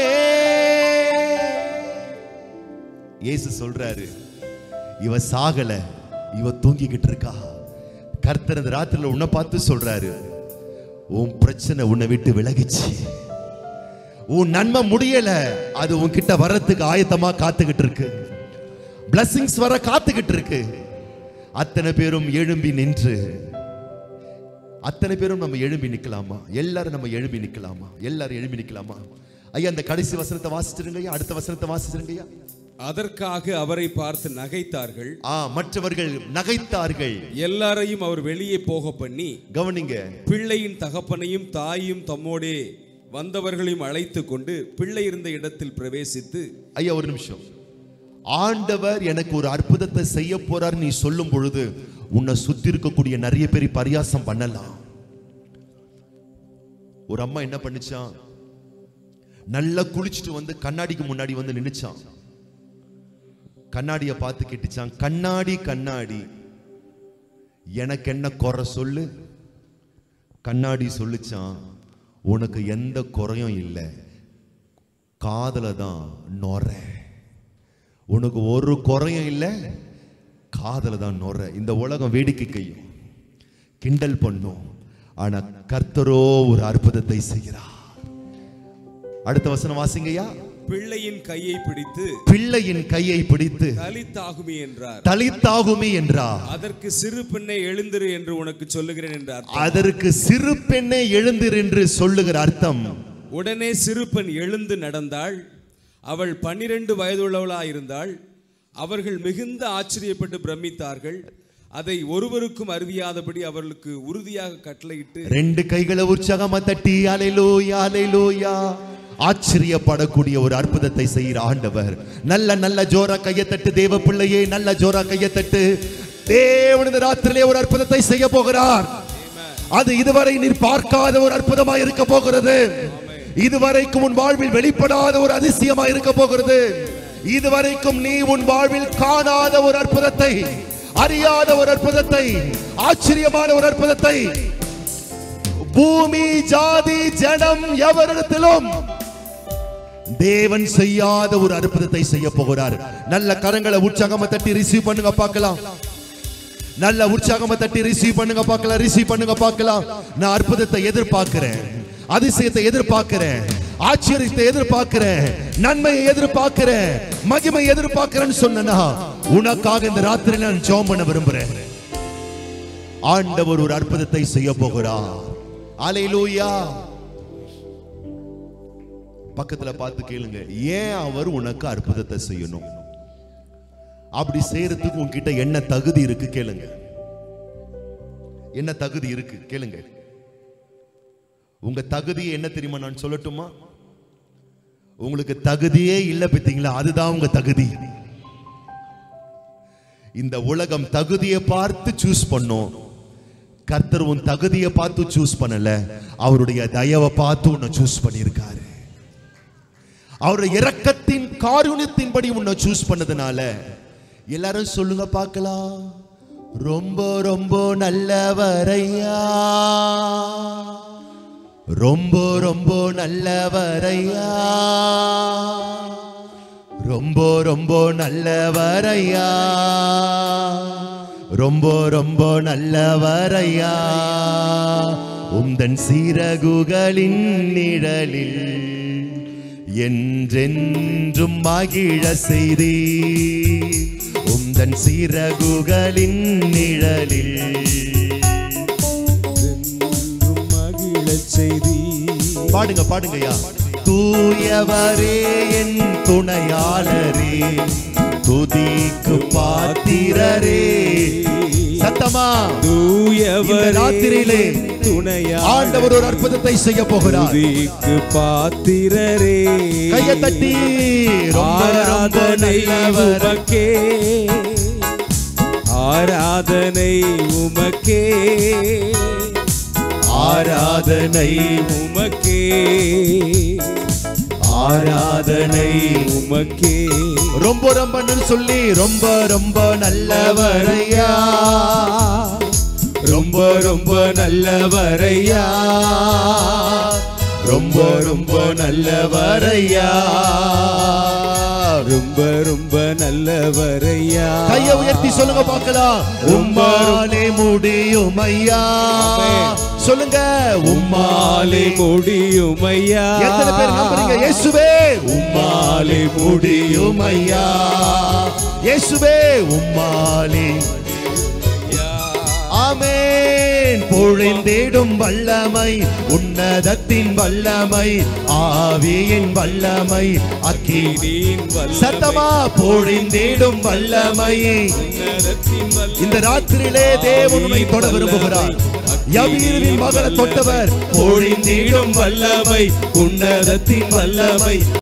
இயேசு சொல்றாரு இவ சாகல இவ தூங்கிக்கிட்டு இருக்கா கர்த்தர் அந்த ராத்திரில உன்னை பார்த்து சொல்றாரு உன் பிரச்சனை உன்னை விட்டு விலகிச்சு உன் நன்மை முடியல அது உன்கிட்ட வர்றதுக்கு ஆயத்தமா காத்துக்கிட்டு இருக்கு பிளஸிங்ஸ் வர காத்துக்கிட்டு இருக்கு அத்தனை பேரும் எழும்பி நின்று அத்தனை பேரும் நம்ம எழும்பி நிக்கலாமா எல்லாரும் நம்ம எழும்பி நிக்கலாமா எல்லாரும் எழும்பி நிக்கலாமா ஐயா அந்த கடைசி வசனத்தை வாசிச்சிருங்க ஐயா அடுத்த வசனத்தை வாசிச்சிருங்க ஐயா
அதற்காக அவரை பார்த்து நகைத்தார்கள்
ஆ மற்றவர்கள் நகைத்தார்கள்
எல்லாரையும் அவர் வெளியே போக பண்ணி
கவனிங்க
பிள்ளையின் தகப்பனையும் தாயும் தம்மோடே வந்தவர்களையும் அழைத்து கொண்டு பிள்ளை இருந்த இடத்தில் பிரவேசித்து
ஐயா ஒரு நிமிஷம் ஆண்டவர் எனக்கு ஒரு அற்புதத்தை செய்ய போறார் நீ சொல்லும் பொழுது உன்னை சுத்தி இருக்கக்கூடிய நிறைய பேர் பரியாசம் பண்ணலாம் ஒரு அம்மா என்ன பண்ணுச்சான் நல்லா குளிச்சுட்டு வந்து கண்ணாடிக்கு முன்னாடி வந்து நின்னுச்சான் கண்ணாடியை பார்த்து கேட்டுச்சான் கண்ணாடி கண்ணாடி எனக்கு என்ன குறை சொல்லு கண்ணாடி சொல்லுச்சான் உனக்கு எந்த குறையும் இல்லை காதல தான் நொற உனக்கு ஒரு குறையும் இல்லை காதல தான் நொற இந்த உலகம் வேடிக்கை கையும் கிண்டல் பண்ணும் ஆனா கர்த்தரோ ஒரு அற்புதத்தை செய்கிறார் அடுத்த வசனம் வாசிங்கய்யா
பிள்ளையின் கையை பிடித்து
பிள்ளையின் கையை பிடித்து
தலித்தாகுமே என்றார்
தலித்தாகுமே என்றார்
அதற்கு சிறு பெண்ணை எழுந்திரு என்று உனக்கு சொல்லுகிறேன் என்றார்
அதற்கு சிறு பெண்ணே எழுந்திரு என்று சொல்லுகிற அர்த்தம்
உடனே சிறு பெண் எழுந்து நடந்தாள் அவள் பன்னிரண்டு வயதுள்ளவளாயிருந்தாள் அவர்கள் மிகுந்த ஆச்சரியப்பட்டு பிரமித்தார்கள் அதை ஒருவருக்கும் அறிவியாதபடி அவர்களுக்கு உறுதியாக கட்டளையிட்டு
ரெண்டு கைகளை உற்சாகமா தட்டி அலையிலோயா அலையிலோயா ஆச்சரியப்படக்கூடிய ஒரு அற்புதத்தை செய்கிற ஆண்டவர் நல்ல நல்ல ஜோரா கையை தட்டு தேவ பிள்ளையே நல்ல ஜோரா கையை தட்டு தேவன் இந்த ராத்திரிலே ஒரு அற்புதத்தை செய்ய போகிறார் அது இதுவரை நீர் பார்க்காத ஒரு அற்புதமா இருக்க போகிறது இதுவரைக்கும் உன் வாழ்வில் வெளிப்படாத ஒரு அதிசயமா இருக்க போகிறது இதுவரைக்கும் நீ உன் வாழ்வில் காணாத ஒரு அற்புதத்தை அறியாத ஒரு அற்புதத்தை ஆச்சரியமான ஒரு அற்புதத்தை பூமி ஜாதி ஜனம் எவரிடத்திலும் தேவன் செய்யாத ஒரு அற்புதத்தை செய்ய போகிறார் நல்ல கரங்களை உற்சாகமா தட்டி ரிசீவ் பண்ணுங்க பார்க்கலாம் நல்ல உற்சாகமா தட்டி ரிசீவ் பண்ணுங்க பார்க்கலாம் ரிசீவ் பண்ணுங்க பார்க்கலாம் நான் அற்புதத்தை எதிர்பார்க்கிறேன் அதிசயத்தை எதிர்பார்க்கிறேன் ஆச்சரியத்தை எதிர்பார்க்கிறேன் நன்மையை எதிர்பார்க்கிறேன் மகிமை எதிர்பார்க்கிறேன்னு சொன்னா உனக்காக இந்த ராத்திரி நான் ஜெபம் பண்ண விரும்புறேன் ஆண்டவர் ஒரு அற்புதத்தை செய்ய போகிறார் அலையிலூயா பக்கத்துல பார்த்து கேளுங்க ஏன் அவர் உனக்கு அற்புதத்தை செய்யணும் அப்படி செய்யறதுக்கு உன்கிட்ட என்ன தகுதி இருக்கு கேளுங்க என்ன தகுதி இருக்கு கேளுங்க உங்க தகுதி என்ன தெரியுமா நான் சொல்லட்டுமா உங்களுக்கு தகுதியே இல்லை பார்த்தீங்களா அதுதான் உங்க தகுதி இந்த உலகம் தகுதியை பார்த்து சூஸ் பண்ணும் கர்த்தர் உன் தகுதியை பார்த்து சூஸ் பண்ணல அவருடைய தயவை பார்த்து உன்னை சூஸ் பண்ணியிருக்காரு அவருடைய இரக்கத்தின் காருண்யத்தின்படி உன்னை சூஸ் பண்ணதுனால எல்லாரும் சொல்லுங்க பார்க்கலாம் ரொம்ப ரொம்ப நல்லவரையா ரொம்ப ரொம்ப நல்லவரையா ரொம்ப ரொம்ப நல்லவரையா ரொம்ப ரொம்ப நல்லவரையா உந்தன் சீரகுகளின் நிழலில் என்றென்றும் மகிழ செய்தி உந்தன் சீரகுகளின் நிழலில்
என்றும் மகிழச் செய்தி
பாடுங்க பாடுங்கய்யா தூயவரே என் துணையாளரே துதிக்கு பாத்திரரே சத்தமா இந்த
தூயவரே
ராத்திரியிலே
துணையா
ஆண்டவர் ஒரு அற்புதத்தை செய்ய போகிறார்
துதிக்கு பாத்திரரே
கைய தட்டி ரொம்ப ரொம்ப
ஆராதனை
நல்லவர்
உமக்கே ஆராதனை உமக்கே ஆராதனை உமக்கே ஆராதனை உமக்கே
ரொம்ப ரொம்ப சொல்லி ரொம்ப ரொம்ப நல்லவரையா
ரொம்ப ரொம்ப நல்லவரையா ரொம்ப ரொம்ப நல்லவரையா ரொம்ப ரொம்ப நல்லவரையா
கைய உயர்த்தி சொல்லுங்க பார்க்கலாம் உம்மாலே முடியும் ஐயா சொல்லுங்க
உம்மாலே
உம்மாலே
முடியும் ஐயா
எத்தனை பேர் நம்புறீங்க இயேசுவே
உம்மாலே முடியும் ஐயா
இயேசுவே உம்மாலே ஆமென் பொழிந்திடும் வல்லமை உன்னதத்தின் வல்லமை ஆவியின் வல்லமை அக்கி
நீன் வல்ல
சத்தமா பொழிந்திடும் வல்லமை இந்த ராத்திரியிலே தேவனுமை தொட விரும்புகிறார் யவீரின் மகளை தொட்டவர் பொழிந்திடும் வல்லமை உன்னதத்தின் வல்லமை